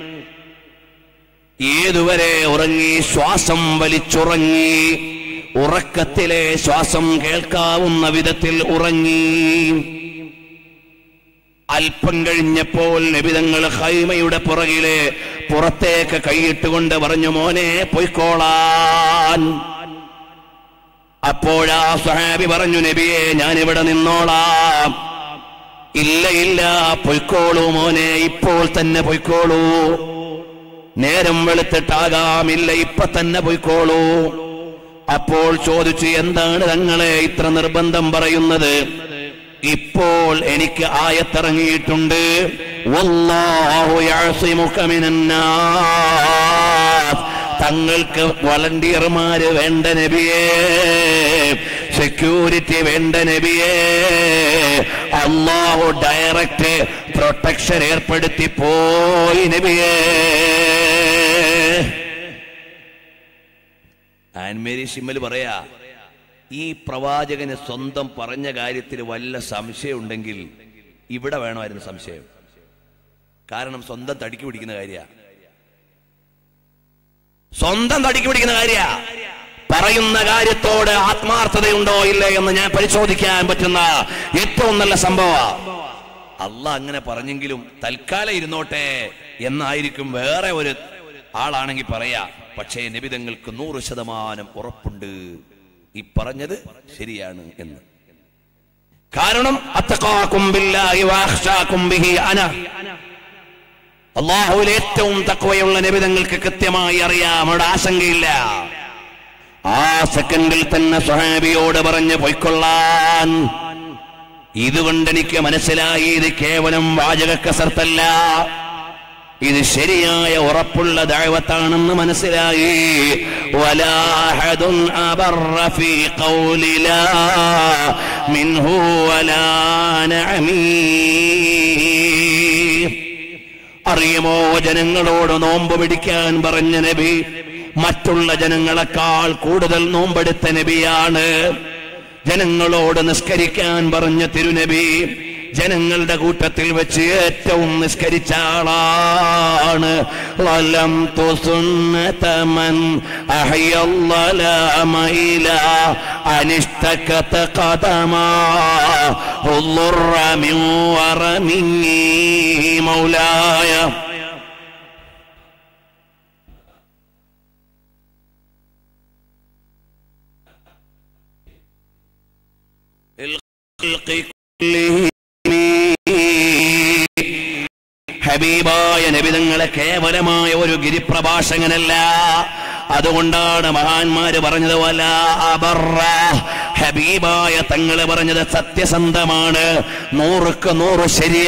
ഏതുവരെ ഉറങ്ങി ശ്വാസം വലിച്ചുറങ്ങി ഉറക്കത്തിലെ ശ്വാസം കേൾക്കാവുന്ന വിധത്തിൽ ഉറങ്ങി അല്പം കഴിഞ്ഞപ്പോൾ നബിതങ്ങൾ ഹൈമയുടെ പുറകിലെ പുറത്തേക്ക് കൈയിട്ടുകൊണ്ട് പറഞ്ഞു മോനെ പൊയ്ക്കോളാൻ അപ്പോഴാ സഹാബി പറഞ്ഞു നബിയെ ഞാൻ ഇവിടെ നിന്നോളാം ഇല്ല ഇല്ല പൊയ്ക്കോളൂ മോനെ ഇപ്പോൾ തന്നെ പൊയ്ക്കോളൂ നേരം വെളുത്തിട്ടാകാം ഇല്ല ഇപ്പൊ തന്നെ പൊയ്ക്കോളൂ അപ്പോൾ ചോദിച്ചു എന്താണ് തങ്ങളെ ഇത്ര നിർബന്ധം പറയുന്നത് ഇപ്പോൾ എനിക്ക് ആയത്തിറങ്ങിയിട്ടുണ്ട് വല്ലാഹു യഅസിമുക മിനന്നാസ്. തങ്ങൾക്ക് വളണ്ടിയർമാര് വേണ്ട നബിയേ സെക്യൂരിറ്റി വേണ്ട നബിയേ അള്ളാഹു ഡയറക്റ്റ് പ്രൊട്ടക്ഷൻ ഏർപ്പെടുത്തി പോയി നബിയേ ആൻമേരി ഷിമ്മൽ പറയാ ഈ പ്രവാചകന് സ്വന്തം പറഞ്ഞ കാര്യത്തിൽ വല്ല സംശയം ഉണ്ടെങ്കിൽ ഇവിടെ വേണമായിരുന്നു സംശയം കാരണം സ്വന്തം തടിക്ക് പിടിക്കുന്ന കാര്യ സ്വന്തം തടിക്ക് പിടിക്കുന്ന കാര്യ പറയുന്ന കാര്യത്തോട് ആത്മാർത്ഥതയുണ്ടോ ഇല്ലേ എന്ന് ഞാൻ പരിശോധിക്കാൻ പറ്റുന്ന ഏറ്റവും നല്ല സംഭവ അല്ല അങ്ങനെ പറഞ്ഞെങ്കിലും തൽക്കാലം ഇരുന്നോട്ടെ എന്നായിരിക്കും വേറെ ഒരു ആളാണെങ്കിൽ പറയാ പക്ഷേ നിബിതങ്ങൾക്ക് നൂറ് ശതമാനം ഉറപ്പുണ്ട് ഈ പറഞ്ഞത് ശരിയാണ് എന്ന് കാരണം അത്തഖാക്കും ബില്ലാഹി വഅഖ്ശാക്കും ബിഹി അന അള്ളാഹുവിൽ ഏറ്റവും തക്വയുള്ള നിബിതങ്ങൾക്ക് കൃത്യമായി അറിയാം അവിടെ ആശങ്കയില്ല ആ സെക്കൻഡിൽ തന്നെ സ്വഹാബിയോട് പറഞ്ഞ് പൊയ്ക്കൊള്ളാൻ ഇതുകൊണ്ട് എനിക്ക് മനസ്സിലായി ഇത് കേവലം വാചക കസർത്തല്ല ഇത് ശരിയായ ഉറപ്പുള്ള ദൈവത്താണെന്ന് മനസ്സിലായി വലാഹദുൻ അബറ ഫീ ഖൗലി ലാ മിൻഹു വലാ നഅമീ അറിയുമോ ജനങ്ങളോട് നോമ്പ് പിടിക്കാൻ പറഞ്ഞ നബി മറ്റുള്ള ജനങ്ങളെക്കാൾ കൂടുതൽ നോമ്പെടുത്ത നബിയാണ് ജനങ്ങളോട് നിസ്കരിക്കാൻ പറഞ്ഞ തിരുനബി ജനങ്ങളുടെ കൂട്ടത്തിൽ വെച്ച് ഏറ്റവും നിസ്കരിച്ച ആളാണ് വലം തുസുന്നതമൻ അഹ്യല്ലലാമ ഇലാ അനിഷ്ടകത ഖദമാ ഉള്ളുറ മിൻ വറമി മൗലായ الخلق كلهم ഹബീബായ നബിതങ്ങളെ കേവലമായ ഒരു ഗിരിപ്രഭാഷകനല്ല അതുകൊണ്ടാണ് മഹാന്മാര് പറഞ്ഞത് വല അബറ ഹബീബായ തങ്ങള് പറഞ്ഞത് സത്യസന്ധമാണ് നൂറുക്ക് നൂറ്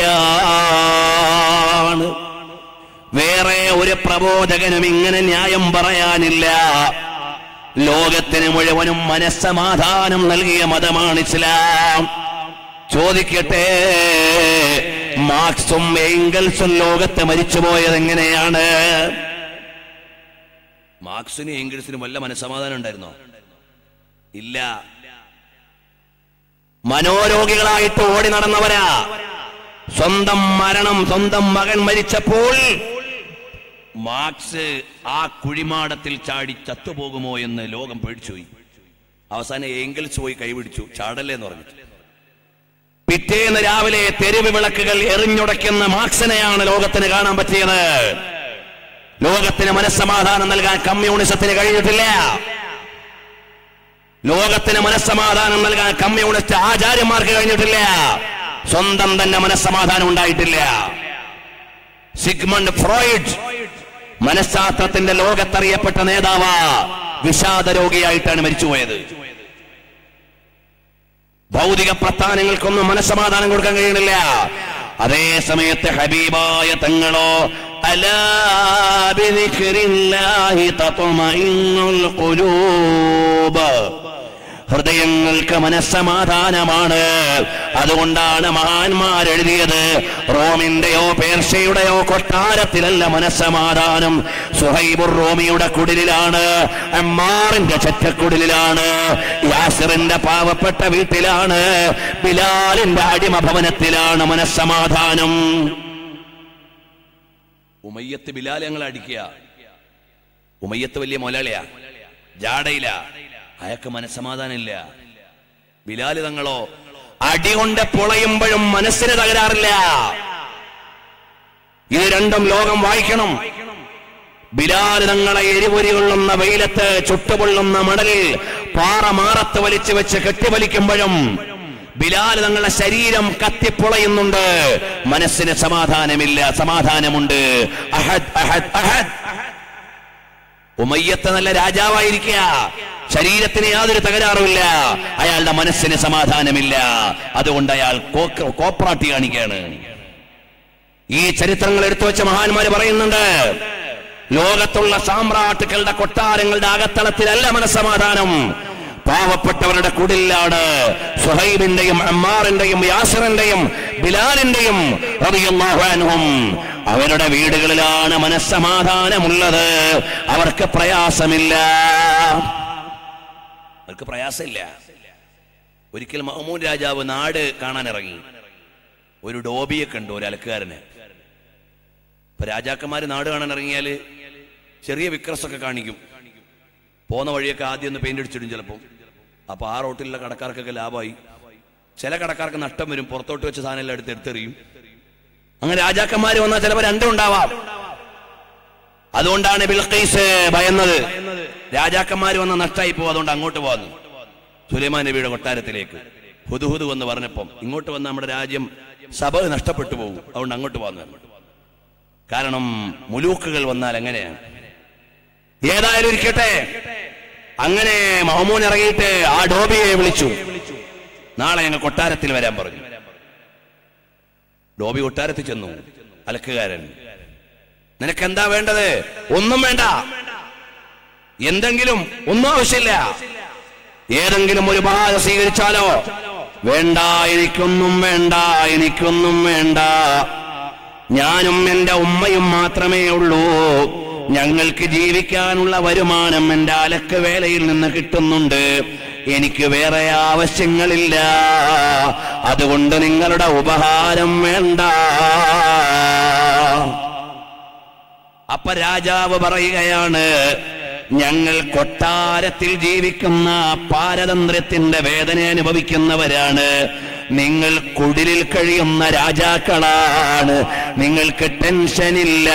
ശരിയാണ് വേറെ ഒരു പ്രബോധകനും ഇങ്ങനെ ന്യായം പറയാനില്ല ലോകത്തിന് മുഴുവനും മനസ്സമാധാനം നൽകിയ മതമാണ് ഇസ്ലാം ചോദിക്കട്ടെ മാർക്സും ഏംഗൽസും ലോകത്ത് മരിച്ചുപോയത് എങ്ങനെയാണ് മാർക്സിനും ഏംഗൽസിനും വല്ല മനസ്സമാധാനം ഉണ്ടായിരുന്നോ ഇല്ല മനോരോഗികളായിട്ട് ഓടി നടന്നവരാ സ്വന്തം മരണം സ്വന്തം മകൻ മരിച്ചപ്പോൾ മാർക്സ് ആ കുഴിമാടത്തിൽ ചാടി ചത്തുപോകുമോ എന്ന് ലോകം പേടിച്ചുപോയി അവസാനം ഏംഗൽസ് പോയി കൈപിടിച്ചു ചാടല്ലേ എന്ന് പറഞ്ഞു പിറ്റേന്ന് രാവിലെ തെരുവ് വിളക്കുകൾ എറിഞ്ഞുടയ്ക്കുന്ന മാർക്സിനെയാണ് ലോകത്തിന് കാണാൻ പറ്റിയത് ലോകത്തിന് മനസ്സമാധാനം നൽകാൻ കമ്മ്യൂണിസത്തിന് കഴിഞ്ഞിട്ടില്ല ലോകത്തിന് മനസ്സമാധാനം നൽകാൻ കമ്മ്യൂണിസ്റ്റ് ആചാര്യന്മാർക്ക് കഴിഞ്ഞിട്ടില്ല സ്വന്തം തന്നെ മനസ്സമാധാനം ഉണ്ടായിട്ടില്ല സിഗ്മണ്ട് ഫ്രോയിഡ് മനഃശാസ്ത്രത്തിന്റെ ലോകത്തറിയപ്പെട്ട നേതാവ് വിഷാദ രോഗിയായിട്ടാണ് മരിച്ചുപോയത് ഭൗതിക പ്രസ്ഥാനങ്ങൾക്കൊന്നും മനസ്സമാധാനം കൊടുക്കാൻ കഴിയണില്ല അതേ സമയത്ത് ഹബീബായ തങ്ങളോ അലാ ബിദിക്രില്ലാഹി തത്മഇന്നുൽ ഖുലൂബ് ഹൃദയങ്ങൾക്ക് മനസ്സമാധാനമാണ് അതുകൊണ്ടാണ് മഹാന്മാർ എഴുതിയത് റോമിന്റെയോ പേർഷ്യയുടെയോ കൊട്ടാരത്തിലല്ല മനസ്സമാധാനം സുഹൈബുർ റോമിയുടെ കുടിലാണ് അമ്മാറിന്റെ ചെറ്റക്കുടിലാണ് യാസിറിന്റെ പാവപ്പെട്ട വീട്ടിലാണ് ബിലാലിന്റെ അടിമ ഭവനത്തിലാണ് മനസ്സമാധാനം ഉമയ്യത്ത് ബിലാൽ ഞങ്ങൾ അടിക്കുക ഉമയ്യത്ത് വലിയ മൊലാളിയാ ജാടയില അയാൾക്ക് മനസ്സമാധാനമില്ല ബിലാല് തങ്ങളോ അടികൊണ്ട് പൊളയുമ്പോഴും മനസ്സിന് തകരാറില്ല ഇത് രണ്ടും ലോകം വായിക്കണം ബിലാല് തങ്ങളെ എരിപൊരി കൊള്ളുന്ന വെയിലത്ത് ചുട്ടുപൊള്ളുന്ന മണലിൽ പാറ മാറത്ത് വലിച്ചു വെച്ച് കെട്ടിവലിക്കുമ്പോഴും ബിലാൽ തങ്ങളുടെ ശരീരം കത്തിപ്പൊളയുന്നുണ്ട് മനസ്സിന് സമാധാനമില്ല സമാധാനമുണ്ട് അഹദ് അഹദ് അഹദ് ഉമയ്യത്ത് നല്ല രാജാവായിരിക്കുക ശരീരത്തിന് യാതൊരു തകരാറുമില്ല അയാളുടെ മനസ്സിന് സമാധാനമില്ല അതുകൊണ്ട് അയാൾ കോക്ക- കോപ്രാട്ടി കാണിക്കുകയാണ് ഈ ചരിത്രങ്ങൾ എടുത്തു വെച്ച മഹാന്മാര് പറയുന്നുണ്ട് ലോകത്തുള്ള സാമ്രാട്ടുക്കളുടെ കൊട്ടാരങ്ങളുടെ അകത്തളത്തിലല്ല മനസ്സമാധാനം പാവപ്പെട്ടവരുടെ കുടിലാണ് സുഹൈബിന്റെയും അമ്മാറിന്റെയും യാസറിന്റെയും ബിലാലിന്റെയും റളിയല്ലാഹു അൻഹും അവരുടെ വീടുകളിലാണ് മനസ്സമാധാനമുള്ളത് അവർക്ക് പ്രയാസമില്ല അവർക്ക് പ്രയാസമില്ല ഒരിക്കൽ മഹമൂദ് രാജാവ് നാട് കാണാൻ ഇറങ്ങി ഒരു ഡോബിയെ കണ്ടു ഒരു അലക്കുകാരനെ ഇപ്പൊ രാജാക്കന്മാര് നാട് കാണാൻ ഇറങ്ങിയാല് ചെറിയ വിക്രസൊക്കെ കാണിക്കും പോന്ന വഴിയൊക്കെ ആദ്യം ഒന്ന് പെയിന്റ് അടിച്ചിടും ചിലപ്പം അപ്പൊ ആ റോട്ടിലുള്ള കടക്കാർക്കൊക്കെ ലാഭമായി ചില കടക്കാർക്ക് നഷ്ടം വരും പുറത്തോട്ട് വെച്ച സാധനം എല്ലാം എടുത്ത് എടുത്തെറിയും അങ്ങനെ രാജാക്കന്മാര് വന്നാൽ ചിലപ്പോൾ രണ്ടും ഉണ്ടാവാം അതുകൊണ്ടാണ് ബിൽഖീസ് ഭയന്നത് രാജാക്കന്മാര് വന്ന നഷ്ടമായി പോകും അതുകൊണ്ട് അങ്ങോട്ട് പോകുന്നു സുലൈമാൻ നബിയുടെ കൊട്ടാരത്തിലേക്ക് ഹുദുഹുദു എന്ന് പറഞ്ഞപ്പം ഇങ്ങോട്ട് വന്ന നമ്മുടെ രാജ്യം സഭ നഷ്ടപ്പെട്ടു പോകും അതുകൊണ്ട് അങ്ങോട്ട് പോകുന്നു കാരണം മുലൂക്കുകൾ വന്നാൽ എങ്ങനെയാണ് ഏതായാലും ഇരിക്കട്ടെ അങ്ങനെ മഹമൂൻ ഇറങ്ങിയിട്ട് ആ ഡോബിയെ വിളിച്ചു നാളെ ഞങ്ങൾ കൊട്ടാരത്തിൽ വരാൻ പറഞ്ഞു ഡോബി കൊട്ടാരത്തിൽ ചെന്നു അലക്കുകാരൻ നിനക്ക് എന്താ വേണ്ടത് ഒന്നും വേണ്ട എന്തെങ്കിലും ഒന്നും ആവശ്യമില്ല ഏതെങ്കിലും ഒരു ബാധ സ്വീകരിച്ചാലോ വേണ്ട എനിക്കൊന്നും വേണ്ട എനിക്കൊന്നും വേണ്ട ഞാനും എന്റെ ഉമ്മയും മാത്രമേ ഉള്ളൂ ഞങ്ങൾക്ക് ജീവിക്കാനുള്ള വരുമാനം എന്റെ അലക്ക് വേലയിൽ നിന്ന് കിട്ടുന്നുണ്ട് എനിക്ക് വേറെ ആവശ്യങ്ങളില്ല അതുകൊണ്ട് നിങ്ങളുടെ ഉപഹാരം വേണ്ട അപ്പൊ രാജാവ് പറയുകയാണ് ഞങ്ങൾ കൊട്ടാരത്തിൽ ജീവിക്കുന്ന പാരതന്ത്ര്യത്തിന്റെ വേദന അനുഭവിക്കുന്നവരാണ് നിങ്ങൾ കുടിലിൽ കഴിയുന്ന രാജാക്കളാണ് നിങ്ങൾക്ക് ടെൻഷനില്ല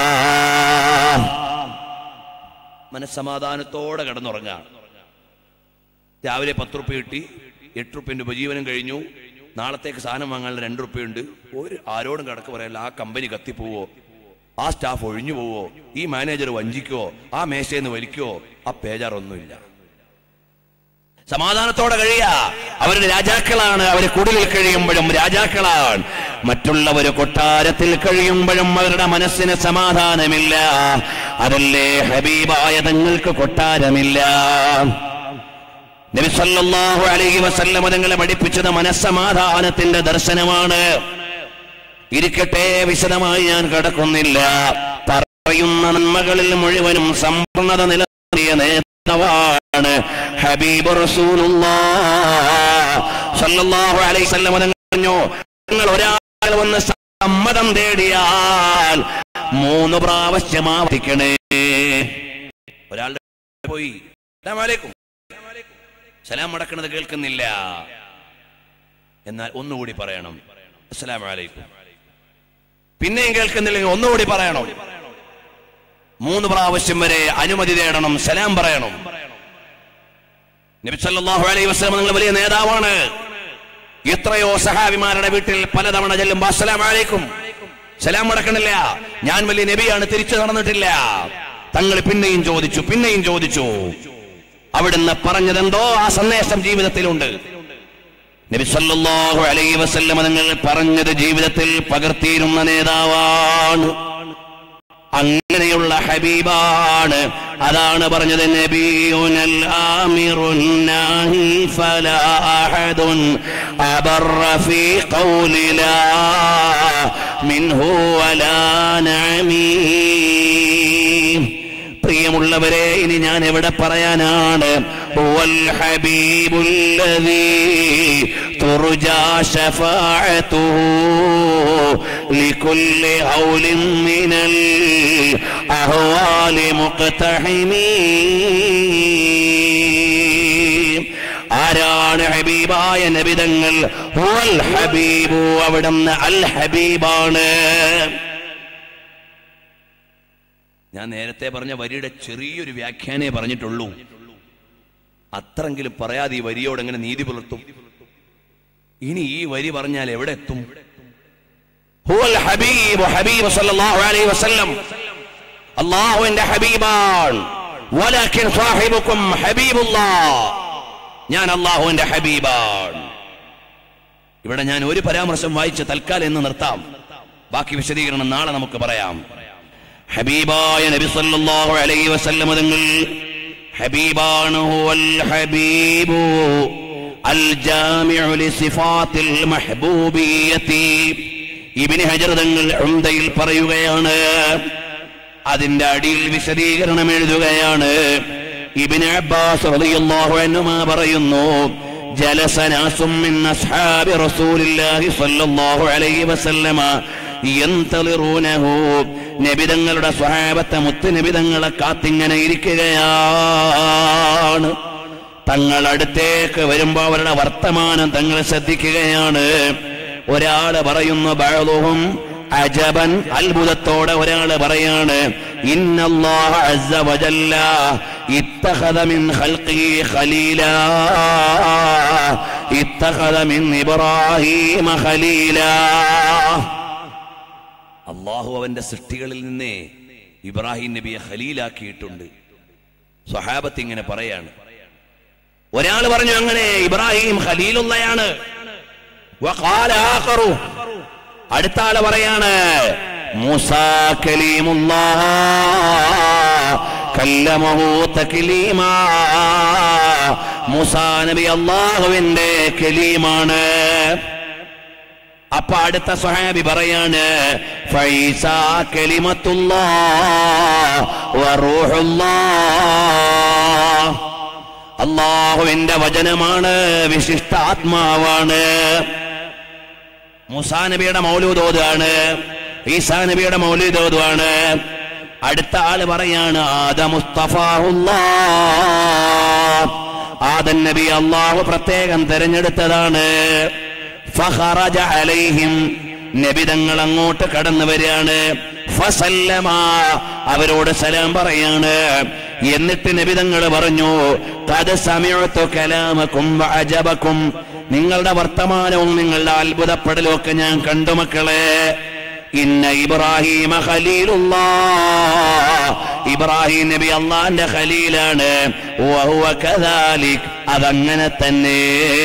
മനസ്സമാധാനത്തോടെ കിടന്നുറങ്ങാം രാവിലെ പത്ത് റുപ്യ കിട്ടി എട്ട് റുപ്യന്റെ ഉപജീവനം കഴിഞ്ഞു നാളത്തേക്ക് സാധനം വാങ്ങാനുള്ള രണ്ട് റുപ്യുണ്ട് ഒരു ആരോടും കടക്ക് പറയല്ല ആ കമ്പനി കത്തിപ്പോവോ ആ സ്റ്റാഫ് ഒഴിഞ്ഞു പോവോ ഈ മാനേജർ വഞ്ചിക്കോ ആ മേശയെന്ന് വലിക്കോ ആ പേജാറൊന്നുമില്ല സമാധാനത്തോടെ കഴിയാ അവരുടെ രാജാക്കളാണ് അവര് കുടിലിൽ കഴിയുമ്പോഴും രാജാക്കളാണ് മറ്റുള്ളവര് കൊട്ടാരത്തിൽ കഴിയുമ്പോഴും അവരുടെ മനസ്സിന് സമാധാനമില്ല അതല്ലേ ഹബീബായ തങ്ങൾക്ക് കൊട്ടാരമില്ല നബി സല്ലല്ലാഹു അലൈഹി വസല്ലം തങ്ങളെ പഠിപ്പിച്ചത് മനസ്സമാധാനത്തിന്റെ ദർശനമാണ് ഇരിക്കട്ടെ വിശദമായി ഞാൻ കടക്കുന്നില്ല പറയുന്ന നന്മകളിൽ മുഴുവനും സമ്പൂർണത നിലനിർത്തിയ നേതാവാണ് ഹബീബ് സല്ലല്ലാഹു അലൈഹി വസല്ലം തങ്ങൾ പറഞ്ഞു നിങ്ങൾ ഒരാൾ വന്ന് സമ്മതം തേടിയാൽ മൂന്ന് പ്രാവശ്യം ആവർത്തിക്കണേ ഒരാളുടെ പോയി "അസ്സലാമു അലൈക്കും സലാം മടക്കണത് കേൾക്കുന്നില്ല എന്നാൽ ഒന്നുകൂടി പറയണം അസ്സലാമു അലൈക്കും പിന്നെയും കേൾക്കുന്നില്ലെങ്കിൽ ഒന്നുകൂടി പറയണം മൂന്ന് പ്രാവശ്യം വരെ അനുമതി തേടണം സലാം പറയണം നബി സല്ലല്ലാഹു അലൈഹി വസല്ലം നിങ്ങൾ വലിയ നേതാവാണ് എത്രയോ സഹാബിമാരുടെ വീട്ടിൽ പലതവണ ചെല്ലുമ്പോ അസ്സലാം അലൈക്കും സലാം മടക്കണില്ല ഞാൻ വലിയ നബിയാണ് തിരിച്ചു നടന്നിട്ടില്ല തങ്ങൾ പിന്നെയും ചോദിച്ചു പിന്നെയും ചോദിച്ചു അവിടുന്ന് പറഞ്ഞതെന്തോ ആ സന്ദേശം ജീവിതത്തിലുണ്ട് നബി സല്ലല്ലാഹു അലൈഹി വസല്ലം നിങ്ങൾ പറഞ്ഞത് ജീവിതത്തിൽ പകർത്തിയിരുന്ന നേതാവാണ് അങ്ങനെയുള്ള ഹബീബാണ് അതാണ് പറഞ്ഞത് നബിയുനൽ ആമിറുൻ നാഹി ഫലാ അഹദുൻ അബറ ഫീ ഖൗലി ലാ മിൻഹു വലാ നമീം പ്രിയമുള്ളവരെ ഇനി ഞാൻ എവിടെ പറയാനാണ് ഹുവൽ ഹബീബുല്ലദീ തുർജാ ശഫാഅതുഹു ലികുല്ലി ഹൗലിൻ മിനൽ അഹ്വാലി മുഖ്തഹിമീൻ ആരാണ് ഹബീബായ നബിതങ്ങൾ ഹുവൽ ഹബീബു അവിടുന്ന് അൽ ഹബീബാണ് ഞാൻ നേരത്തെ പറഞ്ഞ വരിയുടെ ചെറിയൊരു വ്യാഖ്യാനേ പറഞ്ഞിട്ടുള്ളൂ അത്രങ്കിലും പറയാതെ ഈ വരിയോട് എങ്ങനെ നീതി പുലർത്തും ഇനി ഈ വരി പറഞ്ഞാൽ എവിടെ എത്തും ഹുവൽ ഹബീബ് ഹബീബ് സല്ലല്ലാഹു അലൈഹി വസല്ലം അല്ലാഹുവിന്റെ ഹബീബാൻ വലകിൻ സാഹിബുക്കും ഹബീബുല്ലാഹ് ഞാൻ അല്ലാഹുവിന്റെ ഹബീബാൻ ഇവിടെ ഞാൻ ഒരു പരാമർശം വായിച്ച് തൽക്കാലം എന്ന് നിർത്താം ബാക്കി വിശദീകരണം നാളെ നമുക്ക് പറയാം ഹബീബായ നബി സല്ലല്ലാഹു അലൈഹി വസല്ലം തങ്ങൾ ഹബീബാണ് ഹുവൽ ഹബീബു അൽ ജാമിഉ ലിസിഫാത്തിൽ മഹ്ബൂബിയത്തി ഇബ്നു ഹജർ തങ്ങൾ ഉംദയിൽ പറയുകയാണ് അതിന്റെ അടിയിൽ വിശദീകരണം എഴുതുകയാണ് ഇബ്നു അബ്ബാസ് റളിയല്ലാഹു അൻഹുമാ പറയുന്നു جلس ناس من أصحاب رسول الله صلى الله عليه وسلم യന്തളിറൂനഹു നബിതങ്ങളുടെ സ്വഹാബത്തെ മുത്ത് നബിതങ്ങളെ കാത്തിങ്ങനെ ഇരിക്കുകയാണ് തങ്ങൾ അടുത്തേക്ക് വരുമ്പോ അവരുടെ വർത്തമാനം തങ്ങൾ ശ്രദ്ധിക്കുകയാണ് ഒരാള് പറയുന്നു ബഅളുഹും അജബൻ അത്ഭുതത്തോടെ ഒരാള് പറയാണ് ഇന്നല്ലാഹ അസ്സ വജല്ല ഇത്തഖദ മിൻ ഖൽഖി ഖലീലാ ഇത്തഖദ മിൻ ഇബ്രാഹീമ ഖലീലാ അള്ളാഹു അവന്റെ സൃഷ്ടികളിൽ നിന്നേ ഇബ്രാഹിം നബിയെ ഖലീലാക്കിയിട്ടുണ്ട് സ്വഹാബത്ത് ഇങ്ങനെ പറയാണ് ഒരാൾ പറഞ്ഞു അങ്ങനെ ഇബ്രാഹിം ഖലീലുള്ളയാണ് വഖാല ആഖറു. അടുത്ത ആള് പറയാണ് മൂസാ കലീമുല്ലാഹ് കല്ലമഹു തക്ലീമാ മൂസാ നബി അള്ളാഹുവിന്റെ കലീമാണ് അപ്പൊ അടുത്ത സ്വഹാബി പറയാണ് ഫൈസ കലിമത്തുല്ലാ വറൂഹുല്ലാ അള്ളാഹുവിന്റെ വചനമാണ് വിശിഷ്ടാത്മാവാണ് മുസാ നബിയുടെ മൗലൂദോദാണ് ഈസാ നബിയുടെ മൗലൂദോദാണ് അടുത്ത ആള് പറയാണ് ആദ മുസ്തഫാഹുല്ലാ ആദൻ നബി അള്ളാഹു പ്രത്യേകം തെരഞ്ഞെടുത്തതാണ് ഫഖറജ അലൈഹിം നബി തങ്ങൾ അങ്ങോട്ട് കടന്നു വരികയാണ് ഫസല്ലമ അവരോട് സലാം പറയാണ് എന്നിട്ട് നബി തങ്ങൾ പറഞ്ഞു കത് സമയത്തു കലാമക്കും അജബക്കും നിങ്ങളുടെ വർത്തമാനവും നിങ്ങളുടെ അത്ഭുതപ്പെടലും ഒക്കെ ഞാൻ കണ്ടു മക്കളെ ഇന്ന ഇബ്രാഹിമ ഖലീലുല്ലാ ഇബ്രാഹിം നബി അള്ളാന്റെ ഖലീലാണ് വഹുവ കദാലിക് അതങ്ങനെ തന്നെ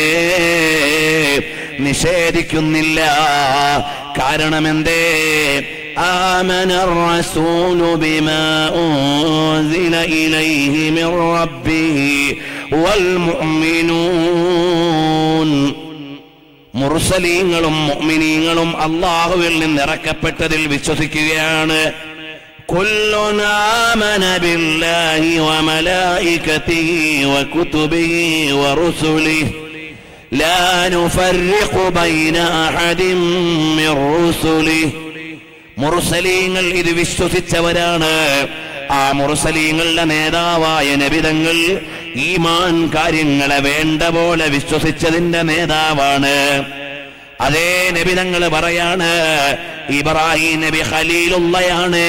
നിഷേധിക്കുന്നില്ല കാരണം എന്തേ آمن الرسول بما أنزل إليه من ربه والمؤمنون മുർസലീങ്ങളും മുഅ്മിനീങ്ങളും അള്ളാഹുവിൽ നിന്ന് ഇറക്കപ്പെട്ടതിൽ വിശ്വസിക്കുകയാണ് كل آمن بالله وملائكته وكتبه ورسله لا نفرق بين أحد من رسله മുർസലീങ്ങൾ ഇത് വിശ്വസിച്ചവരാണ് ആ മുർസലീങ്ങളുടെ നേതാവായ നബിതങ്ങൾ ഈമാൻ കാര്യങ്ങളെ വേണ്ട പോലെ വിശ്വസിച്ചതിന്റെ നേതാവാണ് അതേ നബിതങ്ങൾ പറയാണ് ഇബ്രാഹിം നബി ഖലീലുള്ളയാണ്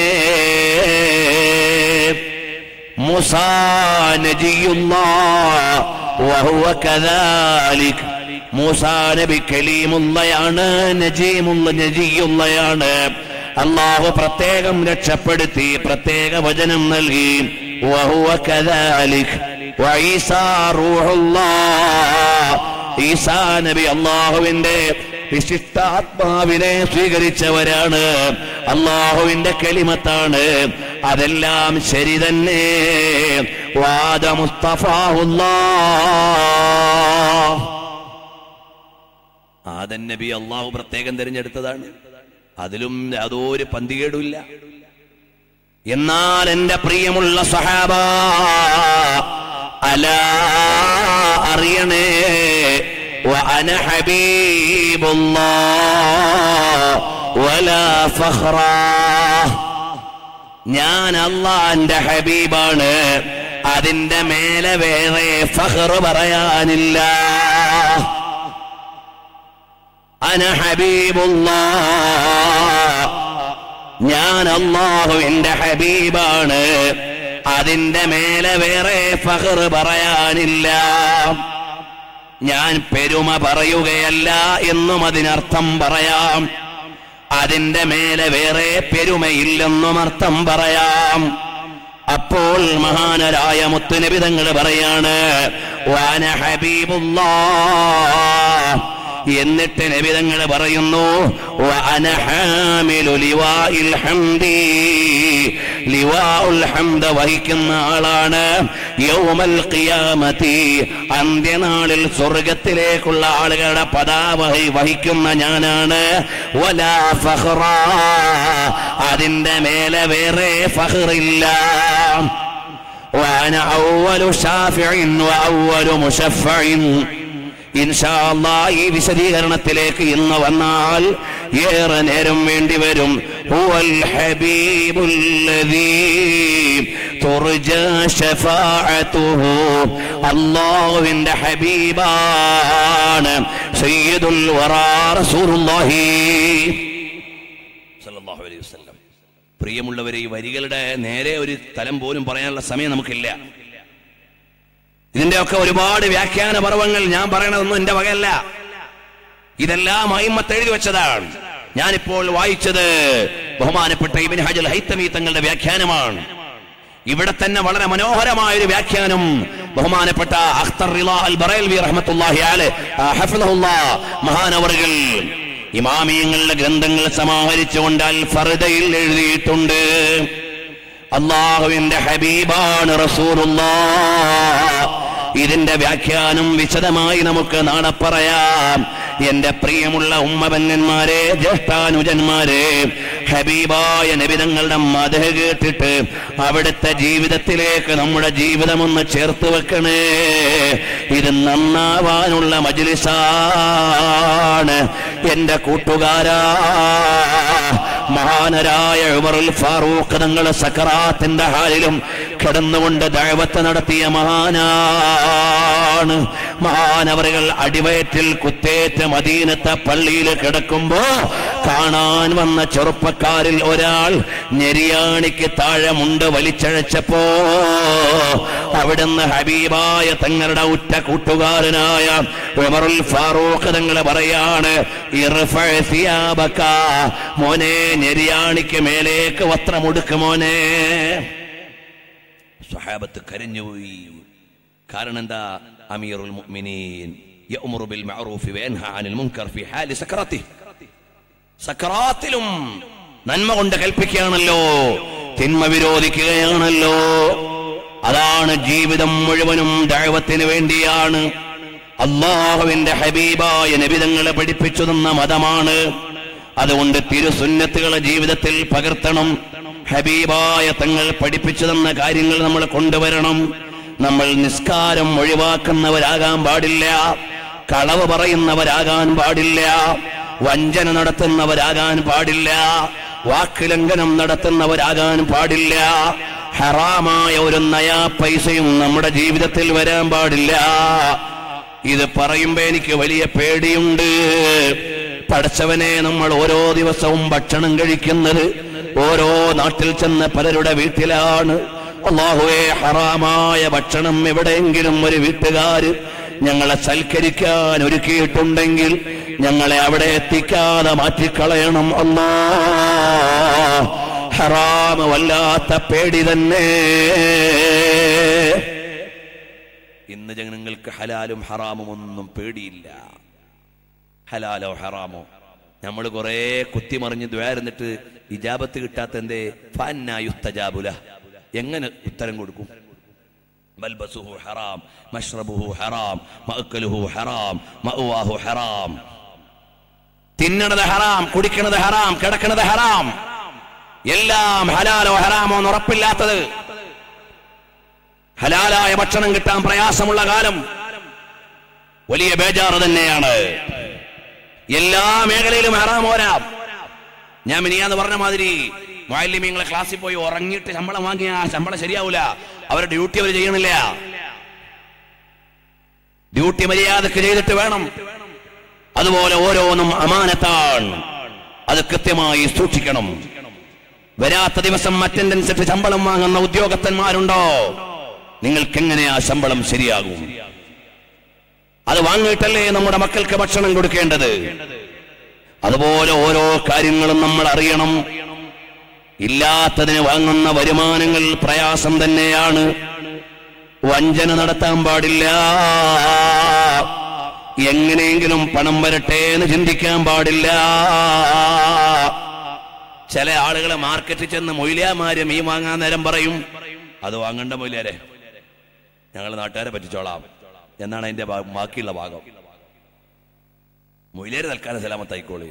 മുസാ നജിയുല്ലാ വഹുവ കദാലിക് മൂസാ നബി കലീമുള്ളയാണ് നജീമുള്ള നജിയുള്ളയാണ് അള്ളാഹു പ്രത്യേകം രക്ഷപ്പെടുത്തി പ്രത്യേക വചനം നൽകി വഹുവ കദാലിക് വഈസാ റൂഹുല്ലാഹ് ഈസാ നബി അള്ളാഹുവിന്റെ വിശിഷ്ടാത്മാവിനെ സ്വീകരിച്ചവരാണ് അള്ളാഹുവിന്റെ കെളിമത്താണ് അതെല്ലാം ശരി തന്നെ വാദ മുസ്തഫാഹുല്ലാ ആദൻ നബി അള്ളാഹു പ്രത്യേകം തിരഞ്ഞെടുത്തതാണ് അതിലും യാതൊരു പന്തികേടുമില്ല എന്നാൽ എന്റെ പ്രിയമുള്ള സഹാബ അല അറിയണേ وأنا حبيب الله ولا فخرا ഞാൻ അള്ളാന്റെ ഹബീബാണ് അതിന്റെ മേലെ വേറെ ഫഹർ പറയാനില്ല അന ഹബീബുല്ലാ ഞാൻ അള്ളാഹുവിന്റെ ഹബീബാണ് അതിന്റെ മേലെ വേറെ ഫഹർ പറയാനില്ല ഞാൻ പെരുമ പറയുകയല്ല എന്നും അതിനർത്ഥം പറയാം അതിന്റെ മേലെ വേറെ പെരുമയില്ലെന്നും അർത്ഥം പറയാം അപ്പോൾ മഹാനരായ മുത്തുനബിതങ്ങൾ പറയാണ് വാന ഹബീബുല്ലാ എന്നിട്ട് നബിതങ്ങൾ പറയുന്നു വഅന ഹാമിലു ലിവാഇൽ ഹംദി ലിവാഉൽ ഹംദ വഹിക്കുന്ന ആളാണ് യൗമൽ ഖിയാമത്തി അന്ത്യനാളിൽ സ്വർഗത്തിലേക്കുള്ള ആളുകളുടെ പതാവഹി വഹിക്കുന്ന ഞാനാണ് വലാ ഫഖ്റ അതിന്റെ മേലെ വേറെ ഫഖറില്ല وأنا أول شافع وأول مشفع ഇൻഷാ അല്ലാ ഈ വിശദീകരണത്തിലേക്ക് ഇന്ന് വന്നാൽ ഏറെ നേരം വേണ്ടി വരും ഹുവൽ ഹബീബുല്ലദീ തുർജാ ശഫാഅതുഹു അല്ലാഹുവിന്റെ ഹബീബാണ് സയ്യിദുൽ വറാ റസൂലുള്ളാഹി സല്ലല്ലാഹു അലൈഹി വസല്ലം പ്രിയമുള്ളവരെ ഈ വരികളുടെ നേരെ ഒരു തലം പോലും പറയാനുള്ള സമയം നമുക്കില്ല ഇതിന്റെയൊക്കെ ഒരുപാട് വ്യാഖ്യാന പർവങ്ങൾ ഞാൻ പറയണതൊന്നും എന്റെ വകയല്ല ഇതെല്ലാം അയിമത്ത് എഴുതി വെച്ചതാണ് ഞാനിപ്പോൾ വായിച്ചത് ബഹുമാനപ്പെട്ട ഇബിൻ ഹജൽ ഹൈത്തമി തങ്ങളുടെ വ്യാഖ്യാനമാണ് ഇവിടെ തന്നെ വളരെ മനോഹരമായ ഒരു വ്യാഖ്യാനം ബഹുമാനപ്പെട്ട അഖ്തർ റിളാ അൽ ബറേൽവി റഹ്മത്തുള്ളാഹി അലൈഹി ഹഫിളഹുല്ലാ മഹാനവറുകൾ ഇമാമിയങ്ങളുടെ ഗ്രന്ഥങ്ങൾ സമാഹരിച്ചുകൊണ്ട് അൽ ഫർദയിൽ എഴുതിയിട്ടുണ്ട് അള്ളാഹുവിന്റെ ഹബീബാണ് റസൂലുള്ളാഹ് ഇതിന്റെ വ്യാഖ്യാനം വിശദമായി നമുക്ക് നാളെ പറയാം എന്റെ പ്രിയമുള്ള ഉമ്മപന്നന്മാരെ ജ്യേഷ്ഠാനുജന്മാരെ ഹബീബായ നബിതങ്ങളുടെ മത കേട്ടിട്ട് അവിടുത്തെ ജീവിതത്തിലേക്ക് നമ്മുടെ ജീവിതമൊന്ന് ചേർത്ത് വെക്കണേ ഇത് നന്നാവാനുള്ള മജിലിസാണ് എന്റെ കൂട്ടുകാരാ മഹാനരായ ഉമറുൽ ഫാറൂഖ് തങ്ങൾ സക്കറാത്തിന്റെ ഹാലിലും കിടന്നുകൊണ്ട് ദഴവത്ത് നടത്തിയ മഹാനാണ് മഹാനവറുകൾ അടിവയറ്റിൽ കുത്തേറ്റ മദീനത്തെ പള്ളിയിൽ കിടക്കുമ്പോ കാണാൻ വന്ന ചെറുപ്പക്കാരിൽ ഒരാൾ ഞെരിയാണിക്ക് താഴെ മുണ്ട് വലിച്ചഴച്ചപ്പോ അവിടുന്ന് ഹബീബായ തങ്ങളുടെ ഉറ്റ കൂട്ടുകാരനായ ഉമറുൽ ഫാറൂഖ് തങ്ങൾ പറയാണ് ഇർഫഅ സിയാബക. മോനെ ഞെരിയാണിക്ക് മേലേക്ക് വസ്ത്രമുടുക്ക് മോനെ സ്വഹാബത്ത് കരഞ്ഞുപോയി കാരണം എന്താ അമീറുൽ മുഅ്മിനീൻ യഅ്മുറു ബിൽ മഅറൂഫി വയൻഹ അനിൽ മുൻകർ ഫി ഹാലി സക്രത്തിഹി സക്രാത്തിലും നന്മ കൊണ്ട് കൽപ്പിക്കുകയാണല്ലോ തിന്മ വിരോധിക്കുകയാണല്ലോ അതാണ് ജീവിതം മുഴുവനും ദൈവത്തിന് വേണ്ടിയാണ് അള്ളാഹുവിന്റെ ഹബീബായ നബിതങ്ങളെ പഠിപ്പിച്ചു തന്ന മതമാണ് അതുകൊണ്ട് തിരുസുന്നത്തുകളെ ജീവിതത്തിൽ പകർത്തണം ഹബീബായ തങ്ങൾ പഠിപ്പിച്ചു തന്ന കാര്യങ്ങൾ നമ്മൾ കൊണ്ടുവരണം നമ്മൾ നിസ്കാരം ഒഴിവാക്കുന്നവരാകാൻ പാടില്ല കളവ് പറയുന്നവരാകാൻ പാടില്ല വഞ്ചന നടത്തുന്നവരാകാൻ പാടില്ല വാക്കുലംഘനം നടത്തുന്നവരാകാൻ പാടില്ല ഹറാമായ ഒരു നയാ പൈസയും നമ്മുടെ ജീവിതത്തിൽ വരാൻ പാടില്ല ഇത് പറയുമ്പോ എനിക്ക് വലിയ പേടിയുണ്ട് പഠിച്ചവനെ നമ്മൾ ഓരോ ദിവസവും ഭക്ഷണം കഴിക്കുന്നത് ഓരോ നാട്ടിൽ ചെന്ന് പലരുടെ വീട്ടിലാണ് അള്ളാഹുവേ ഹറാമായ ഭക്ഷണം എവിടെയെങ്കിലും ഒരു വീട്ടുകാര് ഞങ്ങളെ സൽക്കരിക്കാൻ ഒരുക്കിയിട്ടുണ്ടെങ്കിൽ ഞങ്ങളെ അവിടെ എത്തിക്കാതെ മാറ്റിക്കളയണം അല്ലാ ഹറാമ വല്ലാത്ത പേടി തന്നെ ഇന്ന് ജനങ്ങൾക്ക് ഹലാലും ഹറാമും ഒന്നും പേടിയില്ല ഹലാലോ ഹറാമോ നമ്മൾ കുറെ കുത്തിമറിഞ്ഞ് ദ്വാരുന്നിട്ട് ഇജാബത്ത് കിട്ടാത്ത എന്തേ ഫന്നായുസ്തജാബുല എങ്ങനെ ഉത്തരം കൊടുക്കും മൽബസുഹു ഹറാം മഷ്റബുഹു ഹറാം മഅക്കലുഹു ഹറാം മഅവാഹു ഹറാം തിന്നണത് ഹറാം കുടിക്കണത് ഹറാം കിടക്കണത് ഹറാം എല്ലാം ഹലാലോ ഹറാമോ എന്ന് ഉറപ്പില്ലാത്തത് ഹലാലായ ഭക്ഷണം കിട്ടാൻ പ്രയാസമുള്ള കാലം വലിയ ബേജാറ് തന്നെയാണ് എല്ലാ മേഖലയിലും ഹറാം ഓരാം ഞാൻ മിനിയാന്ന് പറഞ്ഞ മാതിരി മാലിന്യങ്ങളെ ക്ലാസ്സിൽ പോയി ഉറങ്ങിയിട്ട് ശമ്പളം വാങ്ങിയ ആ ശമ്പളം ശരിയാവൂല അവരുടെ ഡ്യൂട്ടി അവർ ചെയ്യണില്ല ഡ്യൂട്ടി മര്യാദക്ക് ചെയ്തിട്ട് വേണം അതുപോലെ ഓരോന്നും അമാനത്താണ് അത് കൃത്യമായി സൂക്ഷിക്കണം വരാത്ത ദിവസം അറ്റൻഡൻസ് ഇട്ട് ശമ്പളം വാങ്ങുന്ന ഉദ്യോഗസ്ഥന്മാരുണ്ടോ നിങ്ങൾക്ക് എങ്ങനെയാ ശമ്പളം ശരിയാകും അത് വാങ്ങിയിട്ടല്ലേ നമ്മുടെ മക്കൾക്ക് ഭക്ഷണം കൊടുക്കേണ്ടത് അതുപോലെ ഓരോ കാര്യങ്ങളും നമ്മൾ അറിയണം ഇല്ലാത്തതിന് വാങ്ങുന്ന വരുമാനങ്ങൾ പ്രയാസം തന്നെയാണ് വഞ്ചന നടത്താൻ പാടില്ല എങ്ങനെയെങ്കിലും പണം വരട്ടെ എന്ന് ചിന്തിക്കാൻ പാടില്ല ചില ആളുകളെ മാർക്കറ്റിൽ ചെന്ന് മൊയിലിയാമാര് മീൻ വാങ്ങാൻ നേരം പറയും അത് വാങ്ങണ്ട മൊയിലിയാരെ ഞങ്ങൾ നാട്ടുകാരെ പറ്റിച്ചോളാം എന്നാണ് അതിന്റെ ഭാ- ബാക്കിയുള്ള ഭാഗം മൊയിലേര് തൽക്കാലം സലാമത്തായിക്കോളി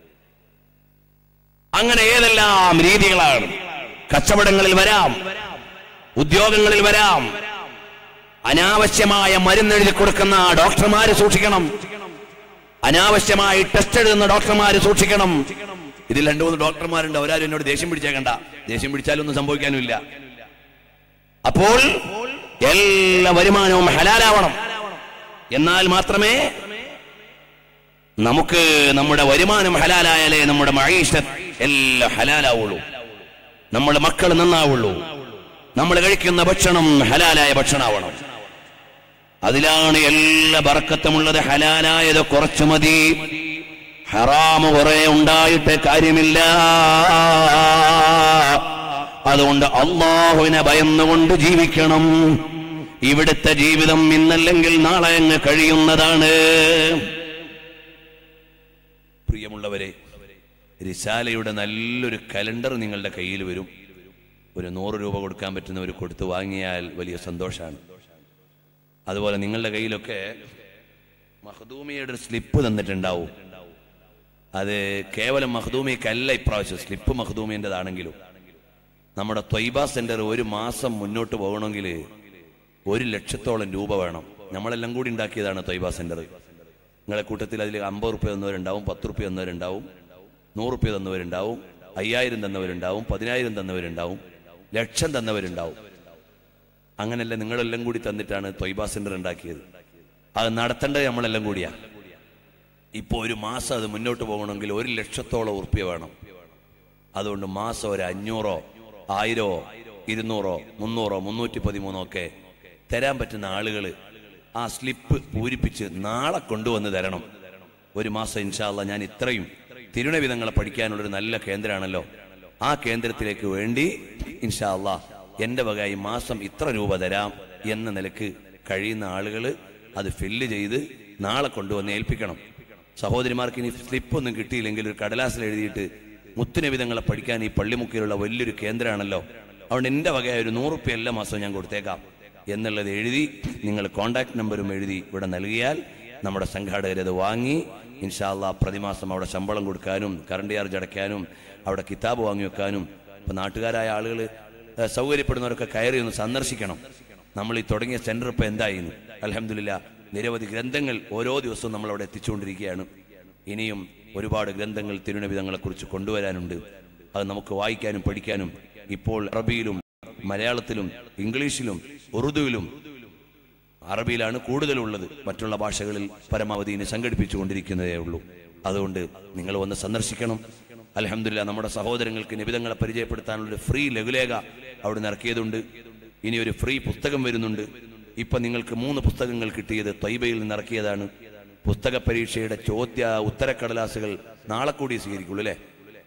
അങ്ങനെ ഏതെല്ലാം രീതികളാണ് കച്ചവടങ്ങളിൽ വരാം ഉദ്യോഗങ്ങളിൽ വരാം അനാവശ്യമായ മരുന്നെഴുതി കൊടുക്കുന്ന ഡോക്ടർമാര് സൂക്ഷിക്കണം അനാവശ്യമായി ടെസ്റ്റ് എഴുതുന്ന ഡോക്ടർമാര് സൂക്ഷിക്കണം ഇതിൽ രണ്ടു മൂന്ന് ഡോക്ടർമാരുണ്ട് അവരാരും എന്നോട് ദേഷ്യം പിടിച്ചേക്കണ്ട ദേഷ്യം പിടിച്ചാലൊന്നും സംഭവിക്കാനുമില്ല അപ്പോൾ എല്ലാ വരുമാനവും ഹലാലാവണം എന്നാൽ മാത്രമേ നമുക്ക് നമ്മുടെ വരുമാനം ഹലാലായാലേ നമ്മുടെ മഴീഷത്ത് എല്ലാം ഹലാലാവുള്ളൂ നമ്മുടെ മക്കൾ നന്നാവുള്ളൂ നമ്മൾ കഴിക്കുന്ന ഭക്ഷണം ഹലാലായ ഭക്ഷണമാവണം അതിലാണ് എല്ലാ ബർക്കത്തുമുള്ളത് ഹലാലായത് കുറച്ചു മതി ഹറാമ് കുറെ ഉണ്ടായിട്ട് കാര്യമില്ല അതുകൊണ്ട് അള്ളാഹുവിനെ ഭയന്നുകൊണ്ട് ജീവിക്കണം ഇവിടുത്തെ ജീവിതം ഇന്നല്ലെങ്കിൽ നാളെ അങ്ങ് കഴിയുന്നതാണ് പ്രിയമുള്ളവരെ റിസാലയുടെ നല്ലൊരു കലണ്ടർ നിങ്ങളുടെ കയ്യിൽ വരും ഒരു നൂറ് രൂപ കൊടുക്കാൻ പറ്റുന്നവർ കൊടുത്ത് വാങ്ങിയാൽ വലിയ സന്തോഷമാണ് അതുപോലെ നിങ്ങളുടെ കയ്യിലൊക്കെ മഹദൂമിയുടെ ഒരു സ്ലിപ്പ് തന്നിട്ടുണ്ടാവും അത് കേവലം മഹദൂമിക്കല്ല ഇപ്രാവശ്യം സ്ലിപ്പ് മഹദൂമിൻ്റെതാണെങ്കിലും നമ്മുടെ ത്വയ്ബ സെന്റർ ഒരു മാസം മുന്നോട്ട് പോകണമെങ്കിൽ ഒരു ലക്ഷത്തോളം രൂപ വേണം നമ്മളെല്ലാം കൂടി ഉണ്ടാക്കിയതാണ് ത്വയ്ബ സെന്റർ നിങ്ങളെ കൂട്ടത്തിൽ അതിൽ അമ്പത് റുപ്യ തന്നവരുണ്ടാവും പത്ത് റുപ്യ തന്നവരുണ്ടാവും നൂറ് റുപ്യ തന്നവരുണ്ടാവും അയ്യായിരം തന്നവരുണ്ടാവും പതിനായിരം തന്നവരുണ്ടാവും ലക്ഷം തന്നവരുണ്ടാവും അങ്ങനെയല്ല നിങ്ങളെല്ലാം കൂടി തന്നിട്ടാണ് ത്വയ്ബ സെന്റർ ഉണ്ടാക്കിയത് അത് നടത്തേണ്ടത് നമ്മളെല്ലാം കൂടിയാ ഇപ്പോൾ ഒരു മാസം അത് മുന്നോട്ട് പോകണമെങ്കിൽ ഒരു ലക്ഷത്തോളം ഉറുപ്പ്യ വേണം അതുകൊണ്ട് മാസം ഒരു അഞ്ഞൂറോ ആയിരമോ ഇരുന്നൂറോ മുന്നൂറോ മുന്നൂറ്റി പതിമൂന്നോ ഒക്കെ തരാൻ പറ്റുന്ന ആളുകൾ ആ സ്ലിപ്പ് പൂരിപ്പിച്ച് നാളെ കൊണ്ടുവന്ന് തരണം ഒരു മാസം ഇൻഷാല്ല ഞാൻ ഇത്രയും തിരുണവിധങ്ങളെ പഠിക്കാനുള്ളൊരു നല്ല കേന്ദ്രമാണല്ലോ ആ കേന്ദ്രത്തിലേക്ക് വേണ്ടി ഇൻഷാല്ല എന്റെ വക ഈ മാസം ഇത്ര രൂപ തരാം എന്ന നിലക്ക് കഴിയുന്ന ആളുകൾ അത് ഫില്ല് ചെയ്ത് നാളെ കൊണ്ടുവന്ന് ഏൽപ്പിക്കണം സഹോദരിമാർക്ക് ഇനി സ്ലിപ്പ് ഒന്നും കിട്ടിയില്ലെങ്കിൽ ഒരു കടലാസിൽ എഴുതിയിട്ട് മുത്തുനബിതങ്ങളെ പഠിക്കാൻ ഈ പള്ളിമുക്കിലുള്ള വലിയൊരു കേന്ദ്രമാണല്ലോ അതുകൊണ്ട് എൻ്റെ വകയായ ഒരു നൂറുപ്യ എല്ലാ മാസവും ഞാൻ കൊടുത്തേക്കാം എന്നുള്ളത് എഴുതി നിങ്ങൾ കോണ്ടാക്ട് നമ്പറും എഴുതി ഇവിടെ നൽകിയാൽ നമ്മുടെ സംഘാടകരത് വാങ്ങി ഇൻഷാല്ല പ്രതിമാസം അവിടെ ശമ്പളം കൊടുക്കാനും കറണ്ട് ചാർജ് അടയ്ക്കാനും അവിടെ കിതാബ് വാങ്ങി വെക്കാനും ഇപ്പൊ നാട്ടുകാരായ ആളുകൾ സൗകര്യപ്പെടുന്നവരൊക്കെ കയറി ഒന്ന് സന്ദർശിക്കണം നമ്മൾ ഈ തുടങ്ങിയ സെന്റർ ഇപ്പൊ എന്തായിരുന്നു അലഹമില്ല നിരവധി ഗ്രന്ഥങ്ങൾ ഓരോ ദിവസവും നമ്മൾ അവിടെ എത്തിച്ചുകൊണ്ടിരിക്കുകയാണ് ഇനിയും ഒരുപാട് ഗ്രന്ഥങ്ങൾ തിരുനബിതങ്ങളെ കുറിച്ച് കൊണ്ടുവരാനുണ്ട് അത് നമുക്ക് വായിക്കാനും പഠിക്കാനും ഇപ്പോൾ അറബിയിലും മലയാളത്തിലും ഇംഗ്ലീഷിലും ഉറുദുവിലും അറബിയിലാണ് കൂടുതലുള്ളത് മറ്റുള്ള ഭാഷകളിൽ പരമാവധി ഇനി സംഘടിപ്പിച്ചുകൊണ്ടിരിക്കുന്നതേ ഉള്ളൂ അതുകൊണ്ട് നിങ്ങൾ വന്ന് സന്ദർശിക്കണം അലഹമില്ല നമ്മുടെ സഹോദരങ്ങൾക്ക് നിബിധങ്ങളെ പരിചയപ്പെടുത്താനുള്ള ഒരു ഫ്രീ ലഘുലേഖ അവിടെ നിന്ന് ഇറക്കിയതുണ്ട് ഇനി ഒരു ഫ്രീ പുസ്തകം വരുന്നുണ്ട് ഇപ്പൊ നിങ്ങൾക്ക് മൂന്ന് പുസ്തകങ്ങൾ കിട്ടിയത് ത്വയ്ബയിൽ നിന്ന് ഇറക്കിയതാണ് പുസ്തക പരീക്ഷയുടെ ചോദ്യ ഉത്തരക്കടലാസുകൾ നാളെ കൂടി സ്വീകരിക്കുള്ളൂ അല്ലേ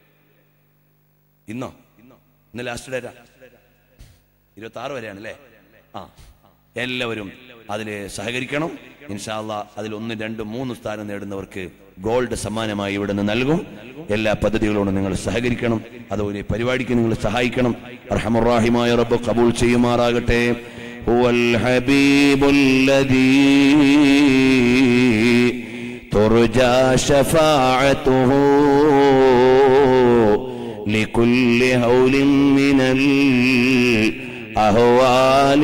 ഇന്നോ ഇന്ന് ലാസ്റ്റ് ഡേറ്റാ ഇരുപത്തി ആറ് വരെയാണ് അല്ലേ ആ എല്ലാവരും അതിൽ സഹകരിക്കണം ഇൻഷാല്ല അതിൽ ഒന്ന് രണ്ട് മൂന്ന് സ്ഥാനം നേടുന്നവർക്ക് ഗോൾഡ് സമ്മാനമായി ഇവിടെ നിന്ന് നൽകും എല്ലാ പദ്ധതികളോടും നിങ്ങൾ സഹകരിക്കണം അതുപോലെ ഈ പരിപാടിക്ക് നിങ്ങൾ സഹായിക്കണം അർഹമുറാഹിമായ റബ്ബ് കബൂൾ ചെയ്യുമാറാകട്ടെ هو الحبيب الذي ترجى شفاعته لكل هول من الأهوال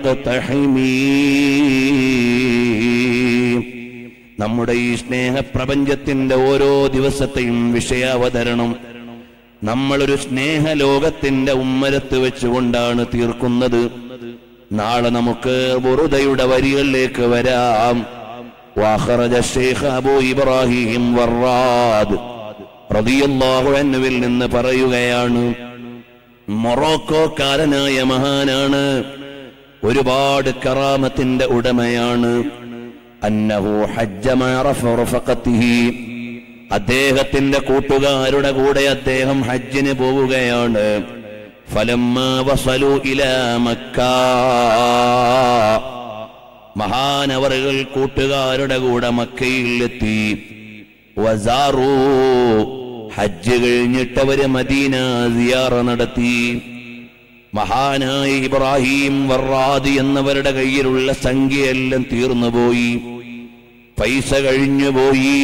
مقتحمين നമ്മുടെ ഈ സ്നേഹപ്രപഞ്ചത്തിന്റെ ഓരോ ദിവസത്തെയും വിഷയാവതരണം നമ്മളൊരു സ്നേഹലോകത്തിന്റെ ഉമ്മരത്ത് വെച്ചുകൊണ്ടാണ് തീർക്കുന്നത് നാളെ നമുക്ക് ബുറുദയുടെ വരികളിലേക്ക് വരാം വാഖറജ ശൈഖ് അബൂ ഇബ്രാഹിം വറാദ് റളിയല്ലാഹു അൻഹുവിൽ നിന്ന് പറയുകയാണ് മൊറോക്കോക്കാരനായ മഹാനാണ് ഒരുപാട് കറാമത്തിന്റെ ഉടമയാണ് അന്നഹു ഹജ്ജ മഅ റഫഖത്തിഹി അദ്ദേഹത്തിന്റെ കൂട്ടുകാരുടെ കൂടെ അദ്ദേഹം ഹജ്ജിന് പോവുകയാണ് ഫലമ്മ വസലു ഇല മക്ക മഹാനവറുകൾ കൂട്ടുകാരുടെ കൂടെ മക്കയിൽ എത്തി വസാറു ഹജ്ജ് കഴിഞ്ഞിട്ടവര് മദീന സിയാറ നടത്തി മഹാനായ ഇബ്രാഹിം വറാദി എന്നവരുടെ കയ്യിലുള്ള സംഖ്യയെല്ലാം തീർന്നുപോയി പൈസ കഴിഞ്ഞുപോയി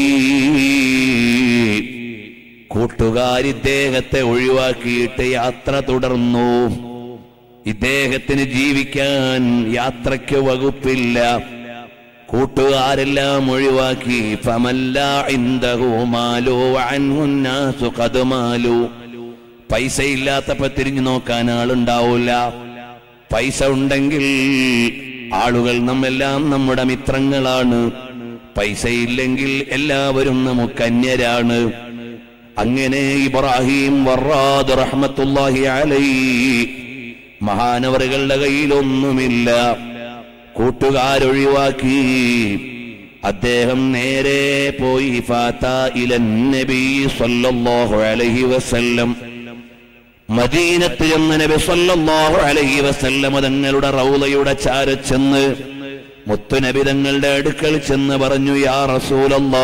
കൂട്ടുകാർ ഇദ്ദേഹത്തെ ഒഴിവാക്കിയിട്ട് യാത്ര തുടർന്നു ഇദ്ദേഹത്തിന് ജീവിക്കാൻ യാത്രയ്ക്ക് വകുപ്പില്ല കൂട്ടുകാരെല്ലാം ഒഴിവാക്കി ഫമല്ല ഇന്ദഹുമാലോ അൻഹുന്നാസു കതുമാലു പൈസ ഇല്ലാത്തപ്പോ തിരിഞ്ഞു നോക്കാൻ ആളുണ്ടാവൂല പൈസ ഉണ്ടെങ്കിൽ ആളുകൾ നമ്മെല്ലാം നമ്മുടെ മിത്രങ്ങളാണ് പൈസ ഇല്ലെങ്കിൽ എല്ലാവരും നമുക്ക് അന്യരാണ് അങ്ങനെ ഇബ്രാഹിം വറാദ് റഹ്മത്തുല്ലാഹി അലൈ മഹാനവറുകളുടെ കയ്യിലൊന്നുമില്ല കൂട്ടുകാരൊഴിവാക്കി അദ്ദേഹം നേരെ പോയി ഫാത്ത ഇലൻ നബി സല്ലല്ലാഹു അലൈഹി വസല്ലം മദീനത്ത് ചെന്ന് നബി സല്ലല്ലാഹു അലൈഹി വസല്ലം തങ്ങളുടെ റൗളയുടെ ചാരച്ചെന്ന് മുത്തുനബി തങ്ങളുടെ അടുക്കൽ ചെന്ന് പറഞ്ഞു യാ റസൂലല്ലാ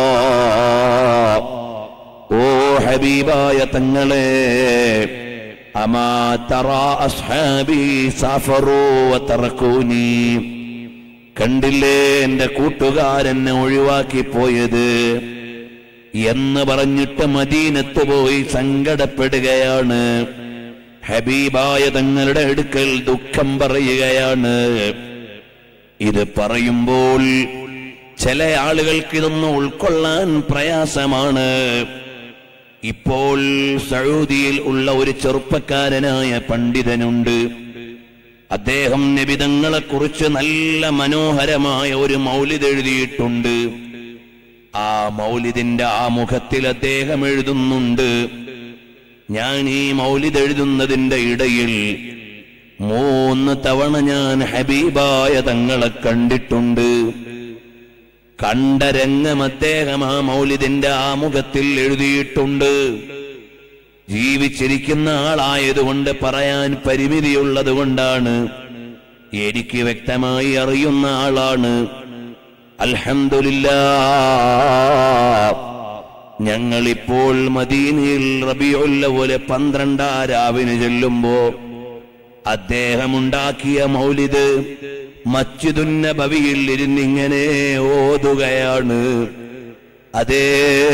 ഓ ഹബീബായ തങ്ങളെ അമാ തറാ അസ്ഹാബി സാഫറു വതറകൂനി കണ്ടില്ലേ എന്റെ കൂട്ടുകാരെന്നെ ഒഴിവാക്കി പോയത് എന്ന് പറഞ്ഞിട്ട് മദീനത്ത് പോയി സങ്കടപ്പെടുകയാണ് ഹബീബായ തങ്ങളുടെ അടുക്കൽ ദുഃഖം പറയുകയാണ് ഇത് പറയുമ്പോൾ ചില ആളുകൾക്ക് ഇതൊന്നും ഉൾക്കൊള്ളാൻ പ്രയാസമാണ് ഇപ്പോൾ സൗദിയിൽ ഉള്ള ഒരു ചെറുപ്പക്കാരനായ പണ്ഡിതനുണ്ട് അദ്ദേഹം നിബിതങ്ങളെ കുറിച്ച് നല്ല മനോഹരമായ ഒരു മൗലിദ് എഴുതിയിട്ടുണ്ട് ആ മൗലിദിന്റെ ആ മുഖത്തിൽ അദ്ദേഹം എഴുതുന്നുണ്ട് ഞാൻ ഈ മൗലിദ് എഴുതുന്നതിന്റെ ഇടയിൽ മൂന്ന് തവണ ഞാൻ ഹബീബായ തങ്ങളെ കണ്ടിട്ടുണ്ട് കണ്ട രംഗം അദ്ദേഹം ആ മൗലിദിന്റെ ആമുഖത്തിൽ എഴുതിയിട്ടുണ്ട് ജീവിച്ചിരിക്കുന്ന ആളായതുകൊണ്ട് പറയാൻ പരിമിതിയുള്ളത് കൊണ്ടാണ് എനിക്ക് വ്യക്തമായി അറിയുന്ന ആളാണ് അൽഹംദുലില്ല ഞങ്ങളിപ്പോൾ മദീനയിൽ റബിയുള്ള പോലെ പന്ത്രണ്ടാം രാവിന് ചെല്ലുമ്പോ അദ്ദേഹം ഉണ്ടാക്കിയ മൗലിദ് മസ്ജിദുന്നബവിയിൽ ഇരുന്നിങ്ങനെ ഓതുകയാണ് അതേ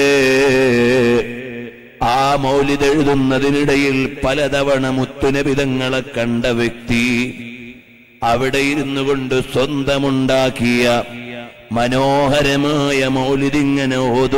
ആ മൗലിദ് എഴുതുന്നതിനിടയിൽ പലതവണ മുത്തുനബിതങ്ങളെ കണ്ട വ്യക്തി അവിടെ ഇരുന്നു കൊണ്ട് സ്വന്തമുണ്ടാക്കിയ മനോഹരമായ മൗലിദിങ്ങനെ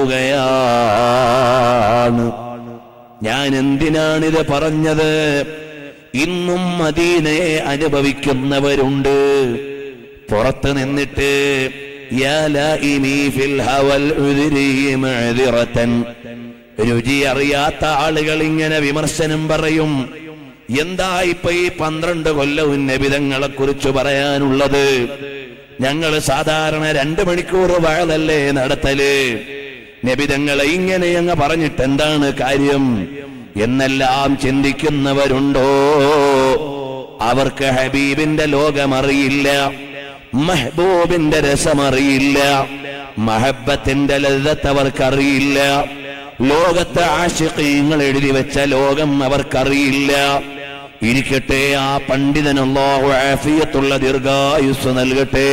ഓതുകയാണ് ഞാൻ എന്തിനാണിത് പറഞ്ഞത് ഇന്നും മദീനയെ അനുഭവിക്കുന്നവരുണ്ട് പുറത്ത് നിന്നിട്ട് യാ ലായിമീ ഫിൽ ഹവൽ ഉദ്രി മഅദിറതൻ. രുചി അറിയാത്ത ആളുകൾ ഇങ്ങനെ വിമർശനം പറയും എന്താ ഇപ്പൊ ഈ പന്ത്രണ്ട് കൊല്ലവും നബിതങ്ങളെ കുറിച്ച് പറയാനുള്ളത് ഞങ്ങൾ സാധാരണ രണ്ട് മണിക്കൂർ വാഴലല്ലേ നടത്തല് നബിതങ്ങളെ ഇങ്ങനെ അങ്ങ് പറഞ്ഞിട്ട് എന്താണ് കാര്യം എന്നെല്ലാം ചിന്തിക്കുന്നവരുണ്ടോ അവർക്ക് ഹബീബിന്റെ ലോകമറിയില്ല മെഹബൂബിന്റെ രസമറിയില്ല മഹബത്തിന്റെ ലളിതത്ത് അവർക്കറിയില്ല ലോകത്തെ ആശിഖീങ്ങൾ എഴുതി വെച്ച ലോകം അവർക്കറിയില്ല ഇരിക്കട്ടെ ആ പണ്ഡിതനല്ലാഹു ആഫിയത്തുള്ള ദീർഘായുസ് നൽകട്ടെ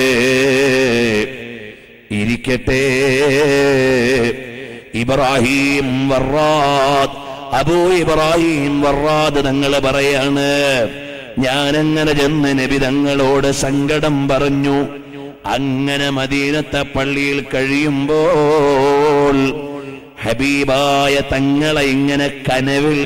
ഇരിക്കട്ടെ ഇബ്രാഹിം വറാദ് അബൂ ഇബ്രാഹിം വറാദ് തങ്ങൾ പറയാണ് ഞാനങ്ങനെ ചെന്ന് നബി തങ്ങളോട് സങ്കടം പറഞ്ഞു അങ്ങനെ മദീനത്തെ പള്ളിയിൽ കഴിയുമ്പോൾ ഹബീബായ തങ്ങളെ ഇങ്ങനെ കനവിൽ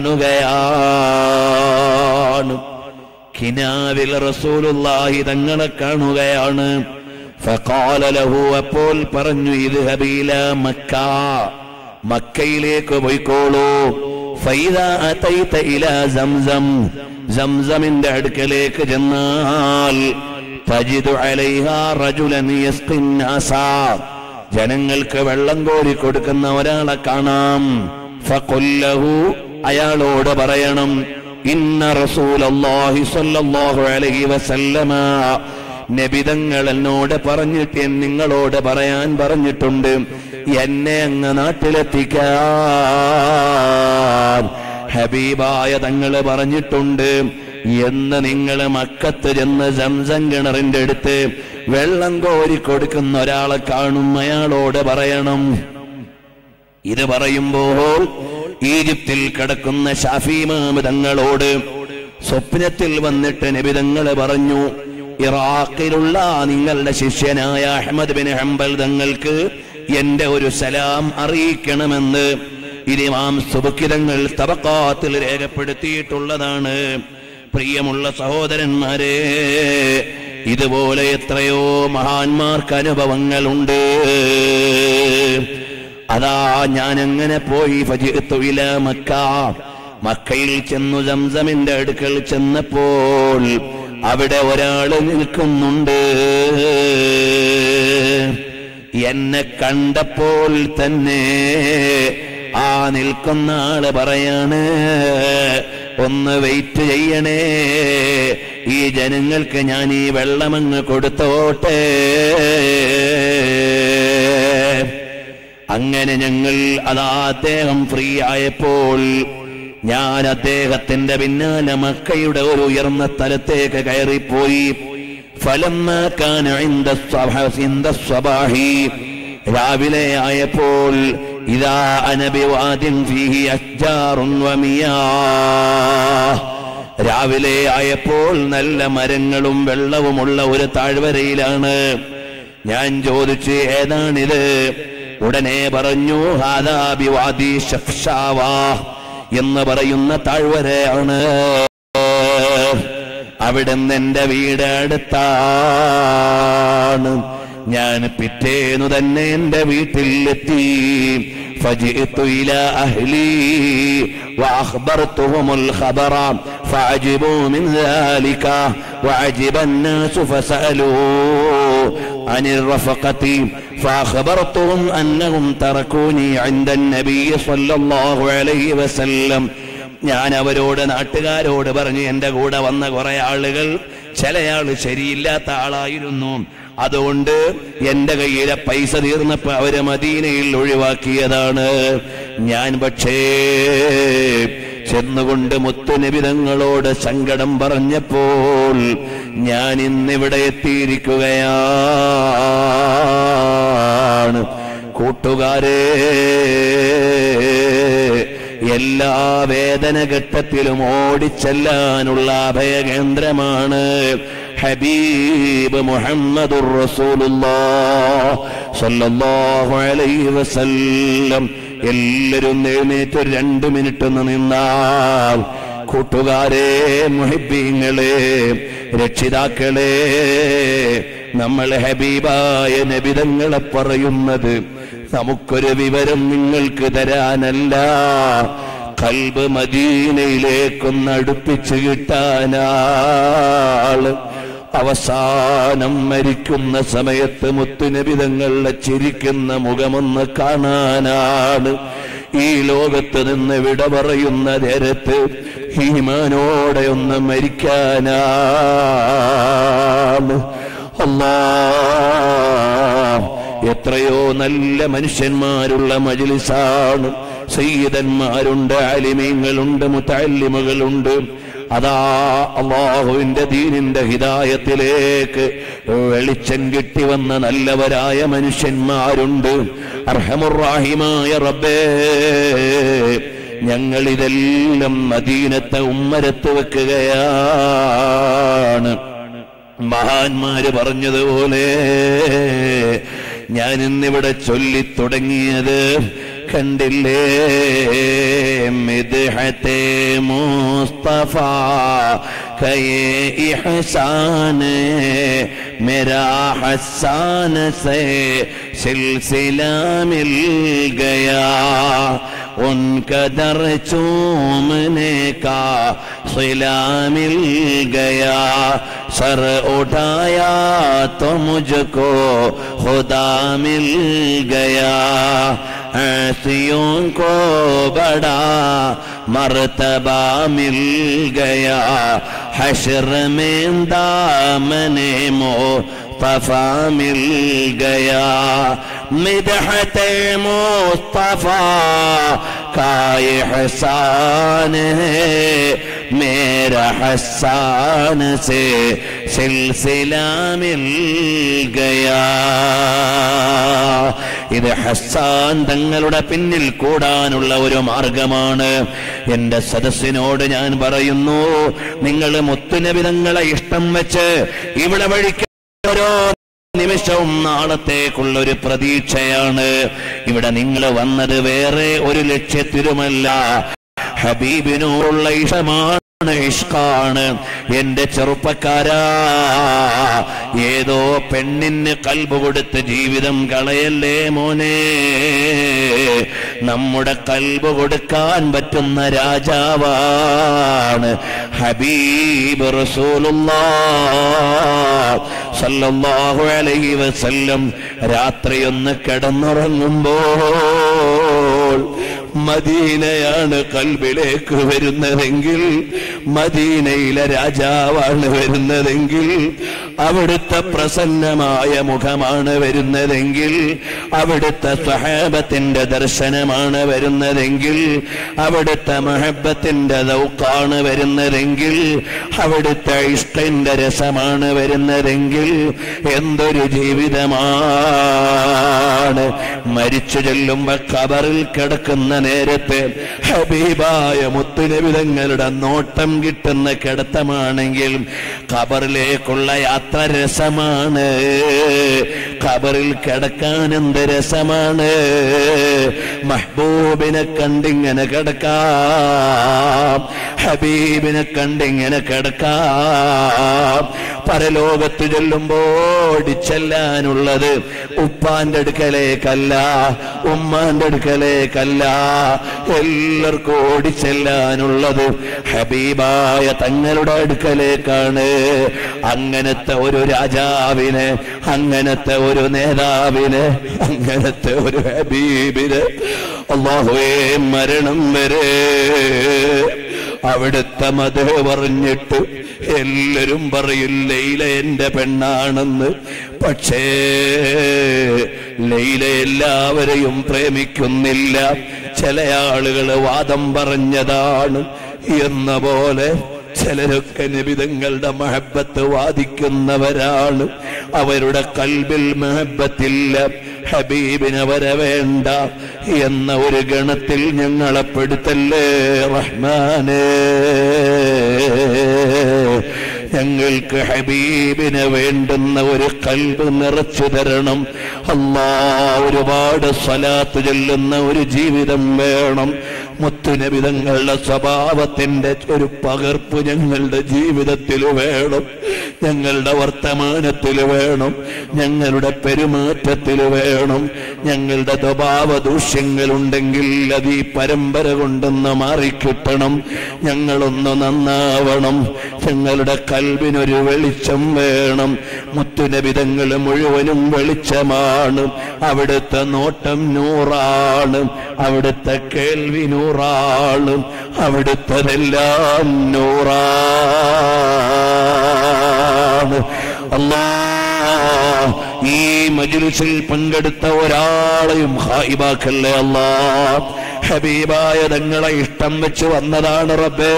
കാണുകയാണ് കിനാവിൽ റസൂലുള്ളാഹി തങ്ങളെ കാണുകയാണ് ഫഖാല ലഹു അപ്പോൾ പറഞ്ഞു ഇത് ഹബീല മക്ക മക്കയിലേക്ക് പോയിക്കോളൂ ഫൈദാ അതൈത ഇലാ സംസം സംസമിന്റെ അടുക്കലേക്ക് ചെന്നാൽ തജിദു അലൈഹാ റജുലൻ യസ്ഖിൻ നാസാ ജനങ്ങൾക്ക് വെള്ളം കോരി കൊടുക്കുന്ന ഒരാളെ കാണാം ഫഖുല്ലഹു അയാളോട് പറയണം ഇന്ന റസൂലല്ലാഹി സ്വല്ലല്ലാഹു അലൈഹി വസല്ലമ നബിതങ്ങൾ എന്നോട് പറഞ്ഞിട്ട് ഞാൻ നിങ്ങളോട് പറയാൻ പറഞ്ഞിട്ടുണ്ട് എന്നെ അങ്ങ് നാട്ടിലെത്തിക്കാൻ ഹബീബായ തങ്ങള് പറഞ്ഞിട്ടുണ്ട് എന്ന് നിങ്ങൾ മക്കത്ത് ചെന്ന് സംസം കിണറിന്റെ അടുത്ത് വെള്ളം കോരി കൊടുക്കുന്ന ഒരാളെ കാണും അയാളോട് പറയണം ഇത് പറയുമ്പോൾ ഈജിപ്തിൽ കിടക്കുന്ന ഷാഫിമാമ് തങ്ങളോട് സ്വപ്നത്തിൽ വന്നിട്ട് നബിതങ്ങള് പറഞ്ഞു ഇറാഖിലുള്ള നിങ്ങളുടെ ശിഷ്യനായ അഹമ്മദ് ബിൻ ഹംബൽ തങ്ങൾക്ക് എന്റെ ഒരു സലാം അറിയിക്കണമെന്ന് ഇമാം സുബുക്കിതങ്ങൾ തബക്കാത്തിൽ രേഖപ്പെടുത്തിയിട്ടുള്ളതാണ് പ്രിയമുള്ള സഹോദരന്മാരെ ഇതുപോലെ എത്രയോ മഹാന്മാർക്ക് അനുഭവങ്ങളുണ്ട് അതാ ഞാൻ അങ്ങനെ പോയി ഫജിഅ്തു ഇലാ മക്ക മക്കയിൽ ചെന്നു സംസമിന്റെ അടുക്കൽ ചെന്നപ്പോൾ അവിടെ ഒരാള് നിൽക്കുന്നുണ്ട് എന്നെ കണ്ടപ്പോൾ തന്നെ ആ നിൽക്കുന്ന ആള് പറയാണ് ഒന്ന് വെയിറ്റ് ചെയ്യണേ ഈ ജനങ്ങൾക്ക് ഞാൻ ഈ വെള്ളമങ്ങ് കൊടുത്തോട്ടെ അങ്ങനെ ഞങ്ങൾ അതാ അദ്ദേഹം ഫ്രീ ആയപ്പോൾ ഞാൻ അദ്ദേഹത്തിന്റെ പിന്നാലെ മക്കയുടെ ഒരു ഉയർന്ന സ്ഥലത്തേക്ക് കയറിപ്പോയി ഫലമാക്കാൻ രാവിലെ ആയപ്പോൾ ഇതാ അനബിവാദ്യം ഫീഹി അജ്ജാറുൻ വമിയാ രാവിലെ ആയപ്പോൾ നല്ല മരങ്ങളും വെള്ളവുമുള്ള ഒരു താഴ്വരയിലാണ് ഞാൻ ചോദിച്ചു ഏതാണിത് ഉടനെ പറഞ്ഞു ഹാദാബിവാദി ഷഫ്ഷാവാ എന്ന് പറയുന്ന താഴ്വരയാണ് അവിടെ നിന്ന് എന്റെ വീട് അടുത്താണ് ഞാൻ പിറ്റേന്നു തന്നെ എന്റെ വീട്ടിലെത്തി فجئت إلى أهلي وأخبرتهم الخبر فعجبوا من ذلك وعجب الناس فسألوا عن الرفقة فأخبرتهم أنهم تركوني عند النبي صلى الله عليه وسلم ഞാൻ അവരോട് നാട്ടുകാരോട് പറഞ്ഞു എന്റെ കൂടെ വന്ന കുറെ ആളുകൾ ചിലയാള് ശരിയില്ലാത്ത ആളായിരുന്നു അതുകൊണ്ട് എന്റെ കയ്യിലെ പൈസ തീർന്നപ്പോ അവര് മദീനയിൽ ഒഴിവാക്കിയതാണ് ഞാൻ പക്ഷേ ചെന്നുകൊണ്ട് മുത്തുനിബിതങ്ങളോട് സങ്കടം പറഞ്ഞപ്പോൾ ഞാൻ ഇന്നിവിടെ എത്തിയിരിക്കുകയാണ് കൂട്ടുകാരെ എല്ലാ വേദനഘട്ടത്തിലും ഓടിച്ചെല്ലാനുള്ള അഭയകേന്ദ്രമാണ് ഹബീബ് മുഹമ്മദുർ റസൂലുള്ളാഹ് സ്വല്ലല്ലാഹു അലൈഹി വസല്ലം എല്ലാവരും എഴുന്നേറ്റ് ഒരു രണ്ട് മിനിറ്റ് ഒന്ന് നിന്നാൽ കൂട്ടുകാരെ മുഹിബീങ്ങളെ രക്ഷിതാക്കളെ നമ്മൾ ഹബീബായ നബിതങ്ങളെ പറയുന്നത് നമുക്കൊരു വിവരം നിങ്ങൾക്ക് തരാനല്ല കൽബ് മദീനയിലേക്കൊന്ന് അടുപ്പിച്ച് കിട്ടാനാള് അവസാനം മരിക്കുന്ന സമയത്ത് മുത്തുനബിതങ്ങളുടെ ചിരിക്കുന്ന മുഖമൊന്ന് കാണാനാണ് ഈ ലോകത്ത് നിന്ന് വിട പറയുന്ന നേരത്ത് ഹീമാനോടെ ഒന്ന് മരിക്കാനാണ് അല്ലാ എത്രയോ നല്ല മനുഷ്യന്മാരുള്ള മജിലിസാണ് സയ്യിദന്മാരുണ്ട് അലിമീങ്ങളുണ്ട് മുത്തല്ലിമുകളുണ്ട് അതാ അള്ളാഹുവിന്റെ ദീനിന്റെ ഹിതായത്തിലേക്ക് വെളിച്ചം കിട്ടി വന്ന നല്ലവരായ മനുഷ്യന്മാരുണ്ട് അർഹമുറാഹിമായ റബ്ബേ ഞങ്ങൾ ഇതെല്ലാം മദീനത്തെ ഉമ്മരത്ത് വെക്കുകയാണ് മഹാന്മാര് പറഞ്ഞതുപോലെ ഞാൻ ഇന്നിവിടെ ചൊല്ലിത്തുടങ്ങിയത് കണ്ടില്ലേ മിദ്ഹത്തെ മുസ്തഫ കയേ ഇഹ്സാൻ मेरा हसान से सिलसिला मिल गया उनका दर चूमने का सिला मिल गया सर उठाया तो मुझको खुदा मिल गया ऐसियों को बड़ा मर्तबा मिल गया हशर में दामने मुस्तफा मिल गया मिदहत मुस्तफा का एहसान है मेरा हसान से सिलसिला मिल गया ഇത് ഹസ്സാൻ തങ്ങളുടെ പിന്നിൽ കൂടാനുള്ള ഒരു മാർഗമാണ് എന്റെ സദസ്സിനോട് ഞാൻ പറയുന്നു നിങ്ങൾ മുത്തുനബിതങ്ങളെ ഇഷ്ടം വെച്ച് ഇവിടെ വഴിക്ക് ഓരോ നിമിഷവും നാളത്തേക്കുള്ള ഒരു പ്രതീക്ഷയാണ് ഇവിടെ നിങ്ങൾ വന്നത് വേറെ ഒരു ലക്ഷ്യത്തിലുമല്ല ഹബീബിനോടുള്ള ഇഷ്ടമാണ് ഇഷ്കാണ് എന്റെ ചെറുപ്പക്കാരാ ഏതോ പെണ്ണിന് കൽബ് കൊടുത്ത് ജീവിതം കളയല്ലേ മോനെ നമ്മുടെ കൽബ് കൊടുക്കാൻ പറ്റുന്ന രാജാവാണ് ഹബീബ് സല്ലല്ലാഹു അലൈഹി വസല്ലം രാത്രി ഒന്ന് കിടന്നുറങ്ങുമ്പോൾ മദീനയാണ് കൽബിലേക്ക് വരുന്നതെങ്കിൽ മദീനയിലെ രാജാവാണ് വരുന്നതെങ്കിൽ അവിടുത്തെ പ്രസന്നമായ മുഖമാണ് വരുന്നതെങ്കിൽ അവിടുത്തെ സ്വഹാബത്തിന്റെ ദർശനമാണ് വരുന്നതെങ്കിൽ അവിടുത്തെ മഹബത്തിന്റെ ദൗക്കാണ് വരുന്നതെങ്കിൽ അവിടുത്തെ ഇഷ്ടന്റെ രസമാണ് വരുന്നതെങ്കിൽ എന്തൊരു ജീവിതമാണ് മരിച്ചു ചെല്ലുമ്പോ കബറിൽ കിടക്കുന്ന നേരത്തെ ഹബീബായ മുത്തുനബിതങ്ങളുടെ നോട്ടം കിട്ടുന്ന കിടത്തമാണെങ്കിൽ ഖബറിലേക്കുള്ള യാത്ര രസമാണ് ഖബറിൽ കിടക്കാൻ എന്ത് രസമാണ് മഹ്ബൂബിനെ കണ്ടിങ്ങനെ കിടക്കാം ഹബീബിനെ കണ്ടിങ്ങനെ കിടക്കാം പരലോകത്ത് ചെല്ലുമ്പോൾ ചെല്ലാനുള്ളത് ഉപ്പാന്റെ അടുക്കലേക്കല്ല ഉമ്മാന്റെ അടുക്കലേക്കല്ല എല്ലാവർക്കും ഓടിച്ചെല്ലാനുള്ളത് ഹബീബായ തങ്ങളുടെ അടുക്കലേക്കാണ് അങ്ങനത്തെ ഒരു രാജാവിന് അങ്ങനത്തെ ഒരു നേതാവിന് അങ്ങനത്തെ ഒരു ഹബീബിന് അള്ളാഹുവേ മരണം വരെ അവിടുത്തെ മത പറഞ്ഞിട്ട് എല്ലാരും പറയും ലൈല എന്റെ പെണ്ണാണെന്ന് പക്ഷേ ലൈല എല്ലാവരെയും പ്രേമിക്കുന്നില്ല ചില ആളുകൾ വാദം പറഞ്ഞതാണ് എന്ന പോലെ ചിലരൊക്കെ നിബിതങ്ങളുടെ മഹബത്ത് വാദിക്കുന്നവരാണ് അവരുടെ കൽബിൽ മഹബത്തില്ല ഹബീബിന് വരെ വേണ്ട എന്ന ഒരു ഗണത്തിൽ ഞങ്ങളെ പെടുത്തല്ലേ റഹ്മാനേ ഞങ്ങൾക്ക് ഹബീബിന് വേണ്ടുന്ന ഒരു കൽബ് നിറച്ചു തരണം അല്ലാ ഒരുപാട് സ്വലാത്ത് ചൊല്ലുന്ന ഒരു ജീവിതം വേണം മുത്തുനബിതങ്ങളുടെ സ്വഭാവത്തിന്റെ ഒരു പകർപ്പ് ഞങ്ങളുടെ ജീവിതത്തിൽ വേണം ഞങ്ങളുടെ വർത്തമാനത്തിൽ വേണം ഞങ്ങളുടെ പെരുമാറ്റത്തിൽ വേണം ഞങ്ങളുടെ സ്വഭാവ ദൂഷ്യങ്ങളുണ്ടെങ്കിൽ അത് ഈ പരമ്പര കൊണ്ടൊന്ന് മാറിക്കിട്ടണം ഞങ്ങളൊന്ന് നന്നാവണം ഞങ്ങളുടെ കൽവിനൊരു വെളിച്ചം വേണം മുത്തുനബിതങ്ങൾ മുഴുവനും വെളിച്ചമാണ് അവിടുത്തെ നോട്ടം നൂറാണ് അവിടുത്തെ കേൾവി നൂറാണ് അവിടുത്തതെല്ലാം നൂറാണ് അല്ലാ ഈ മജിലിസിൽ പങ്കെടുത്ത ഒരാളെയും ഹായിബാക്കല്ലേ അല്ലാ ഹബീബായ തങ്ങളെ ഇഷ്ടം വെച്ച് വന്നതാണ് റബ്ബേ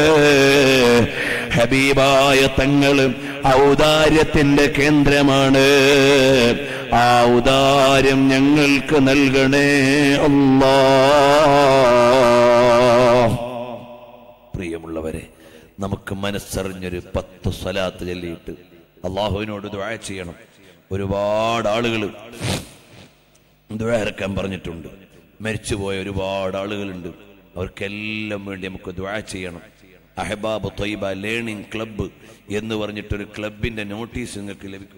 ഹബീബായ തങ്ങള് ഔദാര്യത്തിന്റെ കേന്ദ്രമാണ് ആ ഔദാര്യം ഞങ്ങൾക്ക് നൽകണേ അല്ലാ പ്രിയമുള്ളവരെ നമുക്ക് മനസ്സറിഞ്ഞൊരു പത്ത് സ്വലാത്ത് ചൊല്ലിയിട്ട് അള്ളാഹുവിനോട് ദുആ ചെയ്യണം ഒരുപാട് ആളുകൾ ദുആ ഇറക്കാൻ പറഞ്ഞിട്ടുണ്ട് മരിച്ചുപോയ ഒരുപാട് ആളുകളുണ്ട് അവർക്കെല്ലാം വേണ്ടി നമുക്ക് ദുആ ചെയ്യണം അഹബാബ് തൊയ്ബ ലേണിംഗ് ക്ലബ്ബ് എന്ന് പറഞ്ഞിട്ടൊരു ക്ലബിന്റെ നോട്ടീസ് നിങ്ങൾക്ക് ലഭിക്കും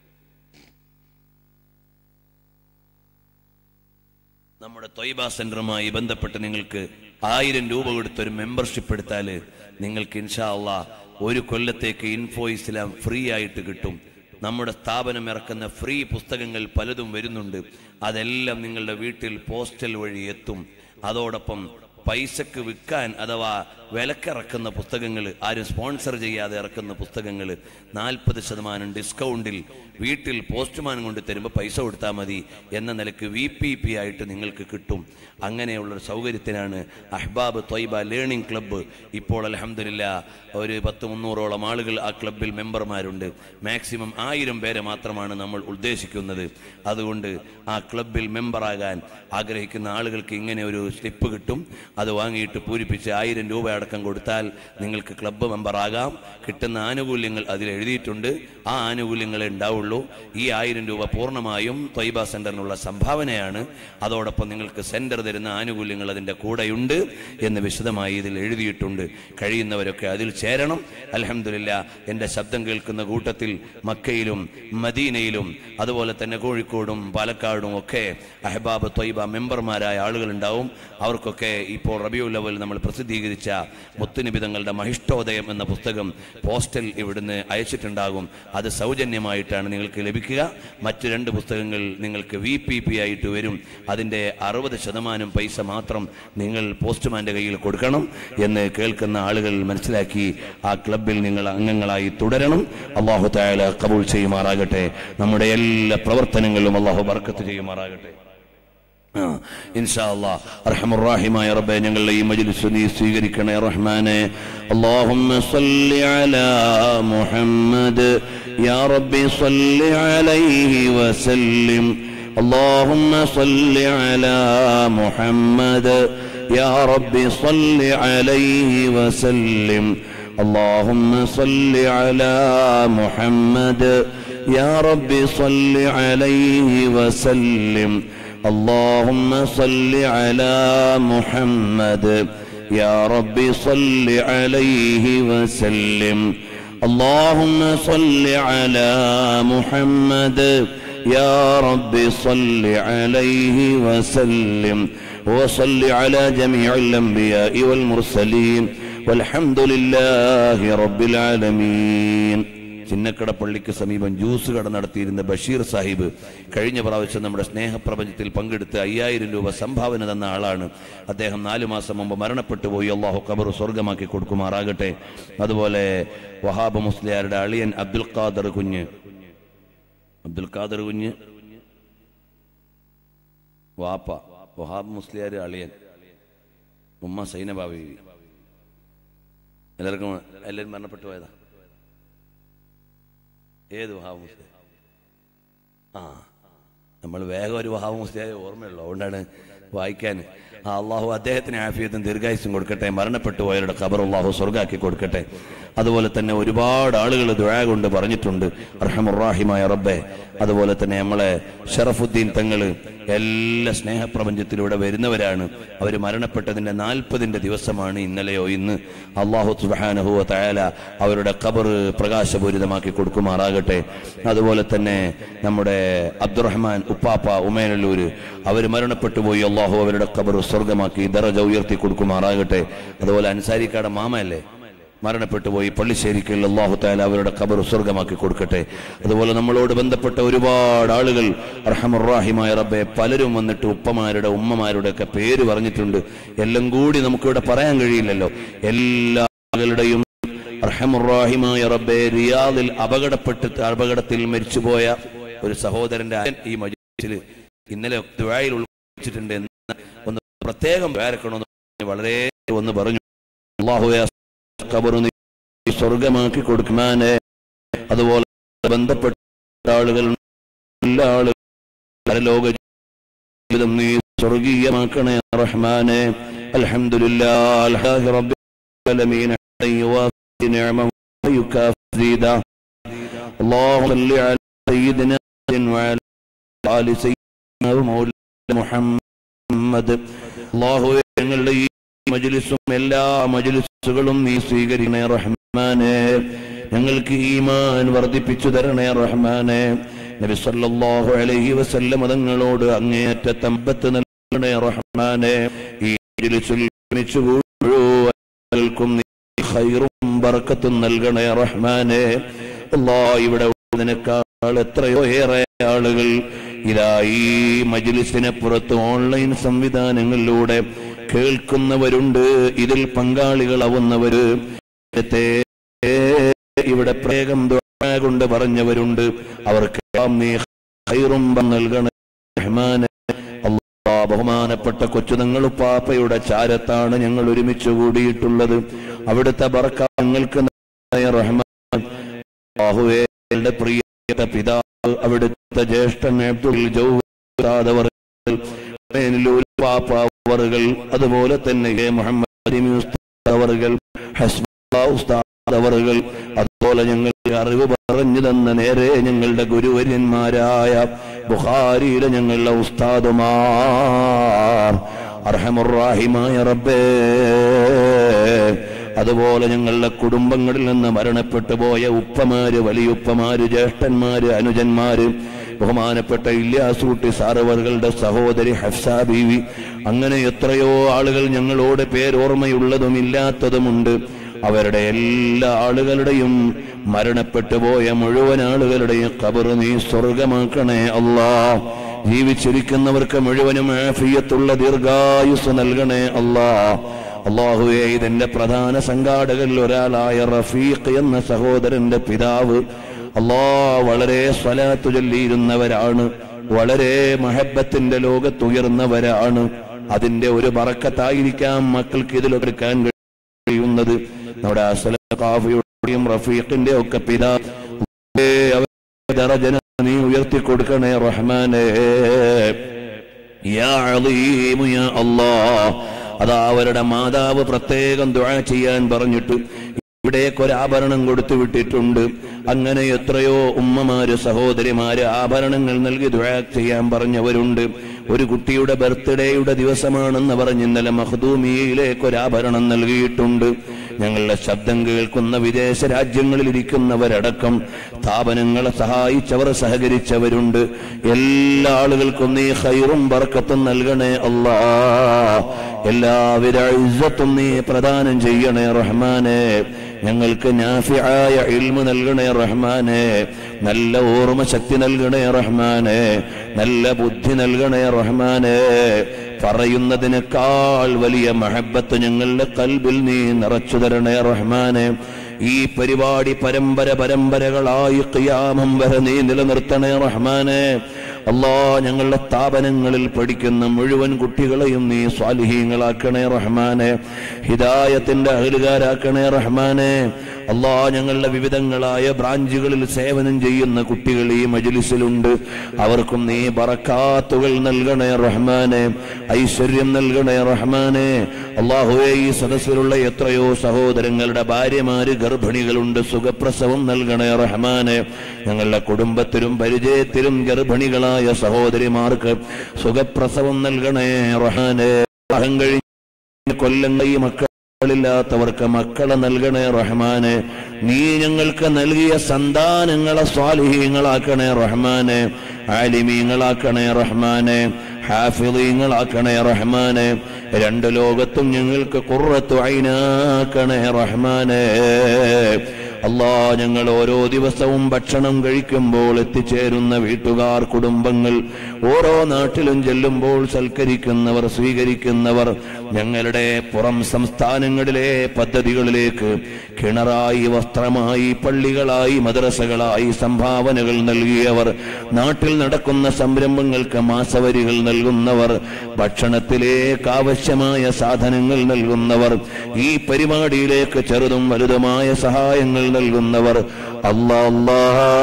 നമ്മുടെ തൊയ്ബ സെന്ററുമായി ബന്ധപ്പെട്ട് നിങ്ങൾക്ക് ആയിരം രൂപ കൊടുത്ത് ഒരു മെമ്പർഷിപ്പ് എടുത്താൽ നിങ്ങൾക്ക് ഇൻഷാ അള്ളാ ഒരു കൊല്ലത്തേക്ക് ഇൻഫോ ഇസ്ലാം ഫ്രീ ആയിട്ട് കിട്ടും നമ്മുടെ സ്ഥാപനം ഇറക്കുന്ന ഫ്രീ പുസ്തകങ്ങൾ പലതും വരുന്നുണ്ട് അതെല്ലാം നിങ്ങളുടെ വീട്ടിൽ പോസ്റ്റൽ വഴി എത്തും അതോടൊപ്പം പൈസക്ക് വിൽക്കാൻ അഥവാ വിലക്കിറക്കുന്ന പുസ്തകങ്ങൾ ആരും സ്പോൺസർ ചെയ്യാതെ ഇറക്കുന്ന പുസ്തകങ്ങൾ നാൽപ്പത് ശതമാനം ഡിസ്കൗണ്ടിൽ വീട്ടിൽ പോസ്റ്റ്മാൻ കൊണ്ട് തരുമ്പോൾ പൈസ കൊടുത്താൽ മതി എന്ന നിലക്ക് വി പി പി ആയിട്ട് നിങ്ങൾക്ക് കിട്ടും അങ്ങനെയുള്ള ഒരു സൗകര്യത്തിനാണ് അഹ്ബാബ് ത്വയ്ബ ലേണിംഗ് ക്ലബ്ബ് ഇപ്പോൾ അലഹമില്ല ഒരു പത്ത് മുന്നൂറോളം ആളുകൾ ആ ക്ലബിൽ മെമ്പർമാരുണ്ട് മാക്സിമം ആയിരം പേരെ മാത്രമാണ് നമ്മൾ ഉദ്ദേശിക്കുന്നത് അതുകൊണ്ട് ആ ക്ലബിൽ മെമ്പറാകാൻ ആഗ്രഹിക്കുന്ന ആളുകൾക്ക് ഇങ്ങനെ ഒരു സ്ലിപ്പ് കിട്ടും അത് വാങ്ങിയിട്ട് പൂരിപ്പിച്ച് ആയിരം രൂപ അടക്കം കൊടുത്താൽ നിങ്ങൾക്ക് ക്ലബ്ബ് മെമ്പറാകാം കിട്ടുന്ന ആനുകൂല്യങ്ങൾ അതിൽ എഴുതിയിട്ടുണ്ട് ആ ആനുകൂല്യങ്ങളെ ഉണ്ടാവുള്ളൂ ഈ ആയിരം രൂപ പൂർണ്ണമായും ത്വയ്ബ സെന്ററിനുള്ള സംഭാവനയാണ് അതോടൊപ്പം നിങ്ങൾക്ക് സെന്റർ തരുന്ന ആനുകൂല്യങ്ങൾ അതിൻ്റെ കൂടെയുണ്ട് എന്ന് വിശദമായി ഇതിൽ എഴുതിയിട്ടുണ്ട് കഴിയുന്നവരൊക്കെ അതിൽ ചേരണം അലഹമില്ല എൻ്റെ ശബ്ദം കേൾക്കുന്ന കൂട്ടത്തിൽ മക്കയിലും മദീനയിലും അതുപോലെ തന്നെ കോഴിക്കോടും പാലക്കാടും ഒക്കെ അഹബാബ് ത്വയ്ബ മെമ്പർമാരായ ആളുകളുണ്ടാവും അവർക്കൊക്കെ ഇപ്പോൾ റബിയു ലെവൽ നമ്മൾ പ്രസിദ്ധീകരിച്ച മുത്തുനിബിതങ്ങളുടെ മഹിഷ്ടോദയം എന്ന പുസ്തകം പോസ്റ്റൽ ഇവിടുന്ന് അയച്ചിട്ടുണ്ടാകും അത് സൗജന്യമായിട്ടാണ് നിങ്ങൾക്ക് ലഭിക്കുക മറ്റു രണ്ട് പുസ്തകങ്ങൾ നിങ്ങൾക്ക് വി പി പി ആയിട്ട് വരും അതിൻ്റെ അറുപത് ശതമാനം പൈസ മാത്രം നിങ്ങൾ പോസ്റ്റ്മാൻ്റെ കയ്യിൽ കൊടുക്കണം എന്ന് കേൾക്കുന്ന ആളുകൾ മനസ്സിലാക്കി ആ ക്ലബിൽ നിങ്ങൾ അംഗങ്ങളായി തുടരണം അള്ളാഹു തായാല കബൂൾ ചെയ്യുമാറാകട്ടെ നമ്മുടെ എല്ലാ പ്രവർത്തനങ്ങളിലും അള്ളാഹു ബർക്കത്ത് ചെയ്യുമാറാകട്ടെ ആ, ഇൻഷാ അല്ലാ അർഹമുറാഹിമായ റബ്ബേ ഞങ്ങളുടെ ഈ മജ്ലിസ് നീ സ്വീകരിക്കണേ റഹ്മാനെ اللهم صل على محمد يا ربي صل عليه وسلم اللهم صل على محمد يا ربي صل عليه وسلم اللهم صل على محمد يا ربي صل عليه وسلم اللهم صل على محمد يا رب صل عليه وسلم اللهم صل على محمد يا رب صل عليه وسلم وصل على جميع الأنبياء والمرسلين والحمد لله رب العالمين ചിന്നക്കട പള്ളിക്ക് സമീപം ജ്യൂസ് കട നടത്തിയിരുന്ന ബഷീർ സാഹിബ് കഴിഞ്ഞ പ്രാവശ്യം നമ്മുടെ സ്നേഹപ്രപഞ്ചത്തിൽ പങ്കെടുത്ത് അയ്യായിരം രൂപ സംഭാവന തന്ന ആളാണ് അദ്ദേഹം നാലു മാസം മുമ്പ് മരണപ്പെട്ടു പോയി അള്ളാഹു ഖബർ സ്വർഗമാക്കി കൊടുക്കുമാറാകട്ടെ അതുപോലെ വഹാബ് മുസ്ലിയാരുടെ അളിയൻ അബ്ദുൽ ഖാദർ കുഞ്ഞ് അബ്ദുൽ ഖാദർ കുഞ്ഞ് വാപ്പ വഹാബ് മുസ്ലിയാർ അളിയൻ ഉമ്മ സൈനബാബി എല്ലാവർക്കും എല്ലാവരും മരണപ്പെട്ടു പോയതാ ഏത് വഹാബ് മുസ്ലിം ആ നമ്മൾ വേഗം ഒരു വഹാബ് മുസ്ലിയായ ഓർമ്മയുള്ളൂ അതുകൊണ്ടാണ് വായിക്കാൻ ആ അള്ളാഹു അദ്ദേഹത്തിന് ആഫിയത്തും ദീർഘായുസും കൊടുക്കട്ടെ മരണപ്പെട്ടു പോയവരുടെ ഖബർ അള്ളാഹു സ്വർഗാക്കി കൊടുക്കട്ടെ അതുപോലെ തന്നെ ഒരുപാട് ആളുകൾ ദുആ കൊണ്ട് പറഞ്ഞിട്ടുണ്ട് അർഹമുറാഹിമായ റബ്ബെ അതുപോലെ തന്നെ നമ്മളെ ഷറഫുദ്ദീൻ തങ്ങള് എല്ലാ സ്നേഹപ്രപഞ്ചത്തിലൂടെ വരുന്നവരാണ് അവർ മരണപ്പെട്ടതിന്റെ നാൽപ്പതിന്റെ ദിവസമാണ് ഇന്നലെയോ ഇന്ന് അള്ളാഹു സുബാനഹുവ തയാല അവരുടെ ഖബർ പ്രകാശപൂരിതമാക്കി കൊടുക്കുമാറാകട്ടെ അതുപോലെ തന്നെ നമ്മുടെ അബ്ദുറഹ്മാൻ ഉപ്പാപ്പ ഉമേനല്ലൂര് അവർ മരണപ്പെട്ടു പോയി അള്ളാഹു അവരുടെ ഖബർ സ്വർഗമാക്കി ദറജ ഉയർത്തി കൊടുക്കുമാറാകട്ടെ അതുപോലെ അൻസാരിക്കാട് മാമയല്ലേ മരണപ്പെട്ടു പോയി പള്ളിശ്ശേരിക്കൽ അള്ളാഹു താല അവരുടെ ഖബർ സ്വർഗമാക്കി കൊടുക്കട്ടെ അതുപോലെ നമ്മളോട് ബന്ധപ്പെട്ട ഒരുപാട് ആളുകൾ അർഹമുറാഹിമായ റബ്ബെ പലരും വന്നിട്ട് ഉപ്പമാരുടെ ഉമ്മമാരുടെ ഒക്കെ പേര് പറഞ്ഞിട്ടുണ്ട് എല്ലാം കൂടി നമുക്കിവിടെ പറയാൻ കഴിയില്ലല്ലോ എല്ലാ ആളുകളുടെയും അർഹമുറാഹിമായ റബ്ബെ റിയാദിൽ അപകടപ്പെട്ട് അപകടത്തിൽ മരിച്ചുപോയ ഒരു സഹോദരന്റെ അയൻ ഈ മജിസിൽ ഇന്നലെ ദുആയിൽ ഉൾക്കൊള്ളിച്ചിട്ടുണ്ട് എന്ന് ഒന്ന് പ്രത്യേകം വേർക്കണമെന്ന് വളരെ ഒന്ന് പറഞ്ഞു അള്ളാഹുവെ ഖബർ നീ സ്വർഗമാക്കി കൊടുക്കുമാനെ അതുപോലെ ബന്ധപ്പെട്ട ആളുകൾ എല്ലാ ആളുകളും പരലോക ജീവിതം നീ സ്വർഗീയമാക്കണേ റഹ്മാനെ അൽഹംദുലില്ലാഹി റബ്ബിൽ ആലമീൻ യുവാഫി നിഅമഹു ويكافئ اللهم صل على سيدنا وعلى آل سيدنا ومولانا محمد അള്ളാഹു ഞങ്ങളുടെ ഈ മജ്ലിസും എല്ലാ മജ്ലിസുകളും നീ സ്വീകരിക്കണേ റഹ്മാനെ ഞങ്ങൾക്ക് ഈമാൻ വർദ്ധിപ്പിച്ചു തരണേ റഹ്മാനെ നബി സല്ലല്ലാഹു അലൈഹി വസല്ലം തങ്ങളോട് അങ്ങേയറ്റ തമ്പത്ത് നൽകണേ റഹ്മാനെ ഈ മജ്ലിസിൽ ക്ഷണിച്ചു മുഴുവനും നീ ഖൈറും ബർക്കത്തും നൽകണേ റഹ്മാനെ അല്ലാ ഇവിടെ നിനക്കാൾ എത്രയോ ഏറെ ആളുകൾ ഇതാ ഈ മജ്ലിസിനെ പുറത്ത് ഓൺലൈൻ സംവിധാനങ്ങളിലൂടെ കേൾക്കുന്നവരുണ്ട് ഇതിൽ പങ്കാളികളാവുന്നവര് നേരത്തെ ഇവിടെ പ്രേകം ദുആ കൊണ്ട് പറഞ്ഞവരുണ്ട് അവർക്ക് നീ ഖൈറും നൽകണേ റഹ്മാനെ അല്ലാ ബഹുമാനപ്പെട്ട കൊച്ചുതങ്ങൾ പാപ്പയുടെ ചാരത്താണ് ഞങ്ങൾ ഒരുമിച്ച് കൂടിയിട്ടുള്ളത് അവിടുത്തെ ബർക്ക ഞങ്ങൾക്ക് നൽകണേ റഹ്മാൻ അല്ലാഹുവേ എന്റെ പ്രിയപ്പെട്ട പിതാവ് അവിടുത്തെ ജ്യേഷ്ഠൻ അബ്ദുൽ ജൗദ് അവർ പാപ്പ അവറുകൾ അതുപോലെ തന്നെ എ മുഹമ്മദ് ഇമി ഉസ്താദ് അവറുകൾ ഹസ്ബ ഉസ്താദ് അവറുകൾ അതുപോലെ ഞങ്ങൾക്ക് അറിവ് പറഞ്ഞു തന്ന നേരെ ഞങ്ങളുടെ ഗുരുവര്യന്മാരായ ബുഖാരിയിലെ ഞങ്ങളുടെ ഉസ്താദുമാർ അർഹമുറാഹിമായ റബ്ബേ അതുപോലെ ഞങ്ങളുടെ കുടുംബങ്ങളിൽ നിന്ന് മരണപ്പെട്ടു പോയ ഉപ്പമാര് വലിയുപ്പമാര് ജ്യേഷ്ഠന്മാര് അനുജന്മാര് ബഹുമാനപ്പെട്ട ഇല്യാസൂട്ടി സാറവറുകളുടെ സഹോദരി ഹഫ്സ ബീവി അങ്ങനെ എത്രയോ ആളുകൾ ഞങ്ങളോട് പേരോർമ്മയുള്ളതും ഇല്ലാത്തതുമുണ്ട് അവരുടെ എല്ലാ ആളുകളുടെയും മരണപ്പെട്ടു പോയ മുഴുവൻ ആളുകളുടെയും ഖബർ നീ സ്വർഗമാക്കണേ അല്ലാ ജീവിച്ചിരിക്കുന്നവർക്ക് മുഴുവനും ആഫിയത്തുള്ള ദീർഘായുസ് നൽകണേ അല്ലാ അള്ളാഹുവെ ഇതിന്റെ പ്രധാന സംഘാടകരിൽ ഒരാളായ റഫീഖ് എന്ന സഹോദരന്റെ പിതാവ് അള്ളാ വളരെ സ്വലാത്തു ചൊല്ലിയിരുന്നവരാണ് വളരെ മഹബത്തിന്റെ ലോകത്തുയർന്നവരാണ് അതിന്റെ ഒരു ബറക്കത്തായിരിക്കാം മക്കൾക്ക് ഇതിലെടുക്കാൻ കഴിയുന്നത് നമ്മുടെ അസലാഫിയുടെയും റഫീഖിന്റെ ഒക്കെ പിതാവ് ദറജന നീ ഉയർത്തി കൊടുക്കണേ റഹ്മാനേ യാ അലീമു യാ അല്ലാഹ് അതാ അവരുടെ മാതാവ് പ്രത്യേകം ദുആ ചെയ്യാൻ പറഞ്ഞിട്ട് ഇവിടേക്ക് ഒരു ആഭരണം കൊടുത്തു വിട്ടിട്ടുണ്ട് അങ്ങനെ എത്രയോ ഉമ്മമാര് സഹോദരിമാര് ആഭരണങ്ങൾ നൽകി ദുആ ചെയ്യാൻ പറഞ്ഞവരുണ്ട് ഒരു കുട്ടിയുടെ ബർത്ത്ഡേയുടെ ദിവസമാണെന്ന് പറഞ്ഞ് ഇന്നലെ മഹദൂമിയയിലേക്ക് ഒരു ആഭരണം നൽകിയിട്ടുണ്ട് ഞങ്ങളുടെ ശബ്ദം കേൾക്കുന്ന വിദേശ രാജ്യങ്ങളിൽ ഇരിക്കുന്നവരടക്കം സ്ഥാപനങ്ങളെ സഹായിച്ചവർ സഹകരിച്ചവരുണ്ട് എല്ലാ ആളുകൾക്കും നീ ഹൈറും ബർക്കത്തും നൽകണേ അല്ലാ എല്ലാവിധ ഇസ്സത്തും നീ പ്രദാനം ചെയ്യണേ റഹ്മാനെ ഞങ്ങൾക്ക് നാഫിയായ ഇൽമു നൽകണേ റഹ്മാനെ നല്ല ഓർമ്മ ശക്തി നൽകണേ റഹ്മാനെ നല്ല ബുദ്ധി നൽകണേ റഹ്മാനെ പറയുന്നതിനേക്കാൾ വലിയ മഹബത്ത് ഞങ്ങളുടെ കൽബിൽ നീ നിറച്ചു തരണേ റഹ്മാനെ ഈ പരിപാടി പരമ്പര പരമ്പരകളായി ഖിയാമം വരെ നീ നിലനിർത്തണേ റഹ്മാനെ അല്ലാ ഞങ്ങളുടെ സ്ഥാപനങ്ങളിൽ പഠിക്കുന്ന മുഴുവൻ കുട്ടികളെയും നീ സ്വാലിഹീങ്ങളാക്കണേ റഹ്മാനെ ഹിദായത്തിന്റെ അഹലുകാരാക്കണേ റഹ്മാനെ അല്ലാ ഞങ്ങളുടെ വിവിധങ്ങളായ ബ്രാഞ്ചുകളിൽ സേവനം ചെയ്യുന്ന കുട്ടികൾ ഈ മജ്ലിസിലുണ്ട് അവർക്കും നീ ബറക്കാത്തുകൾ നൽകണേ റഹ്മാനെ ഐശ്വര്യം നൽകണേ റഹ്മാനെ അള്ളാഹുവെ ഈ സദസ്സിലുള്ള എത്രയോ സഹോദരങ്ങളുടെ ഭാര്യമാര് ഗർഭിണികളുണ്ട് സുഖപ്രസവം നൽകണേ റഹ്മാനെ ഞങ്ങളുടെ കുടുംബത്തിലും പരിചയത്തിലും ഗർഭിണികളായ സഹോദരിമാർക്ക് സുഖപ്രസവം നൽകണേ റഹ്മാനെ വിവാഹം കഴിഞ്ഞ കൊല്ലങ്ങൾ ഈ മക്കളില്ലാത്തവർക്ക് മക്കളെ നൽകണേ റഹ്മാനെ നീ ഞങ്ങൾക്ക് നൽകിയ സന്താനങ്ങളെ സ്വാലിഹീങ്ങളാക്കണേ റഹ്മാനെ ആലിമീങ്ങളാക്കണേ റഹ്മാനെ ഹാഫിളീങ്ങളാക്കണേ റഹ്മാനെ രണ്ട് ലോകത്തും ഞങ്ങൾക്ക് കുറത്തു അയിനാക്കണേ റഹ്മാനെ അല്ലാ ഞങ്ങൾ ഓരോ ദിവസവും ഭക്ഷണം കഴിക്കുമ്പോൾ എത്തിച്ചേരുന്ന വീട്ടുകാർ കുടുംബങ്ങൾ ഓരോ നാട്ടിലും ചെല്ലുമ്പോൾ സൽക്കരിക്കുന്നവർ സ്വീകരിക്കുന്നവർ ഞങ്ങളുടെ പുറം സംസ്ഥാനങ്ങളിലെ പദ്ധതികളിലേക്ക് കിണറായി വസ്ത്രമായി പള്ളികളായി മദ്രസകളായി സംഭാവനകൾ നൽകിയവർ നാട്ടിൽ നടക്കുന്ന സംരംഭങ്ങൾക്ക് മാസവരികൾ നൽകുന്നവർ ഭക്ഷണത്തിലേക്ക് ആവശ്യമായ സാധനങ്ങൾ നൽകുന്നവർ ഈ പരിപാടിയിലേക്ക് ചെറുതും വലുതുമായ സഹായങ്ങൾ നൽകുന്നവർ അല്ലാ അല്ലാ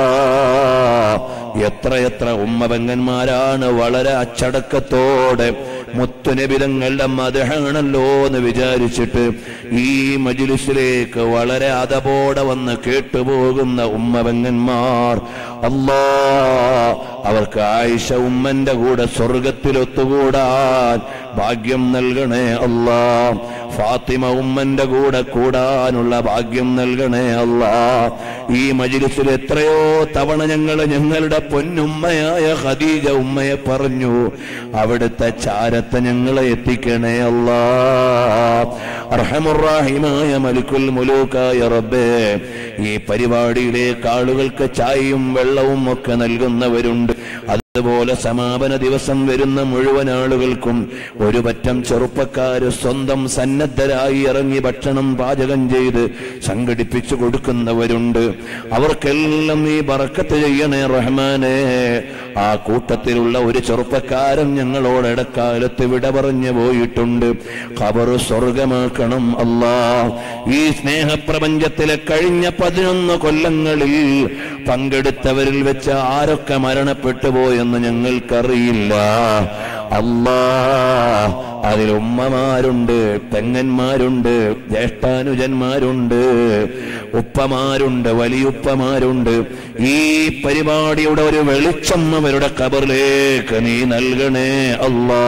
എത്രയെത്ര ഉമ്മപെങ്ങന്മാരാണ് വളരെ അച്ചടക്കത്തോടെ മുത്തുനബിതങ്ങളുടെ മതഹാണല്ലോ എന്ന് വിചാരിച്ചിട്ട് ഈ മജിലിസിലേക്ക് വളരെ അതപോടെ വന്ന് കേട്ടുപോകുന്ന ഉമ്മപെങ്ങന്മാർ അല്ലാ അവർക്ക് ആയിഷ ഉമ്മന്റെ കൂടെ സ്വർഗത്തിലൊത്തുകൂടാൻ ഭാഗ്യം നൽകണേ അല്ലാ ഫാത്തിമ ഉമ്മന്റെ കൂടെ കൂടാനുള്ള ഭാഗ്യം നൽകണേ അല്ലാ ഈ മജിലിസിൽ എത്രയോ തവണ ഞങ്ങൾ ഞങ്ങളുടെ പൊന്നുമ്മയായ ഖദീജ ഉമ്മയെ പറഞ്ഞു അവിടുത്തെ ചാരത്തെ ഞങ്ങളെ എത്തിക്കണേ അല്ലാ അർഹമുറാഹിമായ മലിക്കുൽ മുലൂക്കായ റബ്ബേ ഈ പരിപാടിയിലേക്ക് ആളുകൾക്ക് ചായയും വെള്ളവും ഒക്കെ നൽകുന്നവരുണ്ട് അതുപോലെ സമാപന ദിവസം വരുന്ന മുഴുവൻ ആളുകൾക്കും ഒരു പറ്റം ചെറുപ്പക്കാര് സ്വന്തം സന്നദ്ധരായി ഇറങ്ങി ഭക്ഷണം പാചകം ചെയ്ത് സംഘടിപ്പിച്ചു കൊടുക്കുന്നവരുണ്ട് അവർക്കെല്ലാം നീ ബറക്കത്ത് ചെയ്യണേ റഹ്മാനെ ആ കൂട്ടത്തിലുള്ള ഒരു ചെറുപ്പക്കാരൻ ഞങ്ങളോട് ഇടക്കാലത്ത് വിട പറഞ്ഞു പോയിട്ടുണ്ട് ഖബറ് സ്വർഗമാക്കണം അല്ലാ ഈ സ്നേഹപ്രപഞ്ചത്തിലെ കഴിഞ്ഞ പതിനൊന്ന് കൊല്ലങ്ങളിൽ പങ്കെടുത്തവരിൽ വെച്ച് ആരൊക്കെ മരണപ്പെട്ടു പോയെന്ന് ഞങ്ങൾക്കറിയില്ല അല്ലാ അതിൽ ഉമ്മമാരുണ്ട് പെങ്ങന്മാരുണ്ട് ജ്യേഷ്ഠാനുജന്മാരുണ്ട് ഉപ്പമാരുണ്ട് വലിയുപ്പമാരുണ്ട് ഈ പരിപാടിയുടെ ഒരു വെളിച്ചം അവരുടെ കബറിലേക്ക് നീ നൽകണേ അല്ലാ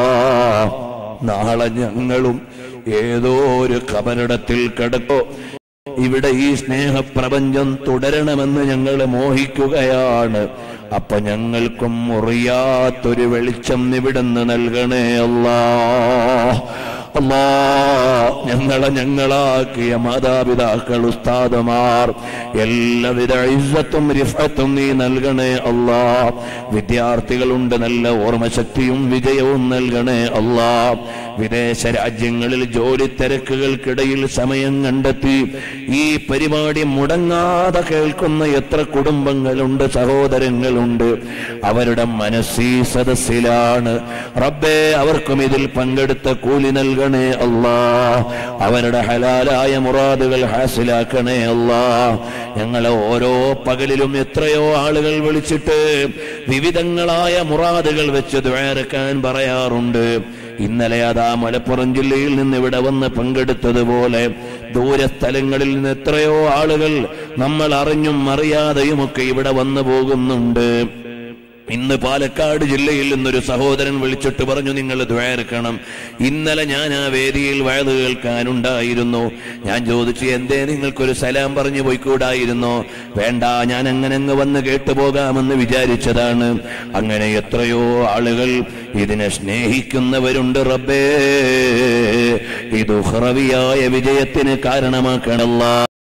നാളെ ഞങ്ങളും ഏതോ ഒരു കബറിടത്തിൽ കിടക്കോ ഇവിടെ ഈ സ്നേഹപ്രപഞ്ചം തുടരണമെന്ന് ഞങ്ങൾ മോഹിക്കുകയാണ് അപ്പൊ ഞങ്ങൾക്കും മുറിയാത്തൊരു വെളിച്ചം ഇവിടുന്ന് നൽകണേ അല്ലാ അല്ലാ ഞങ്ങളെ ഞങ്ങളാക്കിയ മാതാപിതാക്കൾ ഉസ്താദമാർ എല്ലാവിധ ഇസ്സത്തും റിഫത്തും നീ നൽകണേ അല്ലാ വിദ്യാർത്ഥികളുണ്ട് നല്ല ഓർമ്മശക്തിയും വിജയവും നൽകണേ അല്ലാ വിദേശ രാജ്യങ്ങളിൽ ജോലി തിരക്കുകൾക്കിടയിൽ സമയം കണ്ടെത്തി ഈ പരിപാടി മുടങ്ങാതെ കേൾക്കുന്ന എത്ര കുടുംബങ്ങളുണ്ട് സഹോദരങ്ങളുണ്ട് അവരുടെ മനസ്സീ സദസ്സിലാണ് റബ്ബേ അവർക്കും ഇതിൽ പങ്കെടുത്ത കൂലി നൽകണേ അല്ലാ അവരുടെ ഹലാലായ മുറാദുകൾ ഹാസിലാക്കണേ അല്ലാ ഞങ്ങളെ ഓരോ പകലിലും എത്രയോ ആളുകൾ വിളിച്ചിട്ട് വിവിധങ്ങളായ മുറാദുകൾ വെച്ച് ദ്വേരക്കാൻ പറയാറുണ്ട് ഇന്നലെ അതാ മലപ്പുറം ജില്ലയിൽ നിന്ന് ഇവിടെ വന്ന് പങ്കെടുത്തതുപോലെ ദൂരസ്ഥലങ്ങളിൽ നിന്ന് എത്രയോ ആളുകൾ നമ്മൾ അറിഞ്ഞും അറിയാതെയുമൊക്കെ ഇവിടെ വന്നു പോകുന്നുണ്ട് ഇന്ന് പാലക്കാട് ജില്ലയിൽ നിന്നൊരു സഹോദരൻ വിളിച്ചിട്ട് പറഞ്ഞു നിങ്ങൾ ദ്വേർക്കണം ഇന്നലെ ഞാൻ ആ വേദിയിൽ വയത് കേൾക്കാനുണ്ടായിരുന്നു ഞാൻ ചോദിച്ചു എന്തേ നിങ്ങൾക്കൊരു സലാം പറഞ്ഞു പോയിക്കൂടായിരുന്നോ വേണ്ട ഞാൻ അങ്ങനെ അങ്ങ് വന്ന് കേട്ടുപോകാമെന്ന് വിചാരിച്ചതാണ് അങ്ങനെ എത്രയോ ആളുകൾ ഇതിനെ സ്നേഹിക്കുന്നവരുണ്ട് റബ്ബേ ഇത് ഹുറവിയായ വിജയത്തിന് കാരണമാക്കണല്ല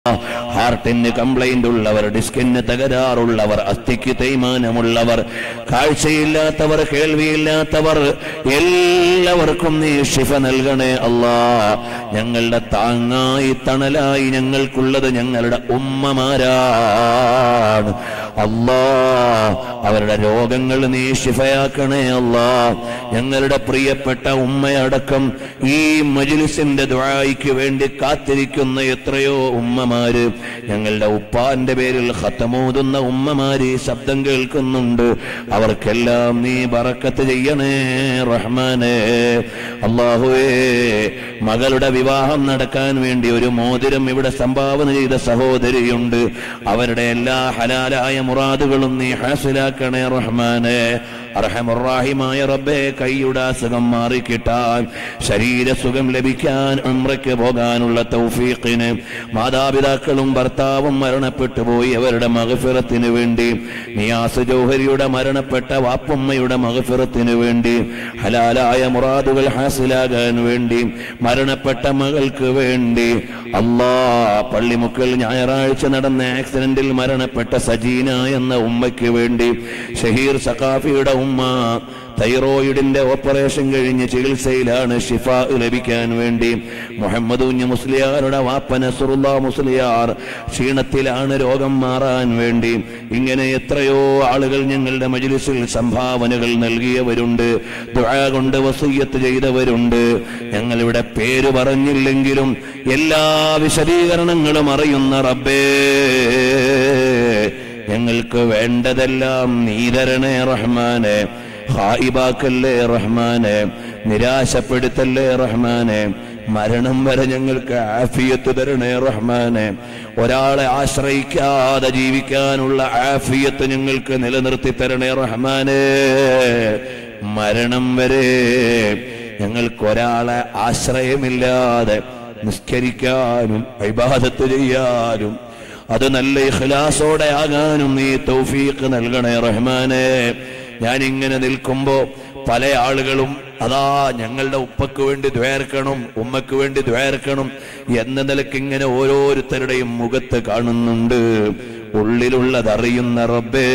ഹാർട്ടിന് കംപ്ലൈന്റ് ഉള്ളവർ ഡിസ്കിന് തകരാറുള്ളവർ അസ്ഥിക്ക് തേയ്മാനമുള്ളവർ കാഴ്ചയില്ലാത്തവർ കേൾവിയില്ലാത്തവർ എല്ലാവർക്കും നീ ശിഫ നൽകണേ അല്ലാ ഞങ്ങളുടെ താങ്ങായി തണലായി ഞങ്ങൾക്കുള്ളത് ഞങ്ങളുടെ ഉമ്മമാരാണ് അല്ലാ അവരുടെ രോഗങ്ങൾ നീ ശിഫയാക്കണേ അല്ലാ ഞങ്ങളുടെ പ്രിയപ്പെട്ട ഉമ്മയടക്കം ഈ മജിലിസിന്റെ ദ്വായിക്ക് വേണ്ടി കാത്തിരിക്കുന്ന എത്രയോ ഉമ്മമാര് ഞങ്ങളുടെ ഉപ്പാന്റെ പേരിൽ ഹത്തമോതുന്ന ഉമ്മമാര് ഈ ശബ്ദം കേൾക്കുന്നുണ്ട് അവർക്കെല്ലാം നീ ബറക്കത്ത് ചെയ്യണേ റഹ്മാനേ അള്ളാഹുവേ മകളുടെ വിവാഹം നടക്കാൻ വേണ്ടി ഒരു മോതിരം ഇവിടെ സംഭാവന ചെയ്ത സഹോദരിയുണ്ട് അവരുടെ എല്ലാ ഹലാലായ മുറാദുകളും നീ ഹാസിലാക്കണേ റഹ്മാനെ അർഹമുറാഹിമായ റബ്ബെ കൈയുടെ അസുഖം മാറിക്കിട്ടാൻ ശരീരസുഖം ലഭിക്കാൻ ഉംറയ്ക്ക് പോകാനുള്ള തൗഫീഖിന് മാതാപിതാക്കളും ഭർത്താവും മരണപ്പെട്ടു പോയി അവരുടെ മകഫിറത്തിന് വേണ്ടി നിയാസ് ജൗഹരിയുടെ മരണപ്പെട്ട വാപ്പുമ്മയുടെ മകഫിറത്തിന് വേണ്ടി ഹലാലായ മുറാദുകൾ ഹാസിലാകാൻ വേണ്ടി മരണപ്പെട്ട മകൾക്ക് വേണ്ടി അല്ലാ പള്ളിമുക്കൽ ഞായറാഴ്ച നടന്ന ആക്സിഡന്റിൽ മരണപ്പെട്ട സജീന എന്ന ഉമ്മയ്ക്ക് വേണ്ടി ഷഹീർ സഖാഫിയുടെ ഉമ്മ തൈറോയിഡിന്റെ ഓപ്പറേഷൻ കഴിഞ്ഞ് ചികിത്സയിലാണ് ഷിഫ ലഭിക്കാൻ വേണ്ടി മുഹമ്മദ് കുഞ്ഞ് മുസ്ലിയാരുടെ വാപ്പ നസറുല്ല മുസ്ലിയാർ ക്ഷീണത്തിലാണ് രോഗം മാറാൻ വേണ്ടി ഇങ്ങനെ എത്രയോ ആളുകൾ ഞങ്ങളുടെ മജ്ലിസിൽ സംഭാവനകൾ നൽകിയവരുണ്ട് ദുആ കൊണ്ട് വസയ്യത്ത് ചെയ്തവരുണ്ട് ഞങ്ങളിവിടെ പേര് പറഞ്ഞില്ലെങ്കിലും എല്ലാ വിശദീകരണങ്ങളും അറിയുന്ന റബ്ബേ ഞങ്ങൾക്ക് വേണ്ടതെല്ലാം നീതരണേ റഹ്മാനെ ഹായിബാക്കല്ലേ റഹ്മാനെ നിരാശപ്പെടുത്തല്ലേ റഹ്മാനെ മരണം വരെ ഞങ്ങൾക്ക് ആഫിയത്ത് തരണേ റഹ്മാനെ ഒരാളെ ആശ്രയിക്കാതെ ജീവിക്കാനുള്ള ആഫിയത്ത് ഞങ്ങൾക്ക് നിലനിർത്തി തരണേ റഹ്മാനെ മരണം വരെ ഞങ്ങൾക്ക് ഒരാളെ ആശ്രയമില്ലാതെ നിസ്കരിക്കാനും ഇബാദത്ത് ചെയ്യാനും അത് നല്ല ഇഖ്ലാസോടെ ആകാനും നീ തൗഫീഖ് നൽകണേ റഹ്മാനെ ഞാൻ ഇങ്ങനെ നിൽക്കുമ്പോ പല ആളുകളും അതാ ഞങ്ങളുടെ ഉപ്പക്ക് വേണ്ടി ദ്വേർക്കണം ഉമ്മക്ക് വേണ്ടി ദ്വേർക്കണം എന്ന നിലക്ക് ഇങ്ങനെ ഓരോരുത്തരുടെയും മുഖത്ത് കാണുന്നുണ്ട് ഉള്ളിലുള്ളതറിയുന്ന റബ്ബേ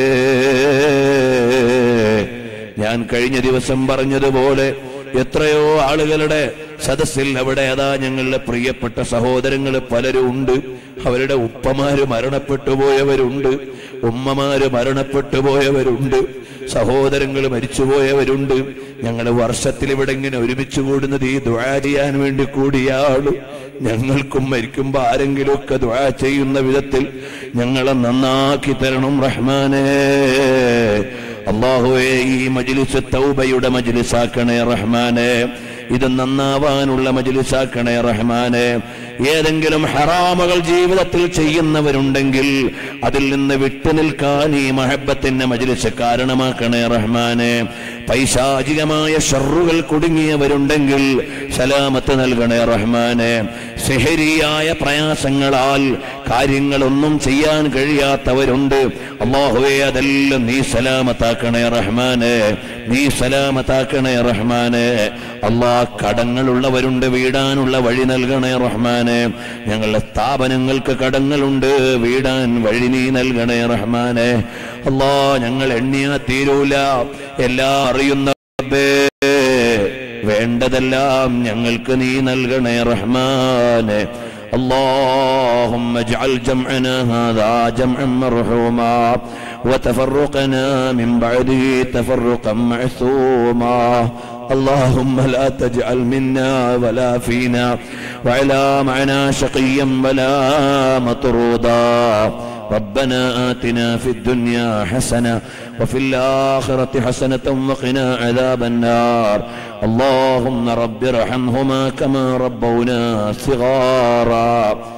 ഞാൻ കഴിഞ്ഞ ദിവസം പറഞ്ഞതുപോലെ എത്രയോ ആളുകളുടെ സദസ്സിൽ അവിടെ അതാ ഞങ്ങളുടെ പ്രിയപ്പെട്ട സഹോദരങ്ങൾ പലരും ഉണ്ട് അവരുടെ ഉപ്പമാര് മരണപ്പെട്ടു പോയവരുണ്ട് ഉമ്മമാര് മരണപ്പെട്ടു പോയവരുണ്ട് സഹോദരങ്ങൾ മരിച്ചുപോയവരുണ്ട് ഞങ്ങൾ വർഷത്തിൽ ഇവിടെ ഇങ്ങനെ ഒരുമിച്ച് കൂടുന്നത് ഈ ദ്വാ ചെയ്യാൻ വേണ്ടി കൂടിയാണ് ഞങ്ങൾക്കും മരിക്കുമ്പോ ആരെങ്കിലുമൊക്കെ ദ്വാ ചെയ്യുന്ന വിധത്തിൽ ഞങ്ങളെ നന്നാക്കി തരണം റഹ്മാനേ അള്ളാഹുവേ ഈ മജ്ലിസ് തൗബയുടെ മജ്ലിസാക്കണേ റഹ്മാനെ ഇത് നന്നാവാനുള്ള മജ്ലിസാക്കണേ റഹ്മാനെ ഏതെങ്കിലും ഹറാമകൾ ജീവിതത്തിൽ ചെയ്യുന്നവരുണ്ടെങ്കിൽ അതിൽ നിന്ന് വിട്ടുനിൽക്കാൻ ഈ മഹബത്തിന്റെ മജ്ലിസ് കാരണമാക്കണേ റഹ്മാനെ പൈശാചികമായ ഷറുകൾ കുടുങ്ങിയവരുണ്ടെങ്കിൽ സലാമത്ത് നൽകണേ റഹ്മാനെ സെഹരിയായ പ്രയാസങ്ങളാൽ കാര്യങ്ങളൊന്നും ചെയ്യാൻ കഴിയാത്തവരുണ്ട് അള്ളാഹുവേ അതെല്ലാം നീ സലാമത്താക്കണേ റഹ്മാനെ നീ സലാമത്താക്കണേ റഹ്മാനെ അള്ളാ കടങ്ങളുള്ളവരുണ്ട് വീടാനുള്ള വഴി നൽകണേ റഹ്മാനെ ഞങ്ങളുടെ സ്ഥാപനങ്ങൾക്ക് കടങ്ങളുണ്ട് വീടാൻ വഴി നീ നൽകണേ റഹ്മാനെ അള്ളാ ഞങ്ങൾ എണ്ണിയാ തീരൂല എല്ലാം അറിയുന്ന റബ്ബേ വേണ്ടതെല്ലാം ഞങ്ങൾക്ക് നീ നൽകണേ റഹ്മാനെ اللهم اجعل جمعنا هذا جمعا مرحوما وتفرقنا من بعده تفرقا معصوما اللهم لا تجعل منا ولا فينا وعلى معنا شقيا ولا مطرودا ربنا آتنا في الدنيا حسنة وفي الآخرة حسنة وقنا عذاب النار اللهم رب ارحمهما كما ربونا صغارا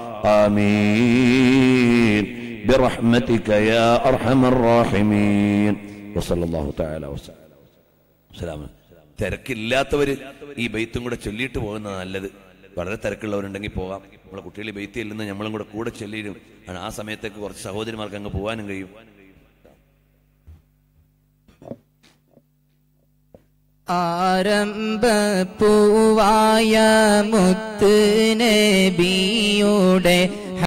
آمين برحمتك يا أرحم الراحمين وصلى الله تعالى وسلم സലാം തിരക്കില്ലാത്തവര് ഈ ബെയ്ത്തും കൂടെ ചൊല്ലിയിട്ട് പോകുന്ന നല്ലത് വളരെ തിരക്കുള്ളവരുണ്ടെങ്കിൽ പോകാം നമ്മളെ കുട്ടികൾ ബെയ്ത്ത് ചെല്ലുന്ന നമ്മളും കൂടെ കൂടെ ചൊല്ലിയിടും ആ സമയത്തേക്ക് കുറച്ച് സഹോദരിമാർക്ക് അങ്ങ് പോകാനും കഴിയും ആരംഭ പൂവായ മുത്ത് നബിയുടെ